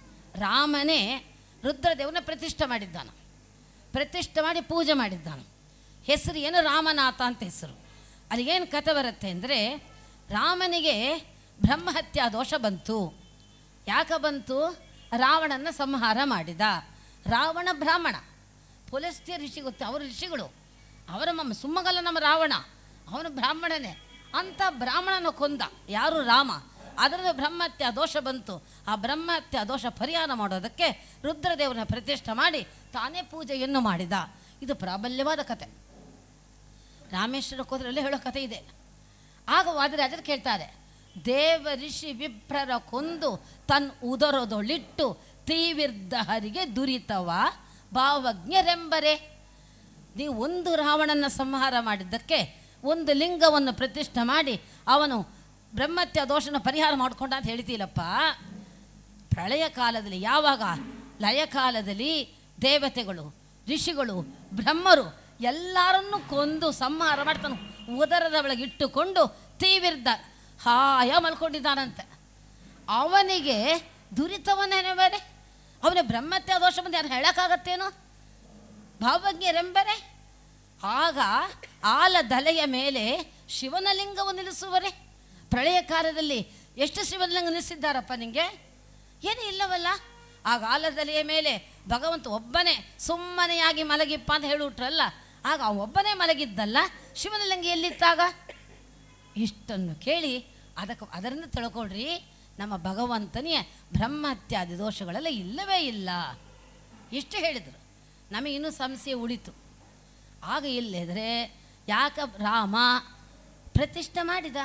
A: ರಾಮನೇ ರುದ್ರದೇವನ ಪ್ರತಿಷ್ಠೆ ಮಾಡಿದ್ದಾನೆ ಪ್ರತಿಷ್ಠೆ ಮಾಡಿ ಪೂಜೆ ಮಾಡಿದ್ದಾನೆ ಹೆಸರು ಏನು ರಾಮನಾಥ ಅಂತ ಹೆಸರು ಅಲ್ಲಿಗೇನು ಕತೆ ಬರುತ್ತೆ ಅಂದರೆ ರಾಮನಿಗೆ ಬ್ರಹ್ಮಹತ್ಯಾ ದೋಷ ಬಂತು ಯಾಕೆ ಬಂತು ರಾವಣನ ಸಂಹಾರ ಮಾಡಿದ ರಾವಣ ಬ್ರಾಹ್ಮಣ ಪುಲಸ್ತ್ಯ ಋಷಿ ಗೊತ್ತು ಅವರು ಋಷಿಗಳು ಅವರ ಮಮ್ಮ ಸುಮ್ಮಗಲ್ಲ ನಮ್ಮ ರಾವಣ ಅವನು ಬ್ರಾಹ್ಮಣನೇ ಅಂಥ ಬ್ರಾಹ್ಮಣನ ಕೊಂದ ಯಾರು ರಾಮ ಅದರಿಂದ ಬ್ರಹ್ಮತ್ಯ ದೋಷ ಬಂತು ಆ ಬ್ರಹ್ಮತ್ಯ ದೋಷ ಪರಿಹಾರ ಮಾಡೋದಕ್ಕೆ ರುದ್ರದೇವನ ಪ್ರತಿಷ್ಠೆ ಮಾಡಿ ತಾನೇ ಪೂಜೆಯನ್ನು ಮಾಡಿದ ಇದು ಪ್ರಾಬಲ್ಯವಾದ ಕತೆ ರಾಮೇಶ್ವರ ಕೋದ್ರಲ್ಲಿ ಹೇಳೋ ಕತೆ ಇದೆ ಆಗ ವಾದಿರಾಜರು ಕೇಳ್ತಾರೆ ದೇವ ಋಷಿ ವಿಪ್ರರ ಕೊಂದು ತನ್ ಉದರದೊಳಿಟ್ಟು ತೀವಿರ್ದ ಹರಿಗೆ ದುರಿತವ ಭಾವಜ್ಞರೆಂಬರೆ ನೀವು ಒಂದು ರಾವಣನ ಸಂಹಾರ ಮಾಡಿದ್ದಕ್ಕೆ ಒಂದು ಲಿಂಗವನ್ನು ಪ್ರತಿಷ್ಠೆ ಮಾಡಿ ಅವನು ಬ್ರಹ್ಮತ್ಯ ದೋಷನ ಪರಿಹಾರ ಮಾಡಿಕೊಂಡ ಅಂತ ಹೇಳ್ತೀಲಪ್ಪ ಪ್ರಳಯ ಕಾಲದಲ್ಲಿ ಯಾವಾಗ ಲಯ ಕಾಲದಲ್ಲಿ ದೇವತೆಗಳು ಋಷಿಗಳು ಬ್ರಹ್ಮರು ಎಲ್ಲರನ್ನೂ ಕೊಂದು ಸಂಹಾರ ಮಾಡ್ತಾನೆ ಉದರದ ಒಳಗೆ ಇಟ್ಟುಕೊಂಡು ತೀವಿರ್ದ ಹಾಯ ಮಲ್ಕೊಂಡಿದ್ದಾನಂತೆ ಅವನಿಗೆ ದುರಿತವನ್ನೇನೆ ಬೇರೆ ಅವನ ಬ್ರಹ್ಮತ್ಯ ದೋಷ ಬಂದು ಯಾರು ಹೇಳೋಕ್ಕಾಗತ್ತೇನೋ ಭಾವಜ್ಞರೆಂಬರೆ ಆಗ ಆಲ ದಲೆಯ ಮೇಲೆ ಶಿವನ ಲಿಂಗವನ್ನು ನಿಲ್ಲಿಸುವರೆ ಪ್ರಳಯ ಕಾಲದಲ್ಲಿ ಎಷ್ಟು ಶಿವಲಿಂಗ ನಿಲ್ಲಿಸಿದ್ದಾರಪ್ಪ ನಿಮಗೆ ಏನೂ ಇಲ್ಲವಲ್ಲ ಆಗ ಆಲದಲೆಯ ಮೇಲೆ ಭಗವಂತ ಒಬ್ಬನೇ ಸುಮ್ಮನೆಯಾಗಿ ಮಲಗಿಪ್ಪ ಅಂತ ಹೇಳಿಬಿಟ್ರಲ್ಲ ಆಗ ಅವ ಒಬ್ಬನೇ ಮಲಗಿದ್ದಲ್ಲ ಶಿವನ ಲಿಂಗ ಎಲ್ಲಿತ್ತಾಗ ಇಷ್ಟನ್ನು ಕೇಳಿ ಅದಕ್ಕೆ ಅದರಿಂದ ತಿಳ್ಕೊಳ್ರಿ ನಮ್ಮ ಭಗವಂತನಿಯ ಬ್ರಹ್ಮತ್ಯಾದಿ ದೋಷಗಳೆಲ್ಲ ಇಲ್ಲವೇ ಇಲ್ಲ ಇಷ್ಟು ಹೇಳಿದರು ನಮಗೆ ಇನ್ನೂ ಸಂಶಯ ಉಳಿತು ಆಗ ಇಲ್ಲದ್ರೆ ಯಾಕ ರಾಮ ಪ್ರತಿಷ್ಠೆ ಮಾಡಿದ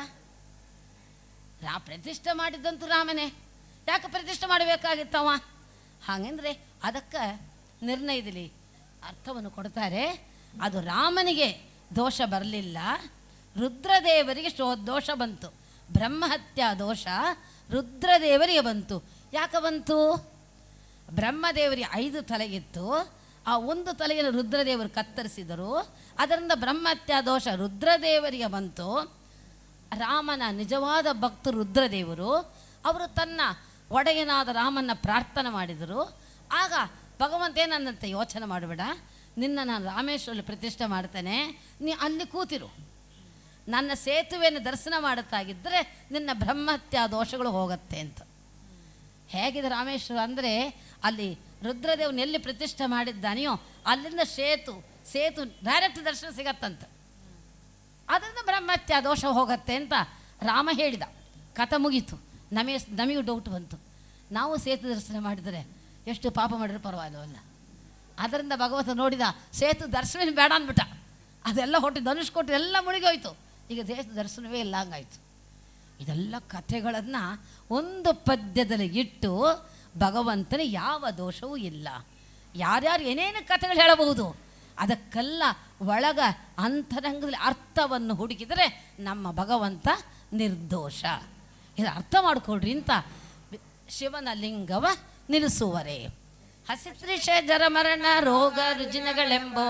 A: ರಾ ಪ್ರತಿಷ್ಠೆ ಮಾಡಿದ್ದಂತೂ ರಾಮನೇ ಯಾಕೆ ಪ್ರತಿಷ್ಠೆ ಮಾಡಬೇಕಾಗಿತ್ತವ ಹಾಗೆಂದರೆ ಅದಕ್ಕೆ ನಿರ್ಣಯದಲ್ಲಿ ಅರ್ಥವನ್ನು ಕೊಡ್ತಾರೆ ಅದು ರಾಮನಿಗೆ ದೋಷ ಬರಲಿಲ್ಲ ರುದ್ರದೇವರಿಗೆ ಶೋ ದೋಷ ಬಂತು ಬ್ರಹ್ಮಹತ್ಯಾ ದೋಷ ರುದ್ರದೇವರಿಗೆ ಬಂತು ಯಾಕೆ ಬಂತು ಬ್ರಹ್ಮದೇವರಿಗೆ ಐದು ತಲೆ ಇತ್ತು ಆ ಒಂದು ತಲೆಯನ್ನು ರುದ್ರದೇವರು ಕತ್ತರಿಸಿದರು ಅದರಿಂದ ಬ್ರಹ್ಮತ್ಯಾ ದೋಷ ರುದ್ರದೇವರಿಗೆ ಬಂತು ರಾಮನ ನಿಜವಾದ ಭಕ್ತರು ರುದ್ರದೇವರು ಅವರು ತನ್ನ ಒಡೆಯನಾದ ರಾಮನ ಪ್ರಾರ್ಥನೆ ಮಾಡಿದರು ಆಗ ಭಗವಂತ ಏನಂದಂತೆ ಯೋಚನೆ ಮಾಡಬೇಡ ನಿನ್ನ ನಾನು ರಾಮೇಶ್ವರಲ್ಲಿ ಪ್ರತಿಷ್ಠೆ ಮಾಡ್ತೇನೆ ನೀ ಅಲ್ಲಿ ಕೂತಿರು ನನ್ನ ಸೇತುವೆಯನ್ನು ದರ್ಶನ ಮಾಡುತ್ತಾಗಿದ್ದರೆ ನಿನ್ನ ಬ್ರಹ್ಮತ್ಯ ದೋಷಗಳು ಹೋಗುತ್ತೆ ಅಂತ ಹೇಗಿದೆ ರಾಮೇಶ್ವರ ಅಂದರೆ ಅಲ್ಲಿ ರುದ್ರದೇವನ ಎಲ್ಲಿ ಪ್ರತಿಷ್ಠೆ ಮಾಡಿದ್ದಾನೆಯೋ ಅಲ್ಲಿಂದ ಸೇತು ಸೇತು ಡೈರೆಕ್ಟ್ ದರ್ಶನ ಸಿಗತ್ತಂತ ಅದರಿಂದ ಬ್ರಹ್ಮತ್ಯ ದೋಷ ಹೋಗತ್ತೆ ಅಂತ ರಾಮ ಹೇಳಿದ ಕಥ ಮುಗೀತು ನಮಗೆ ನಮಗೂ ಡೌಟ್ ಬಂತು ನಾವು ಸೇತು ದರ್ಶನ ಮಾಡಿದರೆ ಎಷ್ಟು ಪಾಪ ಮಾಡಿದ್ರೆ ಪರವಾಗಿಲ್ಲವಲ್ಲ ಅದರಿಂದ ಭಗವಂತ ನೋಡಿದ ಸೇತು ದರ್ಶನ ಬೇಡ ಅಂದ್ಬಿಟ್ಟ ಅದೆಲ್ಲ ಹೊಟ್ಟು ಧನುಷ್ ಕೊಟ್ಟು ಎಲ್ಲ ಮುಳುಗೋಯ್ತು ಈಗ ಸೇತು ದರ್ಶನವೇ ಇಲ್ಲ ಹಂಗಾಯ್ತು ಇದೆಲ್ಲ ಕಥೆಗಳನ್ನು ಒಂದು ಪದ್ಯದಲ್ಲಿ ಇಟ್ಟು ಭಗವಂತನ ಯಾವ ದೋಷವೂ ಇಲ್ಲ ಯಾರ್ಯಾರು ಏನೇನು ಕಥೆಗಳು ಹೇಳಬಹುದು ಅದಕ್ಕೆಲ್ಲ ಒಳಗ ಅಂತರಂಗದಲ್ಲಿ ಅರ್ಥವನ್ನು ಹುಡುಕಿದರೆ ನಮ್ಮ ಭಗವಂತ ನಿರ್ದೋಷ ಇದು ಅರ್ಥ ಮಾಡಿಕೊಡ್ರಿ ಅಂತ ಶಿವನ ಲಿಂಗವ ನಿಲ್ಲಿಸುವರೆ ಹಸಿತ್ರಿಷ ಜರ ಮರಣ ರೋಗ ರುಜಿನಗಳೆಂಬೋ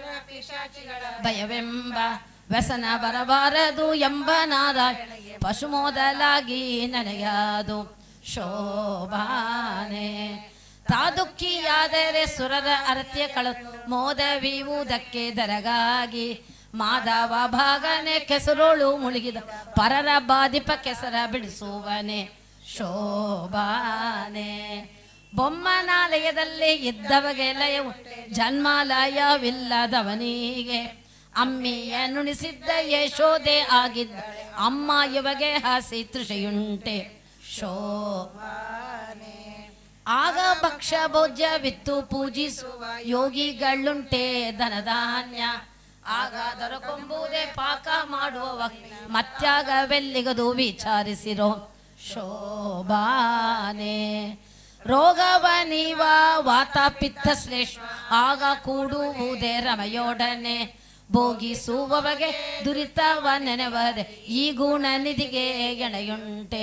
A: ಭಯವೆಂಬ ವ್ಯಸನ ಬರಬಾರದು ಎಂಬ ನಾರಾಯಣ ಪಶು ಮೊದಲಾಗಿ ನನಗಾದು ಶೋಭಾನೆ ತಾದುಕ್ಕಿಯಾದರೆ ಸುರರ ಅರತ್ಯ ಕಳ ಮೋದವಿಯುವುದಕ್ಕೆ ದರಗಾಗಿ ಮಾಧವ ಭಾಗನೆ ಕೆಸರೋಳು ಮುಳುಗಿದ ಪರರ ಬಾಧಿಪ ಕೆಸರ ಬಿಡಿಸುವನೆ ಶೋಭಾನೆ ಬೊಮ್ಮನಾಲಯದಲ್ಲಿ ಇದ್ದವಗೆ ಲಯವು ಜನ್ಮಾಲಯವಿಲ್ಲದವನಿಗೆ ಅಮ್ಮಿಯ ನುಣಿಸಿದ್ದ ಯಶೋದೆ ಆಗಿದ್ದ ಅಮ್ಮ ಇವಗೆ ಹಸಿ ತೃಷೆಯುಂಟೆ ಶೋಭಾನೆ ಆಗ ಭಕ್ಷ ಭೋಜ್ಯ ವಿತ್ತು ಪೂಜಿಸುವ ಯೋಗಿಗಳುಂಟೆ ಧನಧಾನ್ಯ ಆಗ ದೊರಕೊಂಬುದೇ ಪಾಕ ಮಾಡುವ ಮತ್ಯಾಗವೆಲ್ಲಿಗದು ವಿಚಾರಿಸಿರೋ ಶೋಭಾನೆ ರೋಗವ ನೀವ ವಾತ ಪಿತ್ತ ಶ್ಲೇಷ ಆಗ ಕೂಡುವುದೇ ರಮಯೋಡನೆ ಭೋಗಿಸುವವಗೆ ದುರಿತವ ನೆನೆವದೆ ಈ ಗುಣ ನಿಧಿಗೆ ಎಣೆಯುಂಟೆ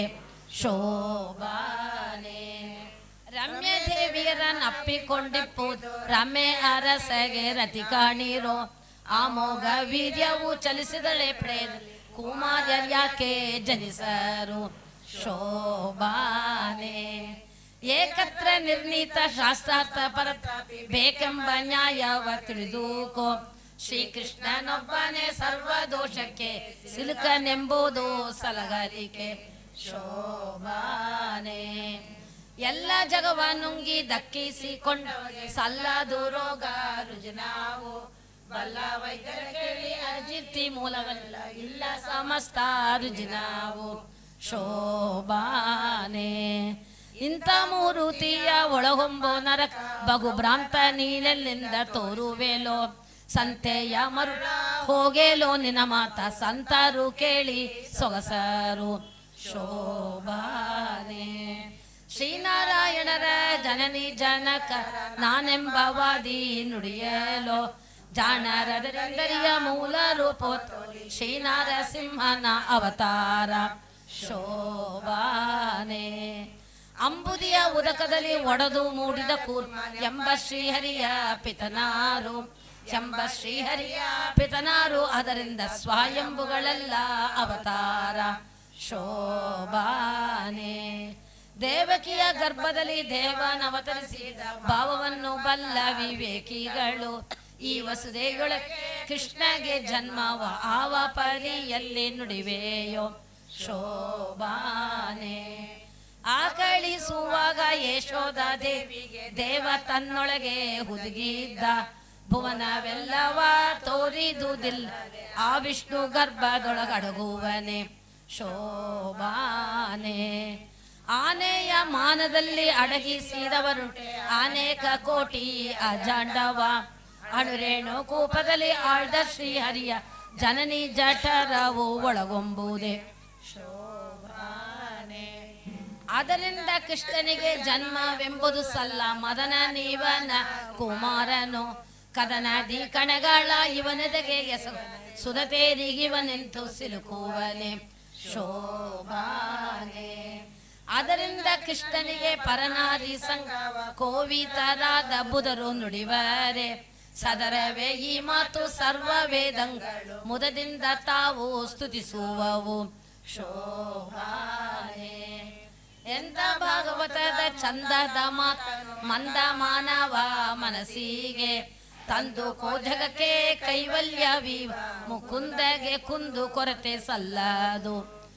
A: ಶೋಭಾನೆ ರಮ್ಯ ದೇವಿಯರನ್ನಪ್ಪಿಕೊಂಡಿಪ್ಪುದು ರಮ್ಯ ಅರಸಗೆ ರತಿ ಕಾಣಿರೋ ಆಮೋಘ ವೀರ್ಯವು ಚಲಿಸಿದಳೆ ಪ್ರೇದ ಕುಮಾರ್ಯರ್ಯಾಕೆ ಜನಿಸರು ಶೋಭಾನೆ ಏಕತ್ರ ನಿರ್ಣೀತ ಶಾಸ್ತ್ರಾರ್ಥ ಪರತ ಬೇಕೆಂಬ ನ್ಯಾಯವ ತಿಳಿದುಕೋ ಶ್ರೀಕೃಷ್ಣನೊಬ್ಬನೇ ಸರ್ವ ದೋಷಕ್ಕೆ ಸಿಲುಕನೆಂಬುದು ಸಲಗಲಿಕೆ ಶೋಭಾನೆ ಎಲ್ಲ ಜಗವ ನುಂಗಿ ದಕ್ಕಿಸಿಕೊಂಡ ಸಲ್ಲದು ರೋಗ ರುಜುನಾವು ಬಲ್ಲ ವೈದ್ಯರ ಕೇಳಿ ಅಜಿರ್ತಿ ಮೂಲವಲ್ಲ ಇಲ್ಲ ಸಮಸ್ತ ರುಜಿನಾವು ಶೋಭಾನೆ ಇಂಥ ಮೂರುತಿಯ ಒಳಹೊಂಬೋ ನರಕ ಬಗು ಭ್ರಾಂತ ನೀನೆಲ್ಲಿಂದ ತೋರುವೆಲೋ ಸಂತೆಯ ಮರುಳ ಹೋಗೇಲೋ ನಿನ್ನ ಮಾತ ಸಂತರು ಕೇಳಿ ಸೊಗಸರು ಶೋಭಾನೆ ಶ್ರೀನಾರಾಯಣರ ಜನನಿ ಜನಕ ನಾನೆಂಬವಾದಿ ನುಡಿಯಲೋ ಜಾಣರದರಿಂದರಿಯ ಮೂಲ ರೂಪೋತ್ತೋಲಿ ಶ್ರೀನಾರಸಿಂಹನ ಅವತಾರ ಶೋಭಾನೆ ಅಂಬುದಿಯ ಉದಕದಲ್ಲಿ ಒಡೆದು ಮೂಡಿದ ಕೂರ್ಮ ಎಂಬ ಶ್ರೀಹರಿಯ ಪಿತನಾರು ಎಂಬ ಶ್ರೀಹರಿಯ ಪಿತನಾರು ಅದರಿಂದ ಸ್ವಯಂಬುಗಳೆಲ್ಲ ಅವತಾರ ಶೋಭಾನೆ ದೇವಕಿಯ ಗರ್ಭದಲ್ಲಿ ದೇವನವತರಿಸಿದ ಭಾವವನ್ನು ಬಲ್ಲ ವಿವೇಕಿಗಳು ಈ ವಸುದೇಗಳ ಕೃಷ್ಣಗೆ ಜನ್ಮವ ಆವ ಪರಿಯಲ್ಲಿ ನುಡಿವೆಯೋ ಶೋಭಾನೆ ಆಕಳಿಸುವಾಗ ಯಶೋಧ ದೇವಿಗೆ ದೇವ ತನ್ನೊಳಗೆ ಹುದುಗಿದ್ದ ಭುವನವೆಲ್ಲವ ತೋರಿದುದಿಲ್ಲ ಆ ವಿಷ್ಣು ಗರ್ಭದೊಳಗಡಗುವನೆ ಶೋಭಾನೆ ಆನೆಯ ಮಾನದಲ್ಲಿ ಅಡಗಿಸಿದವರು ಅನೇಕ ಕೋಟಿ ಅಜಾಂಡವ ಅಣುರೇಣು ಕೂಪದಲ್ಲಿ ಆಳ್ದ ಶ್ರೀಹರಿಯ ಜನನಿ ಜಠರವು ಒಳಗೊಂಬುದೇ ಅದರಿಂದ ಕೃಷ್ಣನಿಗೆ ಜನ್ಮವೆಂಬುದು ಸಲ್ಲ ಮದನ ನೀವನ ಕುಮಾರನು ಕದನದಿ ಕಣಗಳ ಇವನದಗೆ ಎಸ ಸುಧತೇರಿಗಿವನೆಂತು ಸಿಲುಕುವನೆ ಶೋಭಾನೆ ಅದರಿಂದ ಕೃಷ್ಣನಿಗೆ ಪರನಾರಿ ಸಂಗವ ಕೋವಿತರಾದ ಬುಧರು ನುಡಿವರೆ ಸದರವೇ ಈ ಮಾತು ಸರ್ವ ವೇದಂಗಳು ಮುದದಿಂದ ತಾವು ಸ್ತುತಿಸುವವು ಶೋಭಾನೆ ಎಂದ ಭಾಗವತದ ಚಂದದ ಮಾತ ಮಂದ ಮಾನವ ಮನಸ್ಸಿಗೆ ತಂದು ಕೋಜಗಕ್ಕೆ ಕೈವಲ್ಯವೀವ ಮುಕುಂದಗೆ ಕುಂದು ಕೊರತೆ ಸಲ್ಲದು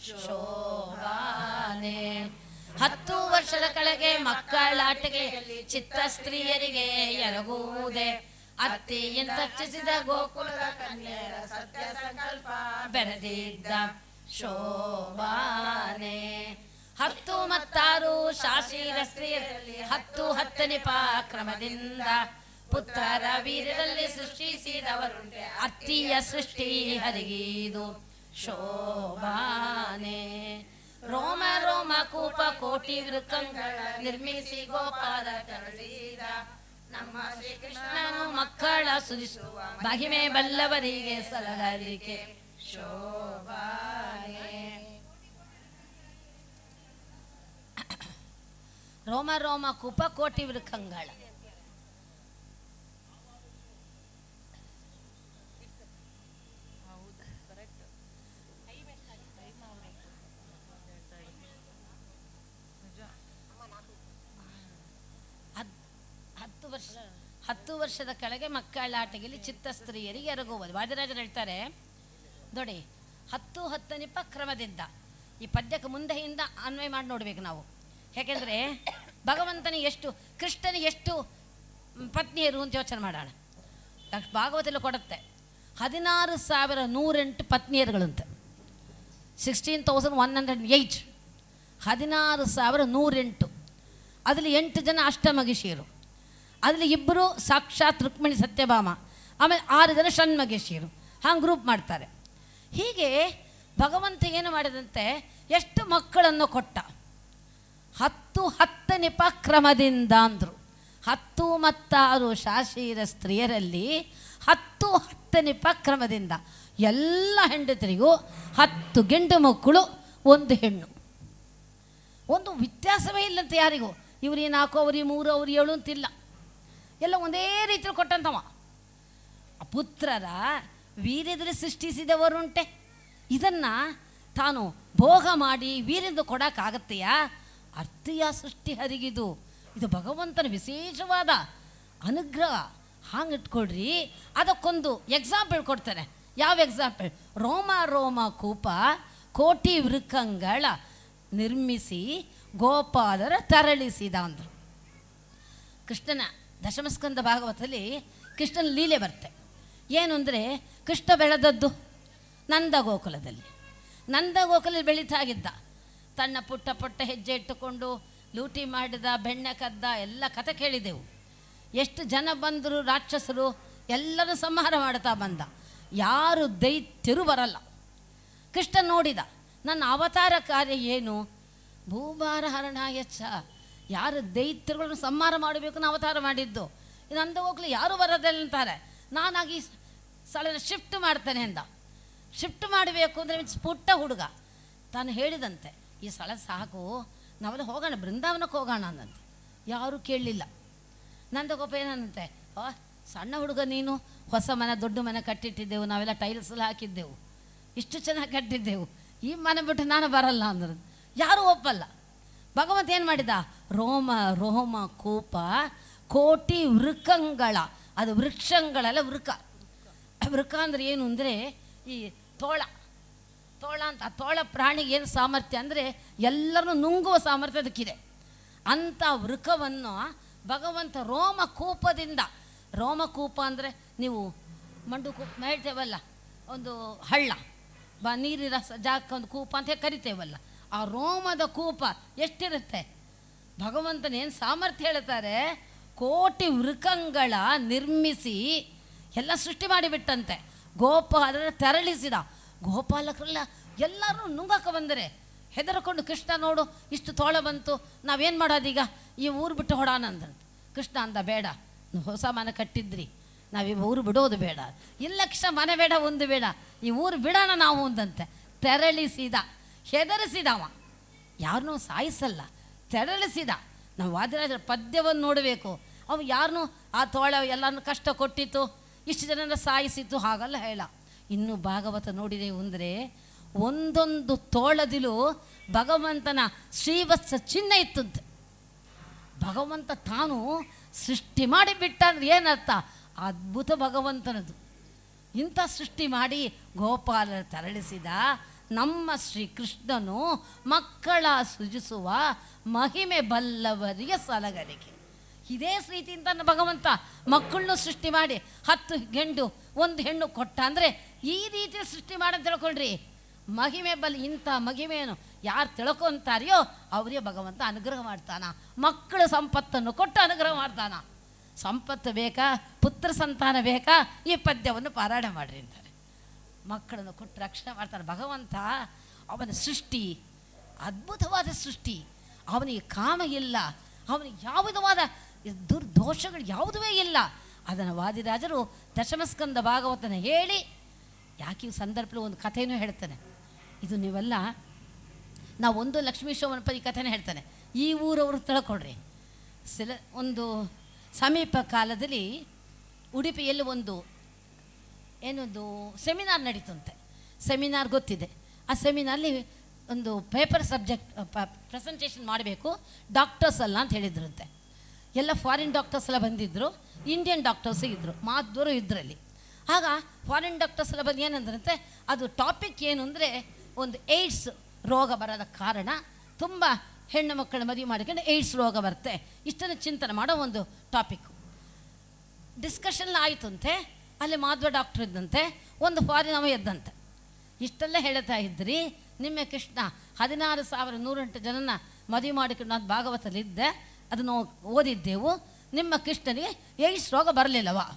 A: ಶೋಭಾನೆ ಹತ್ತು ವರ್ಷದ ಕೆಳಗೆ ಮಕ್ಕಳಾಟಿಗೆ ಚಿತ್ತ ಸ್ತ್ರೀಯರಿಗೆ ಎರಗುವುದೇ ಅತ್ತಿಯಿಂದ ರಚಿಸಿದ ಗೋಕುಲದ
B: ಕನ್ಯರ ಸತ್ಯ ಸಂಕಲ್ಪ
A: ಬೆರೆದಿದ್ದ ಶೋಭಾನೆ ಹತ್ತು ಮತ್ತಾರು ಶಾಶೀರ ಸ್ತ್ರೀಯರಲ್ಲಿ ಹತ್ತು ಹತ್ತನೇ ಕ್ರಮದಿಂದ ಪುತ್ರರ ವೀರ್ಯದಲ್ಲಿ ಸೃಷ್ಟಿಸಿದವರುಂಟೆ ಅತ್ತಿಯ ಸೃಷ್ಟಿ ಹರಿಗಿದು ಶೋಭಾನೆ ರೋಮ ರೋಮ ಕೂಪ ಕೋಟಿ ವೃಕಂಗಳ ನಿರ್ಮಿಸಿ ಗೋಪಾಲ ಕಳಿಸಿದ ನಮ್ಮ ಶ್ರೀಕೃಷ್ಣನು ಮಕ್ಕಳ ಸುರಿಸುವ ಮಹಿಮೆ ಬಲ್ಲವರಿಗೆ ಸಲಹಲಿಕೆ ಶೋಭಾನೆ ರೋಮ ರೋಮ ಕೂಪ ಕೋಟಿ ವೃಕಂಗಳ ಹತ್- ಹತ್ತು ವರ್ಷ ಹತ್ತು ವರ್ಷದ ಕೆಳಗೆ ಮಕ್ಕಳಾಟದಲ್ಲಿ ಚಿತ್ತ ಸ್ತ್ರೀಯರಿಗೆ ಎರಗುವುದು ವಾದಿರಾಜರು ಹೇಳ್ತಾರೆ ನೋಡಿ ಹತ್ತು ಹತ್ತನಿಪ ಕ್ರಮದಿಂದ ಈ ಪದ್ಯಕ್ಕೆ ಮುಂದೆಯಿಂದ ಅನ್ವಯ ಮಾಡಿ ನೋಡ್ಬೇಕು ನಾವು ಯಾಕೆಂದರೆ ಭಗವಂತನಿಗೆ ಎಷ್ಟು ಕೃಷ್ಣನಿಗೆ ಎಷ್ಟು ಮ್, ಪತ್ನಿಯರು ಅಂತ ಯೋಚನೆ ಮಾಡೋಣ ಅಷ್ಟು ಭಾಗವತಲ್ಲಿ ಕೊಡುತ್ತೆ ಹದಿನಾರು ಸಾವಿರ ನೂರೆಂಟು ಪತ್ನಿಯರುಗಳಂತೆ sixteen thousand one hundred eight ಹದಿನಾರು ಸಾವಿರ ನೂರೆಂಟು ಅದರಲ್ಲಿ ಎಂಟು ಜನ ಅಷ್ಟಮಗಿಷಿಯರು ಅದರಲ್ಲಿ ಇಬ್ಬರು ಸಾಕ್ಷಾತ್ ರುಕ್ಮಿಣಿ ಸತ್ಯಭಾಮ ಆಮೇಲೆ ಆರು ಜನ ಷಣ್ಮಗಿಷಿಯರು ಹಾಗೆ ಗ್ರೂಪ್ ಮಾಡ್ತಾರೆ ಹೀಗೆ ಭಗವಂತ ಏನು ಮಾಡಿದಂತೆ ಎಷ್ಟು ಮಕ್ಕಳನ್ನು ಕೊಟ್ಟ ಹತ್ತು ಹತ್ತನೇ ಕ್ರಮದಿಂದ ಅಂದರು ಹತ್ತು ಮತ್ತಾರು ಶಾಶೀರ ಸ್ತ್ರೀಯರಲ್ಲಿ ಹತ್ತು ಹತ್ತನೇ ಕ್ರಮದಿಂದ ಎಲ್ಲ ಹೆಂಡತಿರಿಗೂ ಹತ್ತು ಗಂಡು ಮಕ್ಕಳು ಒಂದು ಹೆಣ್ಣು ಒಂದು ವ್ಯತ್ಯಾಸವೇ ಇಲ್ಲಂತೆ ಯಾರಿಗೂ ಇವ್ರಿ ನಾಲ್ಕು ಅವ್ರಿ ಮೂರು ಅವ್ರಿ ಏಳು ಅಂತಿಲ್ಲ ಎಲ್ಲ ಒಂದೇ ರೀತಿಯಲ್ಲಿ ಕೊಟ್ಟಂತವ ಆ ಪುತ್ರರ ವೀರ್ಯದಲ್ಲಿ ಸೃಷ್ಟಿಸಿದವರುಂಟೆ ಇದನ್ನು ತಾನು ಭೋಗ ಮಾಡಿ ವೀರ್ಯದ ಕೊಡೋಕ್ಕಾಗತ್ತೆಯಾ ಅರ್ಥಿಯ ಸೃಷ್ಟಿ ಹರಿಗಿದು ಇದು ಭಗವಂತನ ವಿಶೇಷವಾದ ಅನುಗ್ರಹ ಹಾಂಗೆ ಇಟ್ಕೊಳ್ರಿ ಅದಕ್ಕೊಂದು ಎಕ್ಸಾಂಪಲ್ ಕೊಡ್ತಾನೆ ಯಾವ ಎಕ್ಸಾಂಪಲ್ ರೋಮ ರೋಮ ಕೂಪ ಕೋಟಿ ವೃಕಂಗಳ ನಿರ್ಮಿಸಿ ಗೋಪಾಲರ ತರಳಿಸಿದ ಅಂದರು ಕೃಷ್ಣನ ದಶಮಸ್ಕಂದ ಭಾಗವತದಲ್ಲಿ ಕೃಷ್ಣನ ಲೀಲೆ ಬರುತ್ತೆ ಏನು ಅಂದರೆ ಕೃಷ್ಣ ಬೆಳೆದದ್ದು ನಂದ ಗೋಕುಲದಲ್ಲಿ ನಂದ ಗೋಕುಲದಲ್ಲಿ ಬೆಳೀತಾಗಿದ್ದ ತನ್ನ ಪುಟ್ಟ ಪುಟ್ಟ ಹೆಜ್ಜೆ ಇಟ್ಟುಕೊಂಡು ಲೂಟಿ ಮಾಡಿದ ಬೆಣ್ಣೆ ಕದ್ದ ಎಲ್ಲ ಕಥೆ ಕೇಳಿದೆವು ಎಷ್ಟು ಜನ ಬಂದರು ರಾಕ್ಷಸರು ಎಲ್ಲರೂ ಸಂಹಾರ ಮಾಡ್ತಾ ಬಂದ ಯಾರು ದೈತ್ಯರು ಬರಲ್ಲ ಕೃಷ್ಣ ನೋಡಿದ ನನ್ನ ಅವತಾರ ಕಾರ್ಯ ಏನು ಭೂಭಾರ ಹರಣಾಯಚ್ಚ ಯಾರು ದೈತ್ಯರುಗಳನ್ನು ಸಂಹಾರ ಮಾಡಬೇಕು ನಾನು ಅವತಾರ ಮಾಡಿದ್ದು ನಂದು ಹೋಗ್ಲಿ ಯಾರು ಬರೋದಿಲ್ಲ ಅಂತಾರೆ ನಾನಾಗಿ ಸ್ಥಳನ ಶಿಫ್ಟ್ ಮಾಡ್ತೇನೆ ಅಂದ ಶಿಫ್ಟ್ ಮಾಡಬೇಕು ಅಂದರೆ ಪುಟ್ಟ ಹುಡುಗ ತಾನು ಹೇಳಿದಂತೆ ಈ ಸ್ಥಳ ಸಾಕು ನಾವೆಲ್ಲ ಹೋಗೋಣ ಬೃಂದಾವನಕ್ಕೆ ಹೋಗೋಣ ಅಂದಂತೆ ಯಾರೂ ಕೇಳಲಿಲ್ಲ ನಂದಗೋಪ ಏನಂತೆ ಆ ಸಣ್ಣ ಹುಡುಗ ನೀನು ಹೊಸ ಮನೆ ದೊಡ್ಡ ಮನೆ ಕಟ್ಟಿಟ್ಟಿದ್ದೆವು ನಾವೆಲ್ಲ ಟೈಲ್ಸ್ ಎಲ್ಲ ಹಾಕಿದ್ದೆವು ಇಷ್ಟು ಚೆನ್ನಾಗಿ ಕಟ್ಟಿದ್ದೆವು ಈ ಮನೆ ಬಿಟ್ಟು ನಾನು ಬರಲ್ಲ ಅಂದ್ರು ಯಾರೂ ಒಪ್ಪಲ್ಲ ಭಗವಂತ ಏನು ಮಾಡಿದ ರೋಮ ರೋಮ ಕೂಪ ಕೋಟಿ ವೃಕಂಗಳ ಅದು ವೃಕ್ಷಗಳಲ್ಲ ವೃಕ ವೃಕ ಅಂದ್ರೆ ಏನು ಅಂದರೆ ಈ ತೋಳ ತೋಳ ಅಂತ ಆ ತೋಳ ಪ್ರಾಣಿಗೆ ಏನು ಸಾಮರ್ಥ್ಯ ಅಂದರೆ ಎಲ್ಲರನ್ನು ನುಂಗುವ ಸಾಮರ್ಥ್ಯ ಅದಕ್ಕಿದೆ ಅಂಥ ವೃಕವನ್ನು ಭಗವಂತ ರೋಮಕೂಪದಿಂದ ರೋಮಕೂಪ ಅಂದರೆ ನೀವು ಮಂಡು ಕೂಪ ಹೇಳ್ತೇವಲ್ಲ ಒಂದು ಹಳ್ಳ ಬ ನೀರಿನ ಸ- ಜಾಗಕ್ಕೆ ಒಂದು ಕೂಪ ಅಂತ ಹೇಳಿ ಕರಿತೇವಲ್ಲ ಆ ರೋಮದ ಕೂಪ ಎಷ್ಟಿರುತ್ತೆ ಭಗವಂತನ ಏನು ಸಾಮರ್ಥ್ಯ ಹೇಳ್ತಾರೆ ಕೋಟಿ ವೃಕಂಗಳ ನಿರ್ಮಿಸಿ ಎಲ್ಲ ಸೃಷ್ಟಿ ಮಾಡಿಬಿಟ್ಟಂತೆ ಗೋಪಾಲರ ತೆರಳಿಸಿದ ಗೋಪಾಲಕರೆಲ್ಲ ಎಲ್ಲರೂ ನುಂಗಕ್ಕೆ ಬಂದರೆ ಹೆದರ್ಕೊಂಡು ಕೃಷ್ಣ ನೋಡು ಇಷ್ಟು ತೋಳ ಬಂತು ನಾವೇನು ಮಾಡೋದೀಗ ಈ ಊರು ಬಿಟ್ಟು ಹೊಡೋಣ ಅಂದ್ರಂತೆ ಕೃಷ್ಣ ಅಂದ ಬೇಡ ನೀವು ಹೊಸ ಮನೆ ಕಟ್ಟಿದ್ರಿ ನಾವು ಈ ಊರು ಬಿಡೋದು ಬೇಡ ಇಲ್ಲ ಕೃಷ್ಣ ಮನೆ ಬೇಡ ಒಂದು ಬೇಡ ಈ ಊರು ಬಿಡೋಣ ನಾವು ಒಂದಂತೆ ತೆರಳಿಸಿದ ಹೆದರಿಸಿದವ ಯಾರನ್ನೂ ಸಾಯಿಸಲ್ಲ ತೆರಳಿಸಿದ ನಾವು ವಾದಿರಾಜರ ಪದ್ಯವನ್ನು ನೋಡಬೇಕು ಅವು ಯಾರನ್ನೂ ಆ ತೋಳ ಎಲ್ಲನೂ ಕಷ್ಟ ಕೊಟ್ಟಿತ್ತು ಇಷ್ಟು ಜನನ ಸಾಯಿಸಿತ್ತು ಹಾಗಲ್ಲ ಹೇಳ ಇನ್ನು ಭಾಗವತ ನೋಡಿದೆವು ಅಂದರೆ ಒಂದೊಂದು ತೋಳದಿಲು ಭಗವಂತನ ಶ್ರೀವತ್ಸ ಚಿಹ್ನೆ ಇತ್ತಂತೆ ಭಗವಂತ ತಾನು ಸೃಷ್ಟಿ ಮಾಡಿಬಿಟ್ಟ ಅಂದ್ರೆ ಏನರ್ಥ ಅದ್ಭುತ ಭಗವಂತನದು ಇಂಥ ಸೃಷ್ಟಿ ಮಾಡಿ ಗೋಪಾಲ ತರಳಿಸಿದ ನಮ್ಮ ಶ್ರೀಕೃಷ್ಣನು ಮಕ್ಕಳ ಸೃಜಿಸುವ ಮಹಿಮೆ ಬಲ್ಲವರಿಗೆ ಸಲಗಲಿಕೆ ಇದೇ ರೀತಿಯಿಂದ ನನ್ನ ಭಗವಂತ ಮಕ್ಕಳನ್ನು ಸೃಷ್ಟಿ ಮಾಡಿ ಹತ್ತು ಗಂಡು ಒಂದು ಹೆಣ್ಣು ಕೊಟ್ಟ ಅಂದರೆ ಈ ರೀತಿ ಸೃಷ್ಟಿ ಮಾಡಂತ ತಿಳ್ಕೊಳ್ರಿ ಮಹಿಮೆ ಬಲ್ ಇಂಥ ಮಹಿಮೆಯನ್ನು ಯಾರು ತಿಳ್ಕೊಂತಾರೆಯೋ ಅವರಿಗೆ ಭಗವಂತ ಅನುಗ್ರಹ ಮಾಡ್ತಾನ ಮಕ್ಕಳ ಸಂಪತ್ತನ್ನು ಕೊಟ್ಟು ಅನುಗ್ರಹ ಮಾಡ್ತಾನ ಸಂಪತ್ತು ಬೇಕಾ ಪುತ್ರ ಸಂತಾನ ಬೇಕಾ ಈ ಪದ್ಯವನ್ನು ಪಾರಾಯಣ ಮಾಡ್ರಿ ಅಂತಾರೆ ಮಕ್ಕಳನ್ನು ಕೊಟ್ಟು ರಕ್ಷಣೆ ಮಾಡ್ತಾನೆ ಭಗವಂತ ಅವನ ಸೃಷ್ಟಿ ಅದ್ಭುತವಾದ ಸೃಷ್ಟಿ ಅವನಿಗೆ ಕಾಮ ಇಲ್ಲ ಅವನಿಗೆ ಯಾವುದವಾದ ದುರ್ದೋಷಗಳು ಯಾವುದುವೇ ಇಲ್ಲ ಅದನ್ನು ವಾದಿರಾಜರು ದಶಮಸ್ಕಂದ ಭಾಗವತನ ಹೇಳಿ ಯಾಕೆ ಈ ಸಂದರ್ಭದಲ್ಲಿ ಒಂದು ಕಥೆನೂ ಹೇಳ್ತಾನೆ ಇದು ನೀವೆಲ್ಲ ನಾವು ಒಂದು ಲಕ್ಷ್ಮೀಶ್ವರನ ಪರಿ ಕಥೆನೇ ಹೇಳ್ತಾನೆ ಈ ಊರವರು ತಿಳ್ಕೊಡ್ರಿ ಸಿಲ ಒಂದು ಸಮೀಪ ಕಾಲದಲ್ಲಿ ಉಡುಪಿಯಲ್ಲಿ ಒಂದು ಏನೊಂದು ಸೆಮಿನಾರ್ ನಡೀತಂತೆ ಸೆಮಿನಾರ್ ಗೊತ್ತಿದೆ ಆ ಸೆಮಿನಾರ್ಲಿ ಒಂದು ಪೇಪರ್ ಸಬ್ಜೆಕ್ಟ್ ಪ್ರೆಸೆಂಟೇಷನ್ ಮಾಡಬೇಕು ಡಾಕ್ಟರ್ಸ್ ಅಲ್ಲ ಅಂತ ಹೇಳಿದ್ರಂತೆ ಎಲ್ಲ ಫಾರಿನ್ ಡಾಕ್ಟರ್ಸ್ ಎಲ್ಲ ಬಂದಿದ್ದರು ಇಂಡಿಯನ್ ಡಾಕ್ಟರ್ಸ್ ಇದ್ದರು ಮಾಧ್ವರು ಇದರಲ್ಲಿ ಆಗ ಫಾರಿನ್ ಡಾಕ್ಟರ್ಸ್ ಎಲ್ಲ ಬಂದು ಏನಂದ್ರಂತೆ ಅದು ಟಾಪಿಕ್ ಏನು ಅಂದರೆ ಒಂದು ಏಡ್ಸ್ ರೋಗ ಬರೋದ ಕಾರಣ ತುಂಬ ಹೆಣ್ಣು ಮಕ್ಕಳ ಮದುವೆ ಮಾಡಿಕೊಂಡು ಏಡ್ಸ್ ರೋಗ ಬರುತ್ತೆ ಇಷ್ಟನ್ನು ಚಿಂತನೆ ಮಾಡೋ ಒಂದು ಟಾಪಿಕ್ ಡಿಸ್ಕಷನ್ ಆಯಿತಂತೆ ಅಲ್ಲಿ ಮಾಧ್ವ ಡಾಕ್ಟ್ರ್ ಇದ್ದಂತೆ ಒಂದು ಫಾರಿನ್ ಅವ ಎದ್ದಂತೆ ಇಷ್ಟೆಲ್ಲ ಹೇಳ್ತಾ ಇದ್ರಿ ನಿಮ್ಮ ಕೃಷ್ಣ ಹದಿನಾರು ಸಾವಿರ ನೂರೆಂಟು ಜನನ ಮದುವೆ ಮಾಡಿಕೊಂಡು ನಾನು ಭಾಗವತಲ್ಲಿದ್ದೆ ಅದನ್ನು ಓದಿದ್ದೆವು ನಿಮ್ಮ ಕೃಷ್ಣನಿಗೆ ಏಡ್ಸ್ ರೋಗ ಬರಲಿಲ್ಲವಾ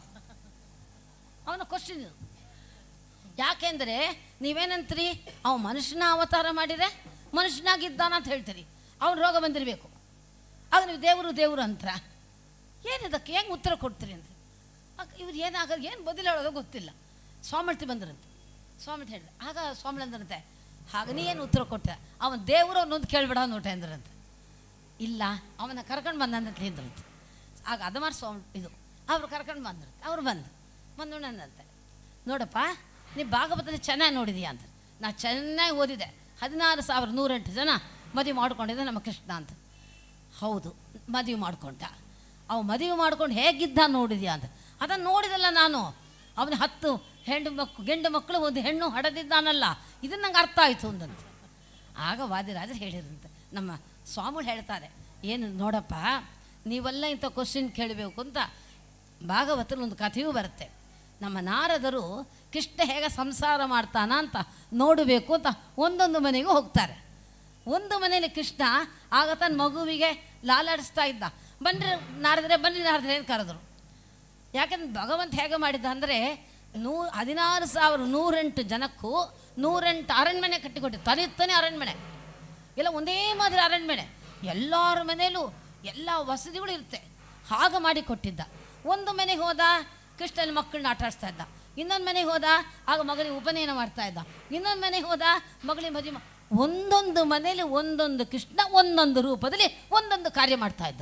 A: ಅವನ ಕ್ವಶನ್ ಇದು ಯಾಕೆಂದರೆ ನೀವೇನಂತೀರಿ ಅವ ಮನುಷ್ಯನ ಅವತಾರ ಮಾಡಿದರೆ ಮನುಷ್ಯನಾಗಿದ್ದಾನ ಅಂತ ಹೇಳ್ತೀರಿ ಅವನ ರೋಗ ಬಂದಿರಬೇಕು ಆಗ ನೀವು ದೇವರು ದೇವರು ಅಂತರ ಏನಿದಕ್ಕೆ ಹೆಂಗೆ ಉತ್ತರ ಕೊಡ್ತೀರಿ ಅಂತ ಆಗ ಇವ್ರು ಏನಾಗೋದು ಏನು ಬದಲು ಹೇಳೋದು ಗೊತ್ತಿಲ್ಲ ಸ್ವಾಮಿಳ್ತಿ ಬಂದ್ರಂತೆ ಸ್ವಾಮಿಳ್ತಿ ಹೇಳಿದೆ ಆಗ ಸ್ವಾಮಿ ಅಂದ್ರಂತೆ ಹಾಗ ನೀ ಏನು ಉತ್ತರ ಕೊಟ್ಟೆ ಅವನ ದೇವರು ಅನ್ನೊಂದು ಕೇಳ್ಬೇಡ ನೋಟೆ ಅಂದ್ರಂತೆ ಇಲ್ಲ ಅವನ ಕರ್ಕೊಂಡು ಬಂದಂತ ಹೇಳಿದ್ರಂತೆ ಆಗ ಅದಮಾರ್ ಸ್ವಾಮಿ ಇದು ಅವ್ರು ಕರ್ಕೊಂಡು ಬಂದ್ರಂತೆ ಅವ್ರು ಬಂದು ಬಂದು ಅಂದಂತೆ ನೋಡಪ್ಪ ನೀ ಭಾಗವತದಲ್ಲಿ ಚೆನ್ನಾಗಿ ನೋಡಿದೀಯ ಅಂತ ನಾ ಚೆನ್ನಾಗಿ ಓದಿದೆ ಹದಿನಾರು ಸಾವಿರ ನೂರೆಂಟು ಜನ ಮದುವೆ ಮಾಡ್ಕೊಂಡಿದ್ದೆ ನಮ್ಮ ಕೃಷ್ಣ ಅಂತ ಹೌದು ಮದುವೆ ಮಾಡ್ಕೊಂಡ ಅವ ಮದುವೆ ಮಾಡ್ಕೊಂಡು ಹೇಗಿದ್ದ ನೋಡಿದ್ಯಾ ಅಂತ ಅದನ್ನು ನೋಡಿದಲ್ಲ ನಾನು ಅವನ ಹತ್ತು ಹೆಣ್ಣು ಮಕ್ಕಳು ಗಂಡು ಮಕ್ಕಳು ಒಂದು ಹೆಣ್ಣು ಹಡದಿದ್ದಾನಲ್ಲ ಇದನ್ನು ನಂಗೆ ಅರ್ಥ ಆಯಿತು ಅಂದಂತೆ ಆಗ ವಾದಿರಾಜರು ಹೇಳಿರಂತೆ ನಮ್ಮ ಸ್ವಾಮಿಗಳು ಹೇಳ್ತಾರೆ ಏನು ನೋಡಪ್ಪ ನೀವೆಲ್ಲ ಇಂಥ ಕ್ವಶನ್ ಕೇಳಬೇಕು ಅಂತ ಭಾಗವತಲ್ಲಿ ಒಂದು ಕಥೆಯೂ ಬರುತ್ತೆ ನಮ್ಮ ನಾರದರು ಕೃಷ್ಣ ಹೇಗೆ ಸಂಸಾರ ಮಾಡ್ತಾನ ಅಂತ ನೋಡಬೇಕು ಅಂತ ಒಂದೊಂದು ಮನೆಗೂ ಹೋಗ್ತಾರೆ ಒಂದು ಮನೇಲಿ ಕೃಷ್ಣ ಆಗ ತನ್ನ ಮಗುವಿಗೆ ಲಾಲಾಡಿಸ್ತಾ ಇದ್ದ ಬನ್ರಿ ನಾರದ್ರೆ ಬನ್ನಿ ನಾರದ್ರೆ ಅಂತ ಕರೆದ್ರು ಯಾಕಂದ್ರೆ ಭಗವಂತ ಹೇಗೆ ಮಾಡಿದ್ದ ಅಂದರೆ ನೂ ಹದಿನಾರು ಸಾವಿರ ನೂರೆಂಟು ಜನಕ್ಕೂ ನೂರೆಂಟು ಅರಣ್ಮನೆ ಕಟ್ಟಿಕೊಟ್ಟಿದ್ದು ತನಿತ್ತನೇ ಅರಣ್ಮನೆ ಎಲ್ಲ ಒಂದೇ ಮಾದರಿ ಅರಣ್ಮನೆ ಎಲ್ಲರ ಮನೇಲೂ ಎಲ್ಲ ವಸತಿಗಳು ಇರುತ್ತೆ ಹಾಗೆ ಮಾಡಿ ಕೊಟ್ಟಿದ್ದ ಒಂದು ಮನೆಗೆ ಹೋದ ಕೃಷ್ಣನ ಮಕ್ಕಳನ್ನ ಆಟ ಆಡಿಸ್ತಾ ಇದ್ದ ಇನ್ನೊಂದು ಮನೆಗೆ ಹೋದ ಆಗ ಮಗಳಿಗೆ ಉಪನಯನ ಮಾಡ್ತಾ ಇದ್ದ ಇನ್ನೊಂದು ಮನೆಗೆ ಹೋದ ಮಗಳಿಗೆ ಮದುವೆ ಮಾ- ಒಂದೊಂದು ಮನೇಲಿ ಒಂದೊಂದು ಕೃಷ್ಣ ಒಂದೊಂದು ರೂಪದಲ್ಲಿ ಒಂದೊಂದು ಕಾರ್ಯ ಮಾಡ್ತಾ ಇದ್ದ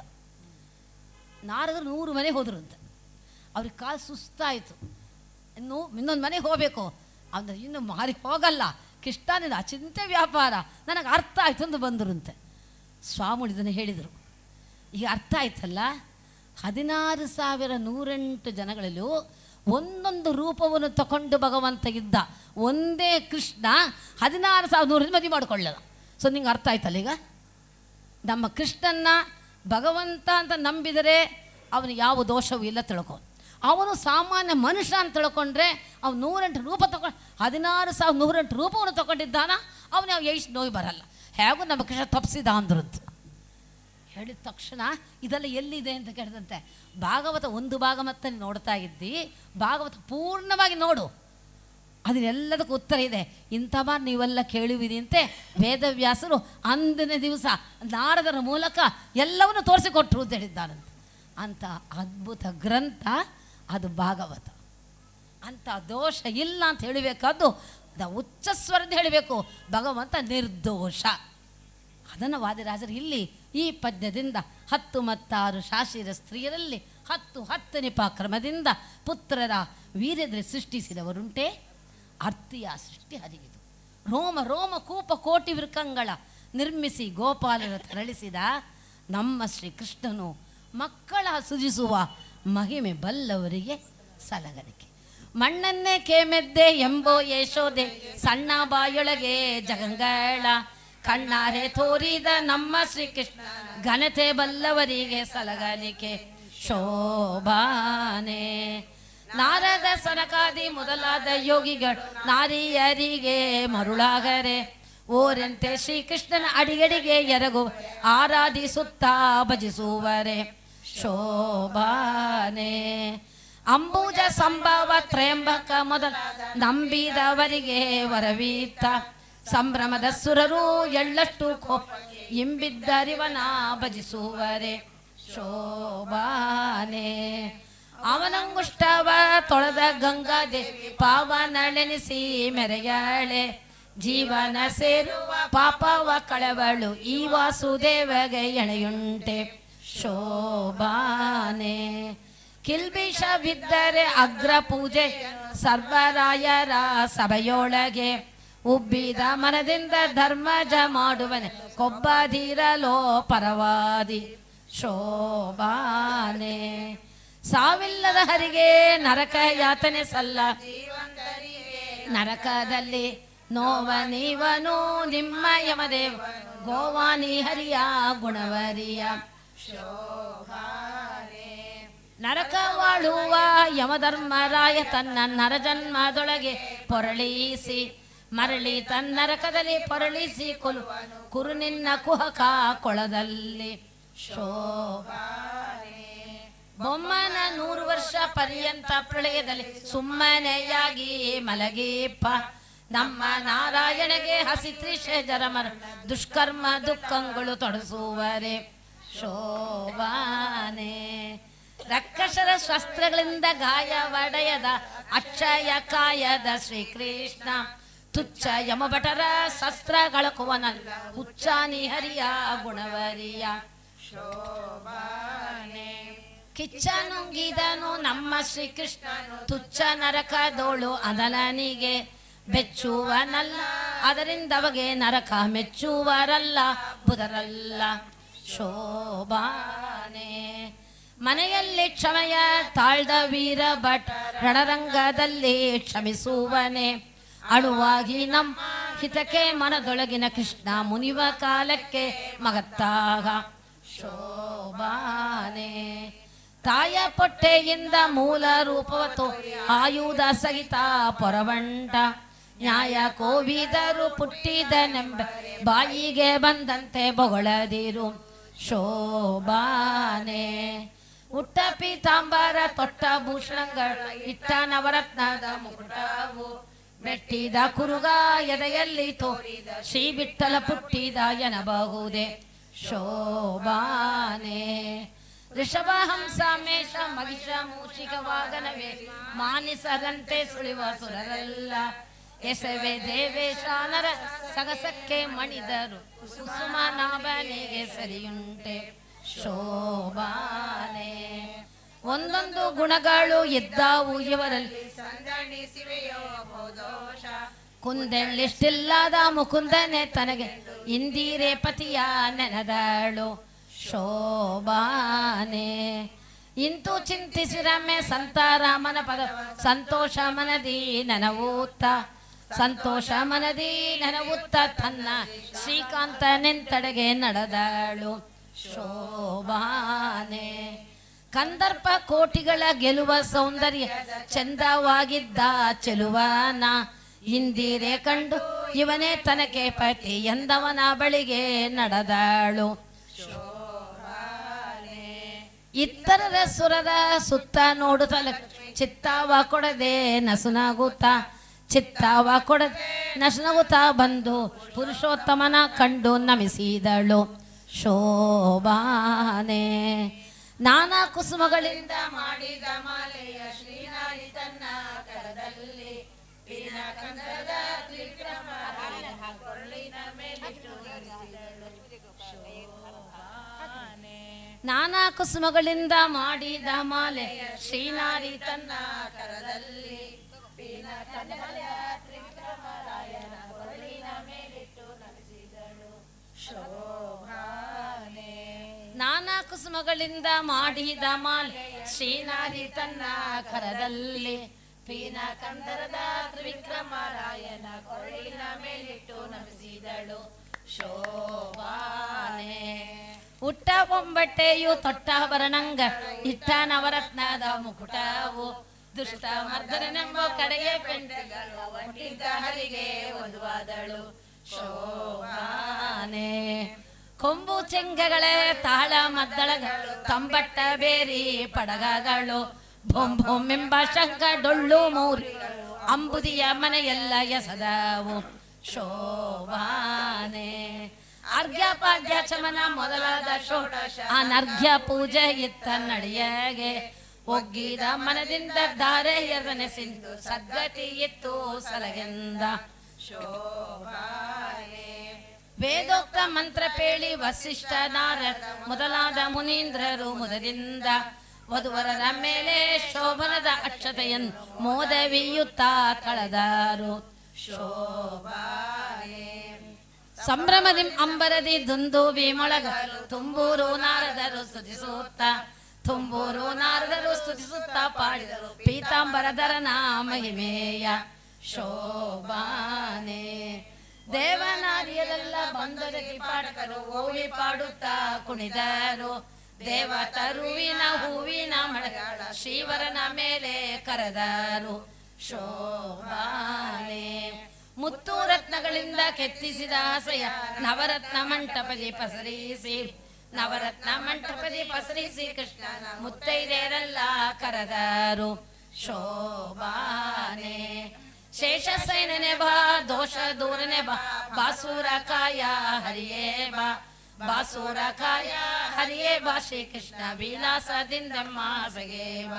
A: ನಾರದರು ನೂರು ಮನೆಗೆ ಹೋದ್ರು ಅಂತ ಅವ್ರಿಗೆ ಕಾಲು ಸುಸ್ತಾಯಿತು ಇನ್ನು ಇನ್ನೊಂದು ಮನೆಗೆ ಹೋಗಬೇಕು ಅಂದ್ರೆ ಇನ್ನು ಮಾರಿ ಹೋಗಲ್ಲ ಕೃಷ್ಣನಿಂದ ಅಚಿಂತ್ಯ ವ್ಯಾಪಾರ ನನಗೆ ಅರ್ಥ ಆಯ್ತು ಅಂತ ಬಂದರಂತೆ ಸ್ವಾಮಿ ಇದನ್ನು ಹೇಳಿದರು ಈಗ ಅರ್ಥ ಆಯ್ತಲ್ಲ ಹದಿನಾರು ಸಾವಿರ ನೂರೆಂಟು ಜನಗಳಲ್ಲೂ ಒಂದೊಂದು ರೂಪವನ್ನು ತಗೊಂಡು ಭಗವಂತ ಇದ್ದ ಒಂದೇ ಕೃಷ್ಣ ಹದಿನಾರು ಸಾವಿರ ನೂರಲ್ಲಿ ಮದುವೆ ಮಾಡಿಕೊಳ್ಳಲ್ಲ ಸೊ ನಿಂಗೆ ಅರ್ಥ ಆಯ್ತಲ್ಲ ಈಗ ನಮ್ಮ ಕೃಷ್ಣನ್ನ ಭಗವಂತ ಅಂತ ನಂಬಿದರೆ ಅವನು ಯಾವ ದೋಷವೂ ಇಲ್ಲ ತಿಳ್ಕೊ ಅವನು ಸಾಮಾನ್ಯ ಮನುಷ್ಯ ಅಂತ ತಿಳ್ಕೊಂಡ್ರೆ ಅವ್ನು ನೂರೆಂಟು ರೂಪ ತಗೊಂಡು ಹದಿನಾರು ಸಾವಿರ ನೂರೆಂಟು ರೂಪವನ್ನು ತಗೊಂಡಿದ್ದಾನ ಅವನು ಯಾವ ಎಷ್ಟು ನೋವು ಬರಲ್ಲ ಹೇಗೂ ನಮ್ಮ ಕೃಷ್ಣ ತಪ್ಪಿಸಿದ ಅಂದ್ರಂತ ಹೇಳಿದ ತಕ್ಷಣ ಇದೆಲ್ಲ ಎಲ್ಲಿದೆ ಅಂತ ಕೇಳಿದಂತೆ ಭಾಗವತ ಒಂದು ಭಾಗ ಮತ್ತೆ ನೋಡ್ತಾ ಇದ್ದಿ ಭಾಗವತ ಪೂರ್ಣವಾಗಿ ನೋಡು ಅದನ್ನೆಲ್ಲದಕ್ಕೂ ಉತ್ತರ ಇದೆ ಇಂಥ ಮಾರು ನೀವೆಲ್ಲ ಕೇಳುವಿರಿ ಅಂತೆ ವೇದವ್ಯಾಸರು ಅಂದಿನ ದಿವಸ ನಾರದರ ಮೂಲಕ ಎಲ್ಲವನ್ನು ತೋರಿಸಿಕೊಟ್ರು ಅಂತ ಹೇಳಿದ್ದಾರಂತೆ ಅಂಥ ಅದ್ಭುತ ಗ್ರಂಥ ಅದು ಭಾಗವತ ಅಂಥ ದೋಷ ಇಲ್ಲ ಅಂತ ಹೇಳಬೇಕಾದ್ದು ದ ಉಚ್ಚ ಸ್ವರದ ಹೇಳಬೇಕು ಭಗವಂತ ನಿರ್ದೋಷ ಅದನ್ನು ವಾದಿರಾಜರು ಇಲ್ಲಿ ಈ ಪದ್ಯದಿಂದ ಹತ್ತು ಮತ್ತಾರು ಶಾಶಿರ ಸ್ತ್ರೀಯರಲ್ಲಿ ಹತ್ತು ಹತ್ತನೇ ಪಾಕ್ರಮದಿಂದ ಪುತ್ರರ ವೀರ್ಯದಲ್ಲಿ ಸೃಷ್ಟಿಸಿದವರುಂಟೆ ಅರ್ತಿಯ ಸೃಷ್ಟಿ ಹರಿಗಿದು ರೋಮ ರೋಮ ಕೂಪ ಕೋಟಿ ವೃಕಂಗಳ ನಿರ್ಮಿಸಿ ಗೋಪಾಲನ ತರಳಿಸಿದ ನಮ್ಮ ಶ್ರೀಕೃಷ್ಣನು ಮಕ್ಕಳ ಸುಜಿಸುವ ಮಹಿಮೆ ಬಲ್ಲವರಿಗೆ ಸಲಗಲಿಕೆ ಮಣ್ಣನ್ನೇ ಕೇಮೆದ್ದೆ ಎಂಬೋ ಯಶೋದೆ ಸಣ್ಣ ಬಾಯೊಳಗೆ ಜಗಂಗಳ ಕಣ್ಣಾರೆ ತೋರಿದ ನಮ್ಮ ಶ್ರೀಕೃಷ್ಣ ಘನತೆ ಬಲ್ಲವರಿಗೆ ಸಲಗಲಿಕೆ ಶೋಭಾನೆ ನಾರದ ಸನಕಾದಿ ಮೊದಲಾದ ಯೋಗಿಗಳು ನಾರಿಯರಿಗೆ ಮರುಳಾಗರೆ ಓರಂತೆ ಶ್ರೀಕೃಷ್ಣನ ಅಡಿಗಡಿಗೆ ಎರಗು ಆರಾಧಿಸುತ್ತಾ ಭಜಿಸುವರೆ ಶೋಭಾನೆ ಅಂಬುಜ ಸಂಭವ ತ್ರಯಂಬಕ ಮೊದಲ ನಂಬಿದವರಿಗೆ ವರವೀತ ಸಂಭ್ರಮದ ಸುರರು ಎಳ್ಳಷ್ಟು ಕೋಪ ಇಂಬಿದ್ದರಿವನ ಭಜಿಸುವರೆ ಶೋಭಾನೆ ಅವನಂಗುಷ್ಟವ ತೊಳೆದ ಗಂಗಾದೆ ಪಾವನಳೆನಿಸಿ ಮೆರೆಯಾಳೆ ಜೀವನ ಸೇರುವ ಪಾಪವ ಕಳವಳು ಈ ವಾಸುದೇವಗೆ ಎಣೆಯುಂಟೆ ಶೋಭಾನೆ ಕಿಲ್ಬಿಷ ಬಿದ್ದರೆ ಅಗ್ರ ಪೂಜೆ ಸರ್ವರಾಯರ ಸಭೆಯೊಳಗೆ ಉಬ್ಬಿದ ಮನದಿಂದ ಧರ್ಮಜ ಮಾಡುವನೆ ಕೊಬ್ಬದಿರಲೋ ಪರವಾದಿ ಶೋಭಾನೆ ಸಾವಿಲ್ಲದ ಹರಿಗೆ ನರಕ ಯಾತನೆ ಸಲ್ಲ ನರಕದಲ್ಲಿ ನೋವ ನೀವನು ನಿಮ್ಮ ಯಮದೇವ ಗೋವಾನಿ ಹರಿಯ ಗುಣವರಿಯ ನರಕವಾಳುವ ಯಮಧರ್ಮರಾಯ ತನ್ನ ನರಜನ್ಮದೊಳಗೆ ಪೊರಳಿಸಿ ಮರಳಿ ತನ್ನರಕದಲ್ಲಿ ಪೊರಳಿಸಿ ಕೊಲು ಕುರು ನಿನ್ನ ಕುಹಕ ಕೊಳದಲ್ಲಿ ಶೋಭಾನೆ ಬೊಮ್ಮನ ನೂರು ವರ್ಷ ಪರ್ಯಂತ ಪ್ರಳಯದಲ್ಲಿ ಸುಮ್ಮನೆಯಾಗಿ ಮಲಗೀಪ ನಮ್ಮ ನಾರಾಯಣಗೆ ಹಸಿ ತ್ರಿಷ ಜರಮರ ದುಷ್ಕರ್ಮ ದುಃಖಗಳು ತೊಡಸುವರೆ ಶೋಭಾನೆ ರಕ್ಕಸರ ಶಸ್ತ್ರಗಳಿಂದ ಗಾಯ ಒಡೆಯದ ಅಕ್ಷಯ ಕಾಯದ ಶ್ರೀಕೃಷ್ಣ ತುಚ್ಛ ಯಮಭಟರ ಶಸ್ತ್ರಗಳ ಕುವನಲ್ಲ ಹುಚ್ಚಾನಿ ಹರಿಯ ಗುಣವರಿಯ ಕಿಚ್ಚ ನುಂಗಿದನು ನಮ್ಮ ಶ್ರೀಕೃಷ್ಣನು ತುಚ್ಛ ನರಕದೋಳು ಅದಲನಿಗೆ ಬೆಚ್ಚುವನಲ್ಲ ಅದರಿಂದ ಅವಗೆ ನರಕ ಮೆಚ್ಚುವರಲ್ಲ ಬುಧರಲ್ಲ ಶೋಭಾನೆ ಮನೆಯಲ್ಲಿ ಕ್ಷಮೆಯ ತಾಳ್ದ ವೀರ ಭಟ್ ರಣರಂಗದಲ್ಲಿ ಕ್ಷಮಿಸುವನೆ ಅಳುವಾಗಿ ನಮ್ಮ ಹಿತಕ್ಕೆ ಮನದೊಳಗಿನ ಕೃಷ್ಣ ಮುನಿವ ಕಾಲಕ್ಕೆ ಮಗತ್ತಾಗ ಶೋಭಾನೆ ತಾಯ ಪೊಟ್ಟೆಯಿಂದ ಮೂಲ ರೂಪವತ್ತು ಆಯುಧ ಸಹಿತ ಪೊರವಂಟ ನ್ಯಾಯ ಕೋವಿದರು ಪುಟ್ಟಿದನೆಂಬ ಬಾಯಿಗೆ ಬಂದಂತೆ ಬೊಗಳದಿರು ಶೋಭಾನೆ ಉಟ್ಟ ಪೀತಾಂಬರ ತೊಟ್ಟ ಭೂಷಣಗಳು ಇಟ್ಟ ನವರತ್ನದ ಮುಕುಟವು ಮೆಟ್ಟಿದ ಕುರುಗ ಎದೆಯಲ್ಲಿ ತೋರಿದ ಶ್ರೀ ಬಿಟ್ಟಲ ಪುಟ್ಟಿದ ಎನಬಹುದೇ ಶೋಭಾನೆ ಋಷಭ ಹಂಸ ಮೇಷ ಮಹಿಷ ಮೂಷಿಕ ವಾಗನವೇ ಮಾನಿಸರಂತೆ ಸುಳಿವ ಸುರರಲ್ಲ ಎಸವೆ ದೇವೇಶಾನರ ಸಗಸಕ್ಕೆ ಮಣಿದರು ಕುಸುಮ ನಾಭನಿಗೆ ಸರಿಯುಂಟೆ ಶೋಭಾನೆ ಒಂದೊಂದು ಗುಣಗಳು ಇದ್ದಾವು ಇವರಲ್ಲಿ
B: ಸಂದಣಿಸಿವೆಯೋ ಬಹುದೋಷ
A: ಕುಂದೆಳ್ಳಿಷ್ಟಿಲ್ಲದ ಮುಕುಂದನೆ ತನಗೆ ಇಂದಿರೆ ಪತಿಯ ನೆನದಾಳು ಶೋಭಾನೆ ಇಂತು ಚಿಂತಿಸಿರಮ್ಮೆ ಸಂತಾರಾಮನ ಪದ ಸಂತೋಷ ಮನದಿ ನನವೂತ್ತ ಸಂತೋಷ ಮನದಿ ನನವೂತ್ತ ತನ್ನ ಶ್ರೀಕಾಂತನೆಂತಡೆಗೆ ನಡೆದಾಳು ಶೋಭಾನೆ ಕಂದರ್ಪ ಕೋಟಿಗಳ ಗೆಲುವ ಸೌಂದರ್ಯ ಚಂದವಾಗಿದ್ದ ಚೆಲುವನ ಇಂದಿರೆ ಕಂಡು ಇವನೇ ತನಗೆ ಪತಿ ಎಂದವನ ಬಳಿಗೆ ನಡೆದಾಳು ಇತರರ ಸುರದ ಸುತ್ತ ನೋಡುತ್ತಲ ಚಿತ್ತಾವ ಕೊಡದೆ ನಸುನಾಗುತ್ತಾ ಚಿತ್ತಾವ ಕೊಡದೆ ನಸುನಗುತ್ತಾ ಬಂದು ಪುರುಷೋತ್ತಮನ ಕಂಡು ನಮಿಸಿದಳು ಶೋಭಾನೆ ನಾನಾ ಕುಸುಮಗಳಿಂದ ಮಾಡಿದ ಮಾಲೆಯ ಶ್ರೀನಾರಿ ತನ್ನ ಕರದಲ್ಲಿ ಪಿನ ಕಂದದ ತ್ರಿವಿಕ್ರಮ ಕೊರಳಿನ ಮೇಲಿಟ್ಟು ನಿಲ್ಲಿಸಿದಳು. ನಾನಾ ಕುಸುಮಗಳಿಂದ ಮಾಡಿದ ಮಾಲೆ ಶ್ರೀನಾರಿ ತನ್ನ ಕರದಲ್ಲಿ ಪಿನ ಕಂದದ ತ್ರಿವಿಕ್ರಮರಾಯನ ಕೊರಳಿನ ಮೇಲಿಟ್ಟು ನಲಿಸಿದಳು ಶೋಭಾನೆ ನಾನಾ ಕುಸುಮಗಳಿಂದ ಮಾಡಿದ ಮಾಲೆ ಶ್ರೀನಾರಿ ತನ್ನ ಕರದಲ್ಲಿ ಪೀನ ಕಂದರದ ತ್ರಿವಿಕ್ರಮರಾಯನ ಕೊರಳಿನ ಮೇಲಿಟ್ಟು ನಮಿಸಿದಳು ಶೋಭಾನೆ ಹುಟ್ಟ ಬೊಂಬಟ್ಟೆಯು ತೊಟ್ಟ ಬರಣಂಗ ಇಟ್ಟ ನವರತ್ನದ ಮುಕುಟವು ದುಷ್ಟ ಮರ್ದನೆಂಬ ಕಡೆಗೆ ಪೆಂಟಗಳು ಒಟ್ಟಿದ್ದ ಹರಿಗೆ ಒದುವಾದಳು ಶೋಭಾನೆ ಕೊಂಬು ಚೆಂಗಗಳೇ ತಾಳ ಮದ್ದಳಗಳು ತಂಬಟ್ಟ ಬೇರಿ ಪಡಗಗಳು ಬೊಂ ಬೊಂಬೆಂಬ ಶಂಕ ಡೊಳ್ಳು ಮೂರಿ ಅಂಬುದಿಯ ಮನೆಯೆಲ್ಲ ಎಸದವು ಶೋಭಾನೆ ಅರ್ಘ್ಯ ಪಾದ್ಯ ಚಮನ ಮೊದಲಾದ ಷೋಡಶ ಅನರ್ಘ್ಯ ಪೂಜೆ ಇತ್ತ ನಡೆಯಗೆ ಒಗ್ಗಿದ ಮನದಿಂದ ಧಾರೆ ಎರನೆ ಸಿಂಧು ಸದ್ಗತಿ ಇತ್ತು ಸಲಗೆಂದ ವೇದೋಕ್ತ ಮಂತ್ರ ಪೇಳಿ ವಸಿಷ್ಠ ನಾರದ ಮೊದಲಾದ ಮುನೀಂದ್ರರು ಮುದದಿಂದ ವಧುವರರ ಮೇಲೆ ಶೋಭನದ ಅಕ್ಷತೆಯನ್ನು ಮೋದವಿಯುತ್ತ ಕಳೆದರು ಶೋಭಾನೆ ಸಂಭ್ರಮದಿ ಅಂಬರದಿ ದುಂದೂಬಿ ಮೊಳಗಲು ತುಂಬೂರು ನಾರದರು ಸ್ತುತಿಸುತ್ತ ತುಂಬೂರು ನಾರದರು ಸ್ತುತಿಸುತ್ತ ಪಾಡಿದರು ಪೀತಾಂಬರದರ ಮಹಿಮೆಯ ಶೋಭಾನೆ ದೇವನಾರಿಯರೆಲ್ಲ ಬಂದೊದಗಿ ಪಾಡಕರು ಓವಿ ಪಾಡುತ್ತಾ ಕುಣಿದರು ದೇವತರುವಿನ ಹೂವಿನ ಮಳೆಗಾಳ ಶ್ರೀವರನ ಮೇಲೆ ಕರೆದರು ಶೋಭಾನೆ ಮುತ್ತು ರತ್ನಗಳಿಂದ ಕೆತ್ತಿಸಿದ ಆಸೆಯ ನವರತ್ನ ಮಂಟಪದಿ ಪಸರಿಸಿ ನವರತ್ನ ಮಂಟಪದಿ ಪಸರಿಸಿ ಕೃಷ್ಣನ ಮುತ್ತೈದೆಯರೆಲ್ಲ ಕರೆದರು ಶೋಭಾನೆ ಶೇಷಸೈನನೆ ಬಾ ದೋಷ ದೂರನೆ ಬಾ ಬಾಸೂರ ಕಾಯ ಹರಿಯೇ ಬಾ ಬಾಸೂರ ಕಾಯ ಹರಿಯೇ ಬಾ ಶ್ರೀಕೃಷ್ಣ ವಿಲಾಸದಿಂದಮ್ಮ ಸಗೆ ಬಾ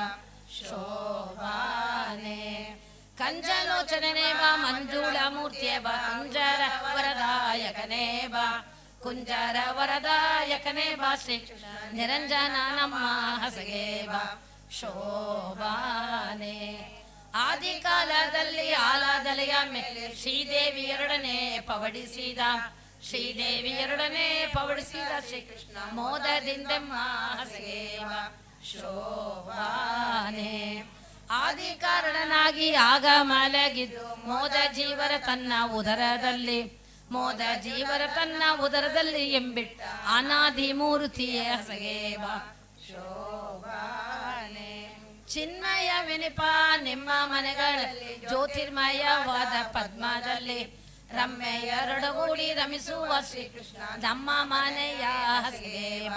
A: ಶೋಭಾನೆ ಕಂಜಲೋಚನೆ ಬಾ ಮಂಜುಳ ಮೂರ್ತಿಯ ಬಾ ಕುಂಜರ ವರದಾಯಕನೇ ಬಾ ಕುಂಜರ ವರದಾಯಕನೇ ಬಾ ಶ್ರೀಕೃಷ್ಣ ನಿರಂಜನ ನಮ್ಮ ಹಸಗೆ ಬಾ ಶೋಭಾನೆ ಆದಿ ಕಾಲದಲ್ಲಿ ಆಲಾದಲೆಯ ಮೇಲೆ ಶ್ರೀದೇವಿ ಎರಡನೇ ಪವಡಿಸಿದ ಶ್ರೀದೇವಿ ಎರಡನೇ ಪವಡಿಸಿದ ಶ್ರೀಕೃಷ್ಣ ಮೋದದಿಂದೆಮ್ಮ ಹಸಗೇವ ಶೋಭಾನೆ ಆದಿ ಕಾರಣನಾಗಿ ಆಗ ಮಲಗಿದ್ದು ಮೋದ ಜೀವರ ತನ್ನ ಉದರದಲ್ಲಿ ಮೋದ ಜೀವರ ತನ್ನ ಉದರದಲ್ಲಿ ಎಂಬಿಟ್ಟ ಅನಾದಿ ಮೂರ್ತಿಯೇ ಹಸಗೇವ ಶೋಭಾನೆ ಚಿನ್ಮಯ ವಿನಿಪ ನಿಮ್ಮ ಮನೆಗಳಲ್ಲಿ ಜ್ಯೋತಿರ್ಮಯವಾದ ಪದ್ಮದಲ್ಲಿ ರಮ್ಯ ಎರಡಗೂಡಿ ರಮಿಸುವ ಶ್ರೀಕೃಷ್ಣ ನಮ್ಮ ಮನೆಯ ಹಸೇವ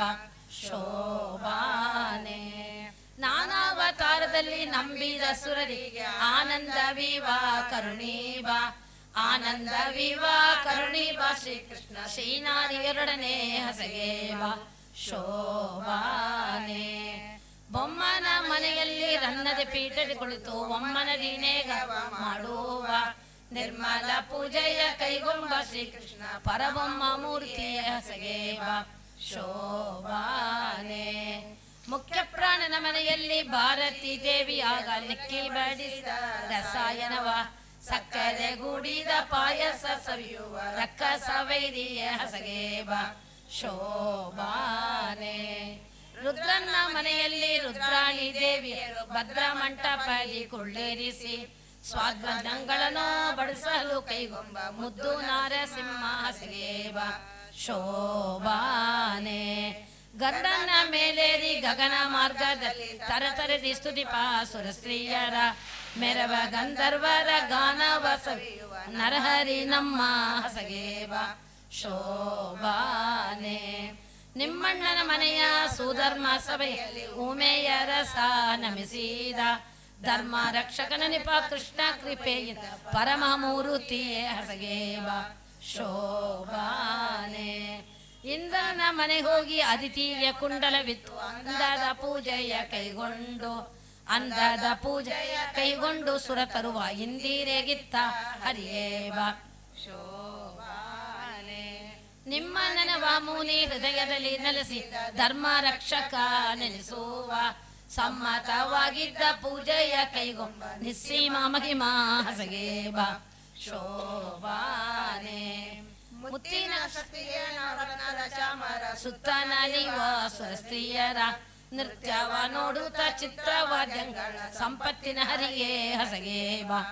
A: ಶೋಭಾನೆ ನಾನಾವತಾರದಲ್ಲಿ ನಂಬಿದ ಸುರರಿಗೆ ಆನಂದ ವಿವ ಕರುಣೀವ ಆನಂದ ವಿವ ಕರುಣೀವ ಶ್ರೀಕೃಷ್ಣ ಶ್ರೀನಾರಿ ಎರಡನೇ ಹಸಗೇವ ಶೋಭಾನೆ ಬೊಮ್ಮನ ಮನೆಯಲ್ಲಿ ರನ್ನದ ಪೀಠದ ಕುಳಿತು ಒಮ್ಮನ ದಿನೇಗ ಮಾಡುವ ನಿರ್ಮಲ ಪೂಜೆಯ ಕೈಗೊಂಬ ಶ್ರೀಕೃಷ್ಣ ಪರಬೊಮ್ಮ ಮೂರ್ತಿಯ ಹಸಗೇವ ಶೋಭಾನೆ ಮುಖ್ಯ ಪ್ರಾಣನ ಮನೆಯಲ್ಲಿ ಭಾರತಿ ದೇವಿ ಆಗ ನಿಕ್ಕಿ ಬಡಿಸಿದ ರಸಾಯನವ ಸಕ್ಕರೆ ಗೂಡಿದ ಪಾಯಸ ಸವಿಯುವ ರಕ್ಕಸ ವೈರಿಯ ಹಸಗೇವ ಶೋಭಾನೆ ರುದ್ರನ್ನ ಮನೆಯಲ್ಲಿ ರುದ್ರಾಣಿ ದೇವಿಯರು ಭದ್ರ ಮಂಟಪದಿ ಕೊಳ್ಳೇರಿಸಿ ಸ್ವಾದ್ಮಗಳನ್ನು ಬಡಿಸಲು ಕೈಗೊಂಬ ಮುದ್ದು ನಾರಸಿಂಹ ಹಸಗೇವ ಶೋಭಾನೆ ಗರುಡನ ಮೇಲೇರಿ ಗಗನ ಮಾರ್ಗದಲ್ಲಿ ತರತರದಿ ಸ್ತುತಿಪ ಸುರ ಸ್ತ್ರೀಯರ ಮೆರವ ಗಂಧರ್ವರ ಗಾನವ ಸವಿಯುವ ನರಹರಿ ನಮ್ಮ ಹಸಗೇವ ಶೋಭಾನೆ ನಿಮ್ಮಣ್ಣನ ಮನೆಯ ಸುಧರ್ಮ ಸಭೆಯಲ್ಲಿ ಉಮೆಯ ರಸ ನಮಿಸಿದ ಧರ್ಮ ರಕ್ಷಕನ ನಿಪ ಕೃಷ್ಣ ಕೃಪೆಯಿಂದ ಪರಮ ಮೂರುತಿಯೇ ಹಸಗೇವ ಶೋಭಾನೆ ಇಂದ್ರನ ಮನೆ ಹೋಗಿ ಅದಿತಿಯ ಕುಂಡಲವಿತ್ತು ಅಂದದ ಪೂಜೆಯ ಕೈಗೊಂಡು ಅಂದದ ಪೂಜೆಯ ಕೈಗೊಂಡು ಸುರ ತರುವ ಇಂದಿರೆಗಿತ್ತ ಹರಿಯೇವ ಶೋಭಾನೆ ನಿಮ್ಮ ನೆನವ ಮುನಿ ಹೃದಯದಲ್ಲಿ ನೆಲೆಸಿದ ಧರ್ಮ ರಕ್ಷಕ ನೆನೆಸುವ ಸಮ್ಮತವಾಗಿದ್ದ ಪೂಜೆಯ ಕೈಗೊಂಬ ನಿಸ್ಸೀಮ ಮಹಿಮಾ ಹಸಗೇವ ಶೋಭಾನೆ ಮುತ್ತಿನ
B: ಶಕ್ತಿಗೆ ನವರತ್ನದ ಚಾಮರ
A: ಸುತ್ತ ನಲಿವ ಸುರಸ್ತ್ರೀಯರ ನೃತ್ಯವ ನೋಡುತ್ತ ಚಿತ್ರವಾದ್ಯಗಳ ಸಂಪತ್ತಿನ ಹರಿಗೆ ಹಸಗೆ ಬಾ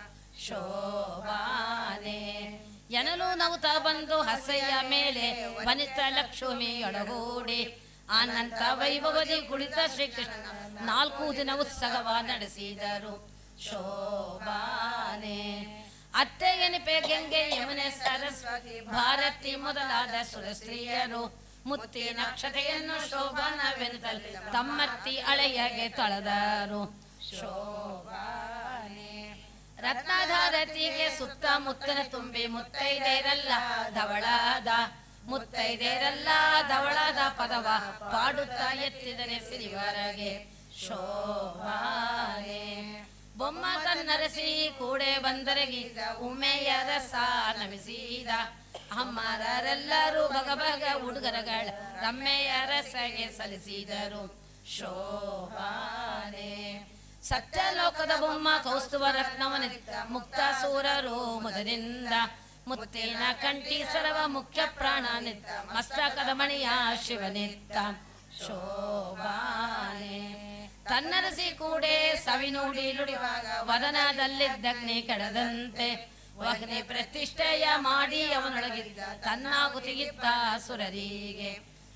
A: ಶೋಭಾನೆ ಎನಲು ನವುತ ಬಂದು ಹಸೆಯ ಮೇಲೆ ವನಿತ ಲಕ್ಷ್ಮಿ ಒಳಗೂಡಿ ಅನಂತ ವೈಭವದಿ ಕುಳಿತ ಶ್ರೀಕೃಷ್ಣ ನಾಲ್ಕು ದಿನ ಉತ್ಸವ ನಡೆಸಿದರು ಶೋಭಾನೆ ಅತ್ತೆ ಎನಿಪೆ ಗಂಗೆ ಯಮುನೆ ಸರಸ್ವತಿ ಭಾರತಿ ಮೊದಲಾದ ಸುರಸ್ತ್ರೀಯರು ಮುತ್ತಿ ನಕ್ಷತೆಯನ್ನು ಶೋಭನವೆನುತಲ್ಲಿ ತಮ್ಮತ್ತಿ ಅಳೆಯಗೆ ತೊಳೆದರು ಶೋಭಾನೆ ರತ್ನಧಾರತಿಗೆ ಸುತ್ತ ಮುತ್ತನ ತುಂಬಿ ಮುತ್ತೈದೇರಲ್ಲ ಧವಳಾದ ಮುತ್ತೈದೇರಲ್ಲ ಧವಳಾದ ಪದವ ಪಾಡುತ್ತಾ ಎತ್ತಿದರೆ ಸಿರಿವರಗೆ ಶೋಭಾನೆ ಬೊಮ್ಮ ತನ್ನರಸಿ ಕೂಡೆ ಬಂದರಗಿದ ಉಮೆಯ ರಸ ನಮಿಸಿದ ಅಮ್ಮರರೆಲ್ಲರೂ ಬಗ ಬಗ ಹುಡುಗರಗಳ ರಮ್ಮೆಯ ರಸಗೆ ಸಲ್ಲಿಸಿದರು ಶೋಭಾನೆ ಸತ್ಯಲೋಕದ ಬೊಮ್ಮ ಕೌಸ್ತುವ ರತ್ನವನಿತ್ತ ಮುಕ್ತ ಸೂರರು ಮೊದಲಿಂದ ಮುತ್ತಿನ ಕಂಠಿ ಸರವ ಮುಖ್ಯ ಪ್ರಾಣ ನಿತ್ತ ಮಸ್ತಕದ ಮಣಿಯ ಶಿವನಿತ್ತ ಶೋಭಾನೆ ತನ್ನರಸಿ ಕೂಡೆ ಸವಿನುಡಿ ನುಡಿವಾಗ ವದನದಲ್ಲಿದ್ದಗ್ನಿ ಕೆಡದಂತೆ ಅಗ್ನಿ ಪ್ರತಿಷ್ಠೆಯ ಮಾಡಿ ಅವನೊಳಗಿದ್ದ ತನ್ನಾಗುತಿಗಿತ್ತ ಸುರರಿಗೆ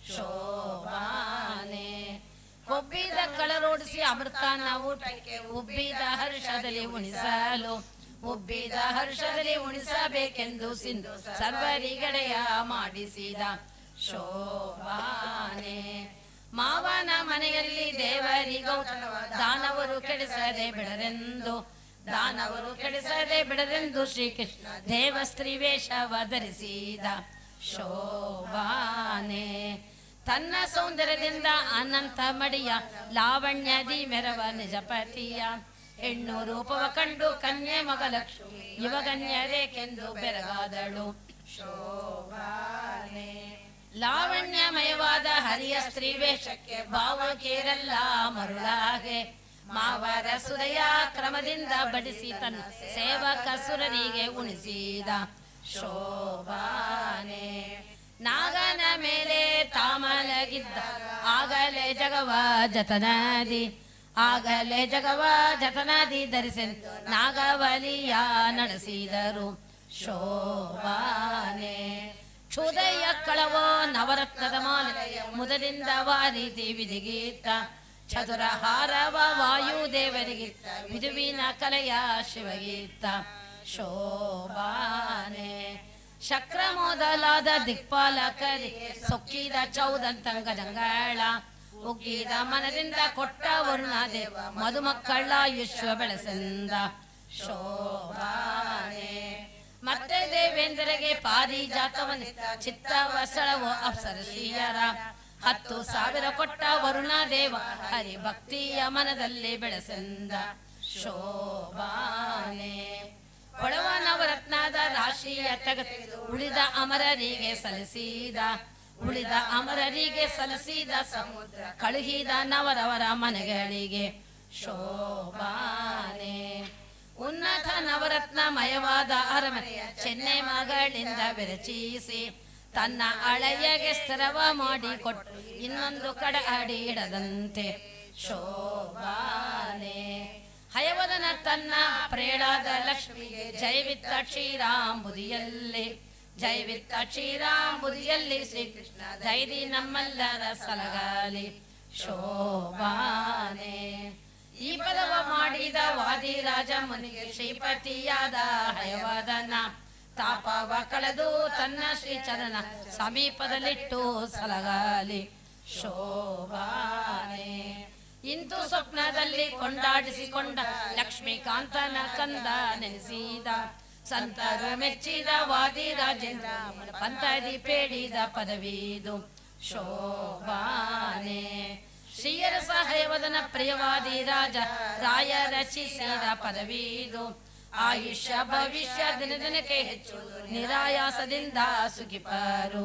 A: ಶೋಭಾನೆ ಕೊಬ್ಬಿದ ಕಳರೋಡಿಸಿ ಅಮೃತಾನ ಊಟಕ್ಕೆ ಉಬ್ಬಿದ ಹರ್ಷದಲ್ಲಿ ಉಣಿಸಲು ಉಬ್ಬಿದ ಹರ್ಷದಲ್ಲಿ ಉಣಿಸಬೇಕೆಂದು ಸಿಂಧು ಸರ್ವರಿಗಡೆಯ ಮಾಡಿಸಿದ ಶೋಭಾನೆ ಮಾವನ ಮನೆಯಲ್ಲಿ ದೇವರಿಗೌತಣವ ದಾನವರು ಕೆಡಿಸದೆ ಬಿಡರೆಂದು ದಾನವರು ಕೆಡಿಸದೆ ಬಿಡರೆಂದು ಶ್ರೀಕೃಷ್ಣ ದೇವ ಸ್ತ್ರೀ ವೇಷವ ಧರಿಸಿದ ಶೋಭಾನೆ ತನ್ನ ಸೌಂದರ್ಯದಿಂದ ಅನಂತ ಮಡಿಯ ಲಾವಣ್ಯದಿ ಮೆರವ ನಿಜಪತಿಯ ಹೆಣ್ಣು ರೂಪವ ಕಂಡು ಕನ್ಯೆ ಮಗಲಕ್ಷ್ಮಿ ಯುವಗನ್ಯರೇಕೆಂದು ಬೆರಗಾದಳು ಶೋಭಾನೆ ಲಾವಣ್ಯಮಯವಾದ ಹರಿಯ ಸ್ತ್ರೀ ವೇಷಕ್ಕೆ ಭಾವಕೇರಲ್ಲ ಮರುಳಾಗೆ ಮಾವರ ಸುರೆಯ ಕ್ರಮದಿಂದ ಬಡಿಸಿ ತನ್ನ ಸೇವಕ ಸುರರಿಗೆ ಉಣಿಸಿದ ಶೋಭಾನೆ ನಾಗನ ಮೇಲೆ ತಾಮಲಗಿದ್ದ ಆಗಲೇ ಜಗವ ಜತನದಿ ಆಗಲೇ ಜಗವ ಜತನದಿ ಧರಿಸಿ ನಾಗವಲಿಯ ನಡೆಸಿದರು ಶೋಭಾನೆ ಕ್ಷುದಯ ಕಳವೋ ನವರತ್ನದ ಮಾಲೆಯ ಮುದಲಿಂದ ವಾರಿದಿ ವಿಧಿಗೀತ ಚತುರ ಹಾರವ ವಾಯುದೇವರಿಗಿತ್ತ ವಿದುವಿನ ಕಲೆಯ ಶಿವಗೀತ ಶೋಭಾನೆ ಶಕ್ರ ಮೊದಲಾದ ದಿಕ್ಪಾಲಕರಿಗೆ ಸೊಕ್ಕಿದ ಚೌದಂತಂಗ ಜಂಗಳ ಉಗ್ಗಿದ ಮನದಿಂದ ಕೊಟ್ಟ ವರುಣದೇವ ಮಧುಮಕ್ಕಳ ವಿಶ್ವ ಬೆಳೆಸಂದ ಶೋಭಾನೆ ಮತ್ತೆ ದೇವೇಂದ್ರಗೆ ಪಾರಿಜಾತವನಿತ್ತ ಚಿತ್ತವ ಸಳವೋ ಅಪ್ಸರಶೀಯರ ಹತ್ತು ಸಾವಿರ ಕೊಟ್ಟ ವರುಣ ದೇವ ಹರಿ ಭಕ್ತಿಯ ಮನದಲ್ಲಿ ಬೆಳೆಸಂದ ಶೋಭಾನೆ ಕೊಳವ ನವರತ್ನದ ರಾಶಿಯ ತೆಗೆದು ಉಳಿದ ಅಮರರಿಗೆ ಸಲ್ಲಿಸಿದ ಉಳಿದ ಅಮರರಿಗೆ ಸಲ್ಲಿಸಿದ ಸಮುದ್ರ ಕಳುಹಿದ ನವರವರ ಮನೆಗಳಿಗೆ ಶೋಭಾನೆ ಉನ್ನತ ನವರತ್ನಮಯವಾದ ಅರಮನೆಯ ಚೆನ್ನೈ ಮಗಳಿಂದ ವಿರಚಿಸಿ ತನ್ನ ಅಳೆಯಗೆ ಸ್ಥಿರವ ಮಾಡಿ ಕೊಟ್ಟು ಇನ್ನೊಂದು ಕಡೆ ಅಡಿ ಇಡದಂತೆ ಶೋಭಾನೆ ಹಯವದನ ತನ್ನ ಪ್ರೇಳಾದ ಲಕ್ಷ್ಮಿಗೆ ಜೈವಿತ್ತ ಕ್ಷೀರಾಂಬುದಿಯಲ್ಲಿ ಜೈವಿತ್ತ ಕ್ಷೀರಾಂಬುದಿಯಲ್ಲಿ ಶ್ರೀಕೃಷ್ಣ ಧೈರ್ಯ ನಮ್ಮೆಲ್ಲರ ಸಲಗಾಲಿ ಶೋಭಾನೆ ಈ ಪದವ ಮಾಡಿದ ವಾದಿರಾಜ ಮುನಿಗೆ ಶ್ರೀಪತಿಯಾದ ಹಯವದನ ತಾಪವ ಕಳೆದು ತನ್ನ ಶ್ರೀಚರಣ ಸಮೀಪದಲ್ಲಿಟ್ಟು ಸಲಗಾಲಿ ಶೋಭಾನೆ ಇಂದು ಸ್ವಪ್ನದಲ್ಲಿ ಕೊಂಡಾಡಿಸಿಕೊಂಡ ಲಕ್ಷ್ಮೀಕಾಂತನ ಕಂದ ನೆನೆಸಿದ ಸಂತರು ಮೆಚ್ಚಿದ ವಾದಿ ರಾಜೇಂದ್ರ ಪಂತದಿ ಪೇಡಿದ ಪದವಿದು ಶೋಭಾನೆ ಶ್ರೀಯರ ಸಹಾಯವದನ ಪ್ರಿಯವಾದಿ ರಾಜ ರಾಯ ರಚಿಸಿದ ಪದವಿದು ಆಯುಷ್ಯ ಭವಿಷ್ಯ ದಿನ ದಿನಕ್ಕೆ ಹೆಚ್ಚು ನಿರಾಯಾಸದಿಂದ ಸುಖಿಪರು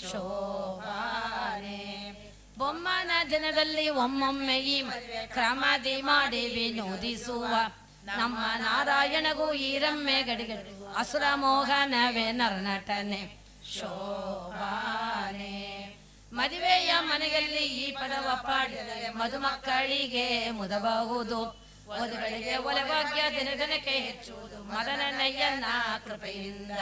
A: ಶೋಭಾನೆ ಬೊಮ್ಮನ ದಿನದಲ್ಲಿ ಒಮ್ಮೊಮ್ಮೆ ಈ ಮದುವೆ ಕ್ರಮದಿ ಮಾಡಿ ವಿನೋದಿಸುವ ನಮ್ಮ ನಾರಾಯಣಗೂ ಈ ರಮ್ಮೆ ಗಡಿಗಡಿ ಅಸುರ ಮೋಹನವೇ ನರನಟನೆ ಶೋಭಾನೆ ಮದುವೆಯ ಮನೆಯಲ್ಲಿ ಈ ಪದವ ಪಾಡಿದರೆ ಮದುಮಕ್ಕಳಿಗೆ ಮುದಬಹುದು ವಧುಗಳಿಗೆ ಒಲಭಾಗ್ಯ ದಿನ ದಿನಕ್ಕೆ ಹೆಚ್ಚುವುದು ಮದನ ನಯ್ಯನ್ನ ಕೃಪೆಯಿಂದ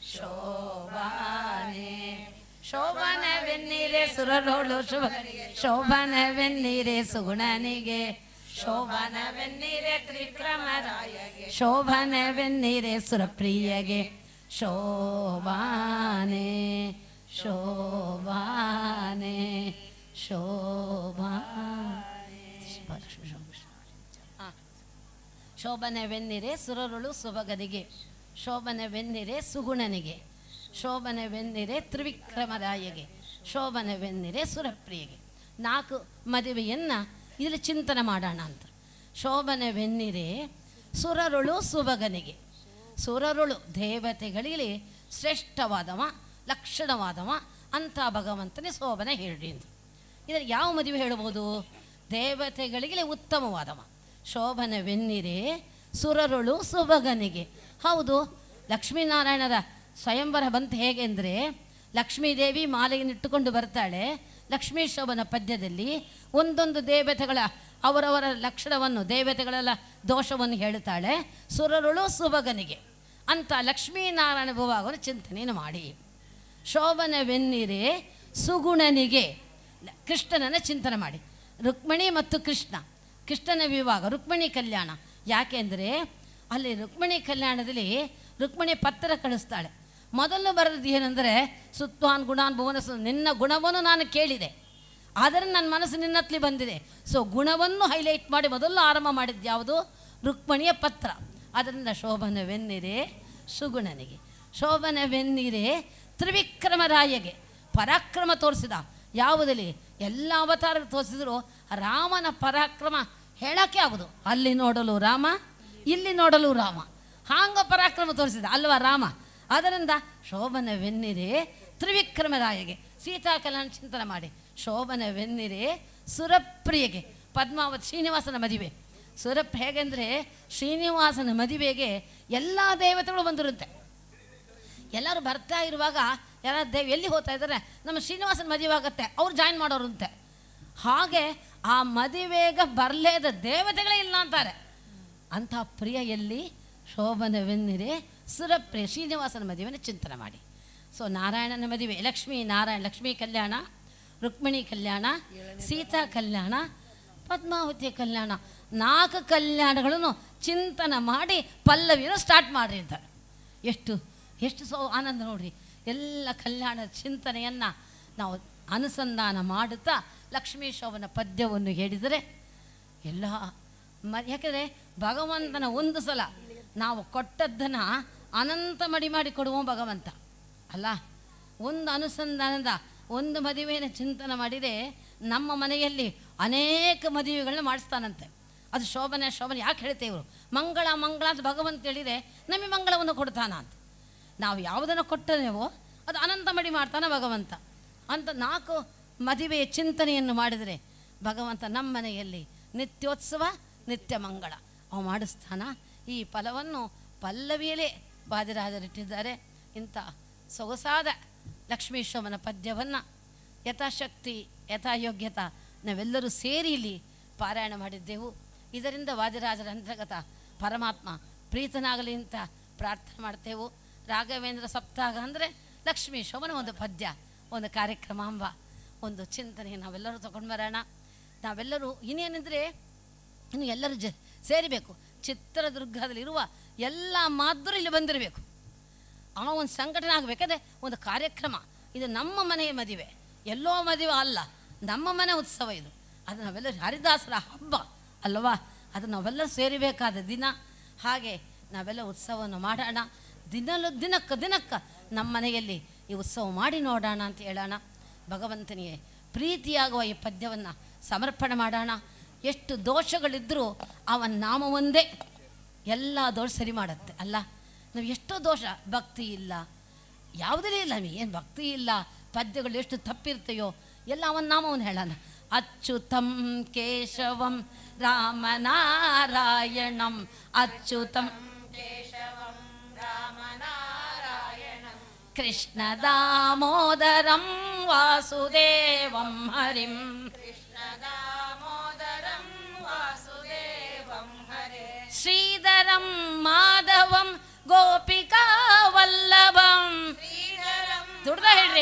A: ಶೋಭಾನೆ ಶೋಭನವೆನ್ನೀರೆ ಸುರರೋಳು ಶುಭ ಶೋಭನವೆನ್ನೀರೆ ಸುಗುಣನಿಗೆ ಶೋಭನವೆನ್ನೀರೆ ತ್ರಿಕ್ರಮರಾಯಗೆ ಶೋಭನವೆನ್ನೀರೆ ಸುರಪ್ರಿಯಗೆ ಶೋಭಾನೆ ಶೋಭಾನೆ ಶೋಭಾ ಶೋಭನವೆನ್ನಿರೆ ಸುರರುಳು ಸುಭಗನಿಗೆ ಶೋಭನವೆನ್ನಿರೆ ಸುಗುಣನಿಗೆ ಶೋಭನವೆನ್ನಿರೆ ತ್ರಿವಿಕ್ರಮರಾಯಗೆ ಶೋಭನವೆನ್ನಿರೆ ಸುರಪ್ರಿಯಗೆ ನಾಲ್ಕು ಮದುವೆಯನ್ನು ಇಲ್ಲಿ ಚಿಂತನೆ ಮಾಡೋಣ ಅಂತ ಶೋಭನವೆನ್ನಿರೆ ಸುರರುಳು ಸುಭಗನಿಗೆ ಸುರರುಳು ದೇವತೆಗಳಿಗೆ ಶ್ರೇಷ್ಠವಾದವ ಲಕ್ಷಣವಾದವ ಅಂತ ಭಗವಂತನೇ ಶೋಭನೆ ಹೇಳ್ರಿ ಅಂತ ಇದರಲ್ಲಿ ಯಾವ ಮದುವೆ ಹೇಳ್ಬೋದು ದೇವತೆಗಳಿಗೆ ಉತ್ತಮವಾದವ ಶೋಭನವೆನ್ನಿರೆ ಸುರರುಳು ಸುಭಗನಿಗೆ ಹೌದು ಲಕ್ಷ್ಮೀನಾರಾಯಣರ ಸ್ವಯಂವರ ಬಂತು ಹೇಗೆ ಅಂದರೆ ಲಕ್ಷ್ಮೀದೇವಿ ಮಾಲೆಯನ್ನು ಇಟ್ಟುಕೊಂಡು ಬರ್ತಾಳೆ ಲಕ್ಷ್ಮೀ ಶೋಭನ ಪದ್ಯದಲ್ಲಿ ಒಂದೊಂದು ದೇವತೆಗಳ ಅವರವರ ಲಕ್ಷಣವನ್ನು ದೇವತೆಗಳೆಲ್ಲ ದೋಷವನ್ನು ಹೇಳುತ್ತಾಳೆ ಸುರರುಳು ಸುಭಗನಿಗೆ ಅಂತ ಲಕ್ಷ್ಮೀನಾರಾಯಣ ಭುವಾಗವನ್ನು ಚಿಂತನೆಯನ್ನು ಮಾಡಿ ಶೋಭನವೆನ್ನಿರೆ ಸುಗುಣನಿಗೆ ಲ- ಕೃಷ್ಣನನ್ನು ಚಿಂತನೆ ಮಾಡಿ ರುಕ್ಮಿಣಿ ಮತ್ತು ಕೃಷ್ಣ ಕೃಷ್ಣನ ವಿವಾಹ ರುಕ್ಮಿಣಿ ಕಲ್ಯಾಣ ಯಾಕೆಂದರೆ ಅಲ್ಲಿ ರುಕ್ಮಿಣಿ ಕಲ್ಯಾಣದಲ್ಲಿ ರುಕ್ಮಿಣಿ ಪತ್ರ ಕಳಿಸ್ತಾಳೆ ಮೊದಲು ಬರೆದದ್ದು ಏನಂದರೆ ಸುತ್ವಾನ್ ಗುಣಾನ್ ಭುವನ ಸು- ನಿನ್ನ ಗುಣವನ್ನು ನಾನು ಕೇಳಿದೆ ಆದರೆ ನನ್ನ ಮನಸ್ಸು ನಿನ್ನತ್ಲಿ ಬಂದಿದೆ ಸೊ ಗುಣವನ್ನು ಹೈಲೈಟ್ ಮಾಡಿ ಮೊದಲು ಆರಂಭ ಮಾಡಿದ್ದು ಯಾವುದು ರುಕ್ಮಿಣಿಯ ಪತ್ರ ಅದರಿಂದ ಶೋಭನವೆನ್ನಿರೆ ಸುಗುಣನಿಗೆ ಶೋಭನವೆನ್ನಿರೆ ತ್ರಿವಿಕ್ರಮರಾಯಗೆ ಪರಾಕ್ರಮ ತೋರಿಸಿದ ಯಾವುದಲ್ಲಿ ಎಲ್ಲ ಅವತಾರ ತೋರಿಸಿದ್ರು ರಾಮನ ಪರಾಕ್ರಮ ಹೇಳೋಕ್ಕೆ ಆಗೋದು ಅಲ್ಲಿ ನೋಡಲು ರಾಮ ಇಲ್ಲಿ ನೋಡಲು ರಾಮ ಹಾಂಗ ಪರಾಕ್ರಮ ತೋರಿಸಿದ ಅಲ್ವಾ ರಾಮ ಅದರಿಂದ ಶೋಭನವೆನ್ನಿರೆ ತ್ರಿವಿಕ್ರಮರಾಯಗೆ ಸೀತಾ ಕಲ್ಯಾಣ ಚಿಂತನೆ ಮಾಡಿ ಶೋಭನವೆನ್ನಿರೆ ಸುರಪ್ರಿಯಗೆ ಪದ್ಮಾವತಿ ಶ್ರೀನಿವಾಸನ ಮದುವೆ ಸುರಪ್ ಹೇಗೆಂದರೆ ಶ್ರೀನಿವಾಸನ ಮದುವೆಗೆ ಎಲ್ಲ ದೇವತೆಗಳು ಬಂದಿರುತ್ತೆ ಎಲ್ಲರೂ ಬರ್ತಾ ಇರುವಾಗ ಯಾರು ದೇವ್ ಎಲ್ಲಿ ಹೋಗ್ತಾ ಇದ್ದಾರೆ ನಮ್ಮ ಶ್ರೀನಿವಾಸನ ಮದುವೆ ಆಗುತ್ತೆ ಅವ್ರು ಜಾಯಿನ್ ಮಾಡೋರಂತೆ ಹಾಗೆ ಆ ಮದುವೆಗೆ ಬರಲೇದ ದೇವತೆಗಳೇ ಇಲ್ಲ ಅಂತಾರೆ ಅಂಥ ಪ್ರಿಯ ಎಲ್ಲಿ ಶೋಭನವೆನ್ನಿರೆ ಸುರಪ್ರಿಯ ಶ್ರೀನಿವಾಸನ ಮದುವೆನ ಚಿಂತನೆ ಮಾಡಿ ಸೊ ನಾರಾಯಣನ ಮದುವೆ ಲಕ್ಷ್ಮೀ ನಾರಾಯಣ ಲಕ್ಷ್ಮೀ ಕಲ್ಯಾಣ ರುಕ್ಮಿಣಿ ಕಲ್ಯಾಣ ಸೀತಾ ಕಲ್ಯಾಣ ಪದ್ಮಾವತಿ ಕಲ್ಯಾಣ ನಾಲ್ಕು ಕಲ್ಯಾಣಗಳನ್ನು ಚಿಂತನೆ ಮಾಡಿ ಪಲ್ಲವಿಯನ್ನು ಸ್ಟಾರ್ಟ್ ಮಾಡಿರಿ ಅಂತಾರೆ ಎಷ್ಟು ಎಷ್ಟು ಸೋ ಆನಂದ ನೋಡ್ರಿ ಎಲ್ಲ ಕಲ್ಯಾಣ ಚಿಂತನೆಯನ್ನು ನಾವು ಅನುಸಂಧಾನ ಮಾಡುತ್ತಾ ಲಕ್ಷ್ಮೀ ಶೋಭನ ಪದ್ಯವನ್ನು ಹೇಳಿದರೆ ಎಲ್ಲ ಮ ಯಾಕೆಂದರೆ ಭಗವಂತನ ಒಂದು ಸಲ ನಾವು ಕೊಟ್ಟದ್ದನ್ನು ಅನಂತ ಮಡಿ ಮಾಡಿ ಕೊಡುವ ಭಗವಂತ ಅಲ್ಲ ಒಂದು ಅನುಸಂಧಾನದ ಒಂದು ಮದುವೆಯನ್ನು ಚಿಂತನೆ ಮಾಡಿದರೆ ನಮ್ಮ ಮನೆಯಲ್ಲಿ ಅನೇಕ ಮದುವೆಗಳನ್ನ ಮಾಡಿಸ್ತಾನಂತೆ ಅದು ಶೋಭನೆ ಶೋಭನೆ ಯಾಕೆ ಹೇಳ್ತೇವೆ ಇವರು ಮಂಗಳ ಮಂಗಳ ಅಂತ ಭಗವಂತ ಹೇಳಿದರೆ ನಮಗೆ ಮಂಗಳವನ್ನು ಕೊಡ್ತಾನ ಅಂತ ನಾವು ಯಾವುದನ್ನು ಕೊಟ್ಟರೇವೋ ಅದು ಅನಂತ ಮಡಿ ಮಾಡ್ತಾನೆ ಭಗವಂತ ಅಂತ ನಾಲ್ಕು ಮದುವೆಯ ಚಿಂತನೆಯನ್ನು ಮಾಡಿದರೆ ಭಗವಂತ ನಮ್ಮ ಮನೆಯಲ್ಲಿ ನಿತ್ಯೋತ್ಸವ ನಿತ್ಯ ಮಂಗಳ ಅವು ಮಾಡಿಸ್ತಾನ ಈ ಫಲವನ್ನು ಪಲ್ಲವಿಯಲ್ಲೇ ಬಾದಿರಾಜರಿಟ್ಟಿದ್ದಾರೆ ಇಂಥ ಸೊಗಸಾದ ಲಕ್ಷ್ಮೀಶ್ವಮನ ಪದ್ಯವನ್ನು ಯಥಾಶಕ್ತಿ ಯಥಾಯೋಗ್ಯತ ನಾವೆಲ್ಲರೂ ಸೇರಿ ಇಲ್ಲಿ ಪಾರಾಯಣ ಮಾಡಿದ್ದೆವು ಇದರಿಂದ ವಾದಿರಾಜರ ಅಂತರ್ಗತ ಪರಮಾತ್ಮ ಪ್ರೀತನಾಗಲಿ ಅಂತ ಪ್ರಾರ್ಥನೆ ಮಾಡ್ತೇವೆ ರಾಘವೇಂದ್ರ ಸಪ್ತಾಹ ಅಂದರೆ ಲಕ್ಷ್ಮೀ ಶೋಭನ ಒಂದು ಪದ್ಯ ಒಂದು ಕಾರ್ಯಕ್ರಮ ಅಂಬ ಒಂದು ಚಿಂತನೆ ನಾವೆಲ್ಲರೂ ತಗೊಂಡು ಬರೋಣ ನಾವೆಲ್ಲರೂ ಇನ್ನೇನೆಂದರೆ ಇನ್ನು ಎಲ್ಲರೂ ಜ ಸೇರಿಬೇಕು ಚಿತ್ರದುರ್ಗದಲ್ಲಿರುವ ಎಲ್ಲ ಮಾದ್ರು ಇಲ್ಲಿ ಬಂದಿರಬೇಕು ಆ ಒಂದು ಸಂಘಟನೆ ಆಗಬೇಕಾದ್ರೆ ಒಂದು ಕಾರ್ಯಕ್ರಮ ಇದು ನಮ್ಮ ಮನೆಯ ಮದುವೆ ಎಲ್ಲೋ ಮದುವೆ ಅಲ್ಲ ನಮ್ಮ ಮನೆ ಉತ್ಸವ ಇದು ಅದು ನಾವೆಲ್ಲ ಹರಿದಾಸರ ಹಬ್ಬ ಅಲ್ವಾ ಅದು ನಾವೆಲ್ಲ ಸೇರಿಬೇಕಾದ ದಿನ ಹಾಗೆ ನಾವೆಲ್ಲ ಉತ್ಸವವನ್ನು ಮಾಡೋಣ ದಿನಲು ದಿನಕ್ಕೆ ದಿನಕ್ಕೆ ನಮ್ಮ ಮನೆಯಲ್ಲಿ ಈ ಉತ್ಸವ ಮಾಡಿ ನೋಡೋಣ ಅಂತ ಹೇಳೋಣ ಭಗವಂತನಿಗೆ ಪ್ರೀತಿಯಾಗುವ ಈ ಪದ್ಯವನ್ನು ಸಮರ್ಪಣೆ ಮಾಡೋಣ ಎಷ್ಟು ದೋಷಗಳಿದ್ದರೂ ಅವನ ನಾಮ ಒಂದೇ ಎಲ್ಲ ದೋಷ ಸರಿ ಮಾಡುತ್ತೆ ಅಲ್ಲ ನಾವು ಎಷ್ಟೋ ದೋಷ ಭಕ್ತಿ ಇಲ್ಲ ಯಾವುದೇ ಇಲ್ಲ ನಮಗೆ ಏನು ಭಕ್ತಿ ಇಲ್ಲ ಪದ್ಯಗಳು ಎಷ್ಟು ತಪ್ಪಿರ್ತೆಯೋ ಎಲ್ಲ ಅವನ ನಾಮವನ್ನು ಹೇಳೋಣ ಅಚ್ಯುತಂ ಕೇಶವಂ ರಾಮನಾರಾಯಣಂ ಅಚ್ಯುತಂ ಕೃಷ್ಣ ದಾಮೋದರಂ ವಾಸುದೇವಂ ಹರಿಂ
B: दामोदरं वासुदेवं हरे
A: ಶ್ರೀಧರಂ ಮಾಧವಂ ಗೋಪಿಕಾ ವಲ್ಲಭಂ
B: श्रीधरं
A: ದುಡ್ದ ಹೇಳ್ರಿ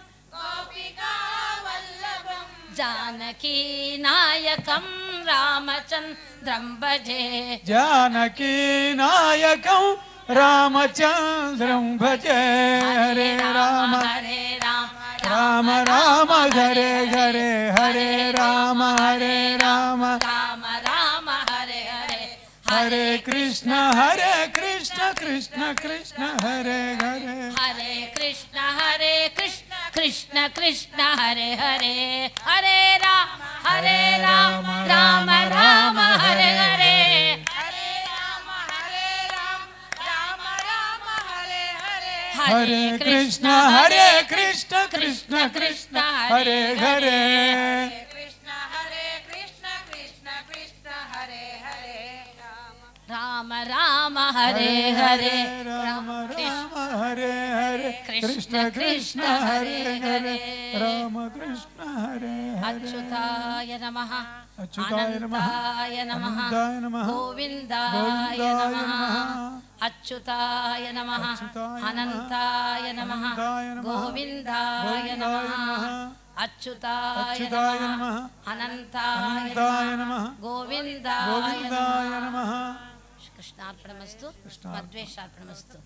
B: गोपिकावल्लभं
A: ಜಾನಕಿ ನಾಯಕಂ ರಾಮಚಂದ್ರಂ ಭಜೆ
C: जानकी नायकं रामचन्द्रं भजे हरे राम
A: ಹರೇ ರಾಮ
C: राम राम हरे हरे हरे राम हरे राम
A: ರಾಮ ರಾಮ ಹರೇ ಹರೇ
C: हरे कृष्ण हरे कृष्ण कृष्ण कृष्ण हरे हरे
A: ಹರೇ ಕೃಷ್ಣ ಹರೇ ಕೃಷ್ಣ ಕೃಷ್ಣ ಕೃಷ್ಣ ಹರೇ ಹರೇ ಹರೇ ರಾಮ ಹರೇ ರಾಮ ರಾಮ ರಾಮ ಹರೇ ಹರೇ
B: हरे राम हरे राम राम राम हरे हरे
C: हरे कृष्ण हरे कृष्ण कृष्ण कृष्ण हरे हरे
B: कृष्ण हरे कृष्ण कृष्ण कृष्ण हरे हरे राम
A: ರಾಮ ರಾಮ ಹರೇ ಹರೇ
C: राम राम हरे हरे कृष्ण कृष्ण हरे हरे राम कृष्ण हरे हरे
A: ಅಚ್ಯುತಾಯ ನಮಃ
C: ಅಚ್ಯುತಾಯ ನಮಃ.
A: ಅನಂತಾಯ ನಮಃ
C: ಅನಂತಾಯ ನಮಃ.
A: ಗೋವಿಂದಾಯ
C: ಗೋವಿಂದಾಯ
A: ನಮಃ
C: ನಮಃ.
A: ಅಚ್ಯುತಾಯ ನಮಃ
C: ಅಚ್ಯುತಾಯ ನಮಃ.
A: ಅನಂತಾಯ ನಮಃ
C: ಅನಂತಾಯ ನಮಃ.
A: ಗೋವಿಂದಾಯ
C: ಗೋವಿಂದಾಯ
A: ನಮಃ
C: ನಮಃ.
A: ಅಚ್ಯುತಾಯ
C: ಅಚ್ಯುತಾಯ
A: ನಮಃ
C: ನಮಃ.
A: ಅನಂತಾಯ
C: ಅನಂತಾಯ
A: ನಮಃ
C: ನಮಃ.
A: ಗೋವಿಂದಾಯ
C: गोविन्दाय
A: ನಮಃ
C: नमः
A: ಕೃಷ್ಣಾರ್ಪಣಮಸ್ತು
C: ಕೃಷ್ಣಾರ್ಪಣ.
A: ಮದ್ವೇಷಾರ್ಪಣಮಸ್ತು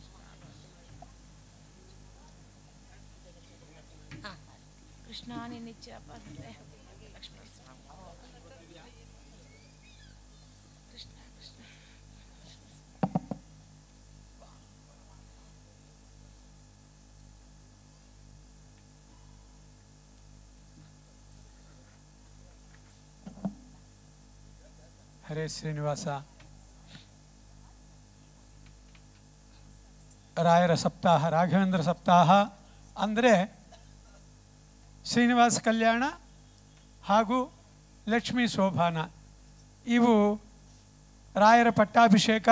B: कृष्णानि नित्यपन्ते लक्ष्मी कृष्ण कृष्ण
C: ಹರೇ ಶ್ರೀನಿವಾಸ ರಾಯರ ಸಪ್ತಾಹ ರಾಘವೇಂದ್ರ ಸಪ್ತಾಹ ಅಂದರೆ ಶ್ರೀನಿವಾಸ ಕಲ್ಯಾಣ ಹಾಗೂ ಲಕ್ಷ್ಮೀ ಶೋಭಾನ ಇವು ರಾಯರ ಪಟ್ಟಾಭಿಷೇಕ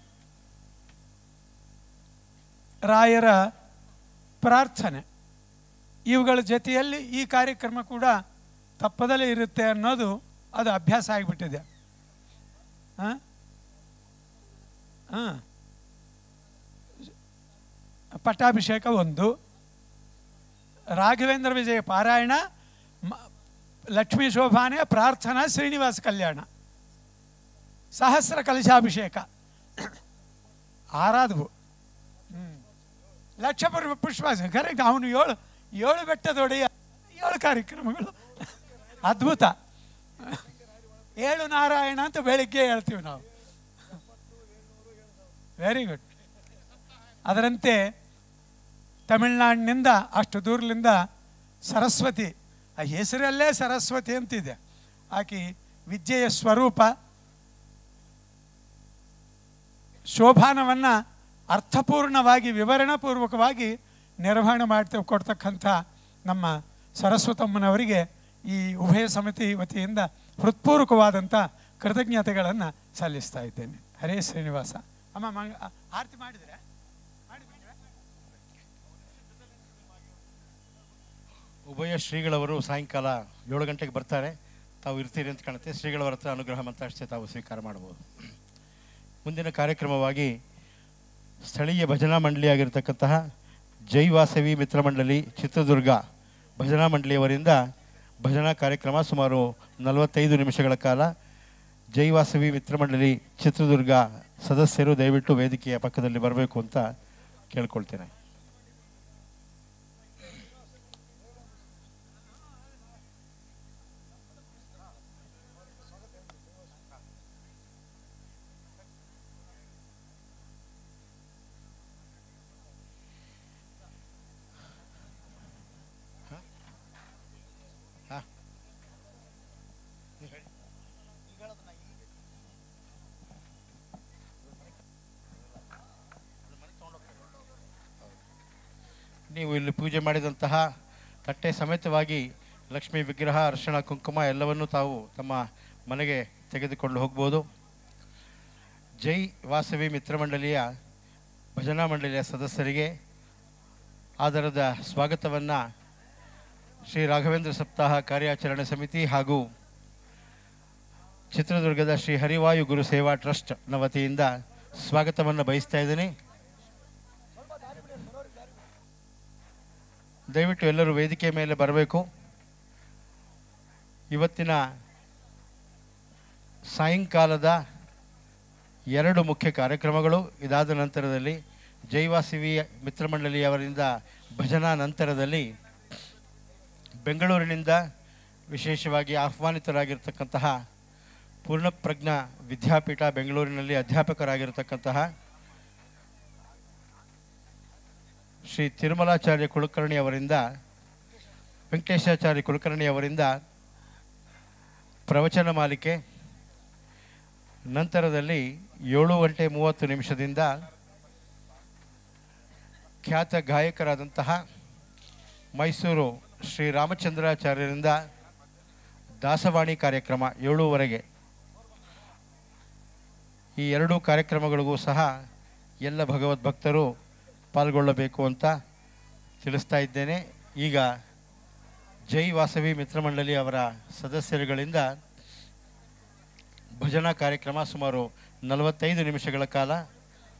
C: ರಾಯರ ಪ್ರಾರ್ಥನೆ ಇವುಗಳ ಜೊತೆಯಲ್ಲಿ ಈ ಕಾರ್ಯಕ್ರಮ ಕೂಡ ತಪ್ಪದಲ್ಲೇ ಇರುತ್ತೆ ಅನ್ನೋದು ಅದು ಅಭ್ಯಾಸ ಆಗಿಬಿಟ್ಟಿದೆ ಹಾಂ ಹಾಂ ಪಟ್ಟಾಭಿಷೇಕ ಒಂದು ರಾಘವೇಂದ್ರ ವಿಜಯ ಪಾರಾಯಣ ಮ- ಲಕ್ಷ್ಮೀ ಶೋಭಾನೆ ಪ್ರಾರ್ಥನಾ ಶ್ರೀನಿವಾಸ ಕಲ್ಯಾಣ ಸಹಸ್ರ ಕಲಶಾಭಿಷೇಕ ಆರಾದವು ಲಕ್ಷ ಪುರ- ಪುಷ್ಪಾಸ ಕರೆಕ್ಟ್ ಅವನು ಏಳು ಏಳು ಬೆಟ್ಟದೊಡೆಯ ಏಳು ಕಾರ್ಯಕ್ರಮಗಳು ಅದ್ಭುತ ಏಳು ನಾರಾಯಣ ಅಂತ ಬೆಳಿಗ್ಗೆ ಹೇಳ್ತೀವಿ ನಾವು ವೆರಿ ಗುಡ್ ಅದರಂತೆ ತಮಿಳ್ನಾಡಿನಿಂದ ಅಷ್ಟು ದೂರದಿಂದ ಸರಸ್ವತಿ ಆ ಹೆಸರಲ್ಲೇ ಸರಸ್ವತಿ ಅಂತಿದೆ ಆಕೆ ವಿದ್ಯೆಯ ಸ್ವರೂಪ ಶೋಭಾನವನ್ನು ಅರ್ಥಪೂರ್ಣವಾಗಿ ವಿವರಣಾಪೂರ್ವಕವಾಗಿ ನಿರ್ವಹಣೆ ಮಾಡ್ತಾ ಕೊಡ್ತಕ್ಕಂಥ ನಮ್ಮ ಸರಸ್ವತಮ್ಮನವರಿಗೆ ಈ ಉಭಯ ಸಮಿತಿ ವತಿಯಿಂದ ಹೃತ್ಪೂರ್ವಕವಾದಂಥ ಕೃತಜ್ಞತೆಗಳನ್ನು ಸಲ್ಲಿಸ್ತಾ ಇದ್ದೇನೆ ಹರೇ ಶ್ರೀನಿವಾಸ ಅಮ್ಮ ಮಂಗ ಆರತಿ ಮಾಡಿದರೆ
D: ಉಭಯ ಶ್ರೀಗಳವರು ಸಾಯಂಕಾಲ ಏಳು ಗಂಟೆಗೆ ಬರ್ತಾರೆ ತಾವು ಇರ್ತೀರಿ ಅಂತ ಕಾಣುತ್ತೆ ಶ್ರೀಗಳವರ ಹತ್ರ ಅನುಗ್ರಹ ಮಂತ್ರಾಷ್ಟೇ ತಾವು ಸ್ವೀಕಾರ ಮಾಡಬಹುದು ಮುಂದಿನ ಕಾರ್ಯಕ್ರಮವಾಗಿ ಸ್ಥಳೀಯ ಭಜನಾ ಮಂಡಳಿಯಾಗಿರ್ತಕ್ಕಂತಹ ಜೈ ವಾಸವಿ ಮಿತ್ರ ಮಂಡಳಿ ಚಿತ್ರದುರ್ಗ ಭಜನಾ ಮಂಡಳಿಯವರಿಂದ ಭಜನಾ ಕಾರ್ಯಕ್ರಮ ಸುಮಾರು ನಲವತ್ತೈದು ನಿಮಿಷಗಳ ಕಾಲ ಜೈ ವಾಸವಿ ಮಿತ್ರ ಮಂಡಳಿ ಚಿತ್ರದುರ್ಗ ಸದಸ್ಯರು ದಯವಿಟ್ಟು ವೇದಿಕೆಯ ಪಕ್ಕದಲ್ಲಿ ಬರಬೇಕು ಅಂತ ಕೇಳ್ಕೊಳ್ತೇನೆ ನೀವು ಇಲ್ಲಿ ಪೂಜೆ ಮಾಡಿದಂತಹ ತಟ್ಟೆ ಸಮೇತವಾಗಿ ಲಕ್ಷ್ಮೀ ವಿಗ್ರಹ ಅರ್ಶಿಣ ಕುಂಕುಮ ಎಲ್ಲವನ್ನೂ ತಾವು ತಮ್ಮ ಮನೆಗೆ ತೆಗೆದುಕೊಂಡು ಹೋಗ್ಬೋದು ಜೈ ವಾಸವಿ ಮಿತ್ರ ಮಂಡಳಿಯ ಭಜನಾ ಮಂಡಳಿಯ ಸದಸ್ಯರಿಗೆ ಆಧಾರದ ಸ್ವಾಗತವನ್ನು ಶ್ರೀ ರಾಘವೇಂದ್ರ ಸಪ್ತಾಹ ಕಾರ್ಯಾಚರಣೆ ಸಮಿತಿ ಹಾಗೂ ಚಿತ್ರದುರ್ಗದ ಶ್ರೀ ಹರಿವಾಯು ಗುರು ಸೇವಾ ಟ್ರಸ್ಟ್ನ ವತಿಯಿಂದ ಸ್ವಾಗತವನ್ನು ಬಯಸ್ತಾ ಇದ್ದೀನಿ ದಯವಿಟ್ಟು ಎಲ್ಲರೂ ವೇದಿಕೆ ಮೇಲೆ ಬರಬೇಕು ಇವತ್ತಿನ ಸಾಯಂಕಾಲದ ಎರಡು ಮುಖ್ಯ ಕಾರ್ಯಕ್ರಮಗಳು ಇದಾದ ನಂತರದಲ್ಲಿ ಜೈವಾಸಿವಿ ಮಿತ್ರಮಂಡಳಿಯವರಿಂದ ಭಜನಾ ನಂತರದಲ್ಲಿ ಬೆಂಗಳೂರಿನಿಂದ ವಿಶೇಷವಾಗಿ ಆಹ್ವಾನಿತರಾಗಿರ್ತಕ್ಕಂತಹ ಪೂರ್ಣಪ್ರಜ್ಞ ವಿದ್ಯಾಪೀಠ ಬೆಂಗಳೂರಿನಲ್ಲಿ ಅಧ್ಯಾಪಕರಾಗಿರ್ತಕ್ಕಂತಹ ಶ್ರೀ ತಿರುಮಲಾಚಾರ್ಯ ಕುಲಕರ್ಣಿ ಅವರಿಂದ ವೆಂಕಟೇಶಾಚಾರ್ಯ ಕುಲಕರ್ಣಿ ಅವರಿಂದ ಪ್ರವಚನ ಮಾಲಿಕೆ ನಂತರದಲ್ಲಿ ಏಳು ಗಂಟೆ ಮೂವತ್ತು ನಿಮಿಷದಿಂದ ಖ್ಯಾತ ಗಾಯಕರಾದಂತಹ ಮೈಸೂರು ಶ್ರೀ ರಾಮಚಂದ್ರಾಚಾರ್ಯರಿಂದ ದಾಸವಾಣಿ ಕಾರ್ಯಕ್ರಮ ಏಳೂವರೆಗೆ ಈ ಎರಡೂ ಕಾರ್ಯಕ್ರಮಗಳಿಗೂ ಸಹ ಎಲ್ಲ ಭಗವದ್ಭಕ್ತರು ಪಾಲ್ಗೊಳ್ಳಬೇಕು ಅಂತ ತಿಳಿಸ್ತಾ ಇದ್ದೇನೆ ಈಗ ಜೈ ವಾಸವಿ ಮಿತ್ರಮಂಡಳಿ ಅವರ ಸದಸ್ಯರುಗಳಿಂದ ಭಜನಾ ಕಾರ್ಯಕ್ರಮ ಸುಮಾರು ನಲವತ್ತೈದು ನಿಮಿಷಗಳ ಕಾಲ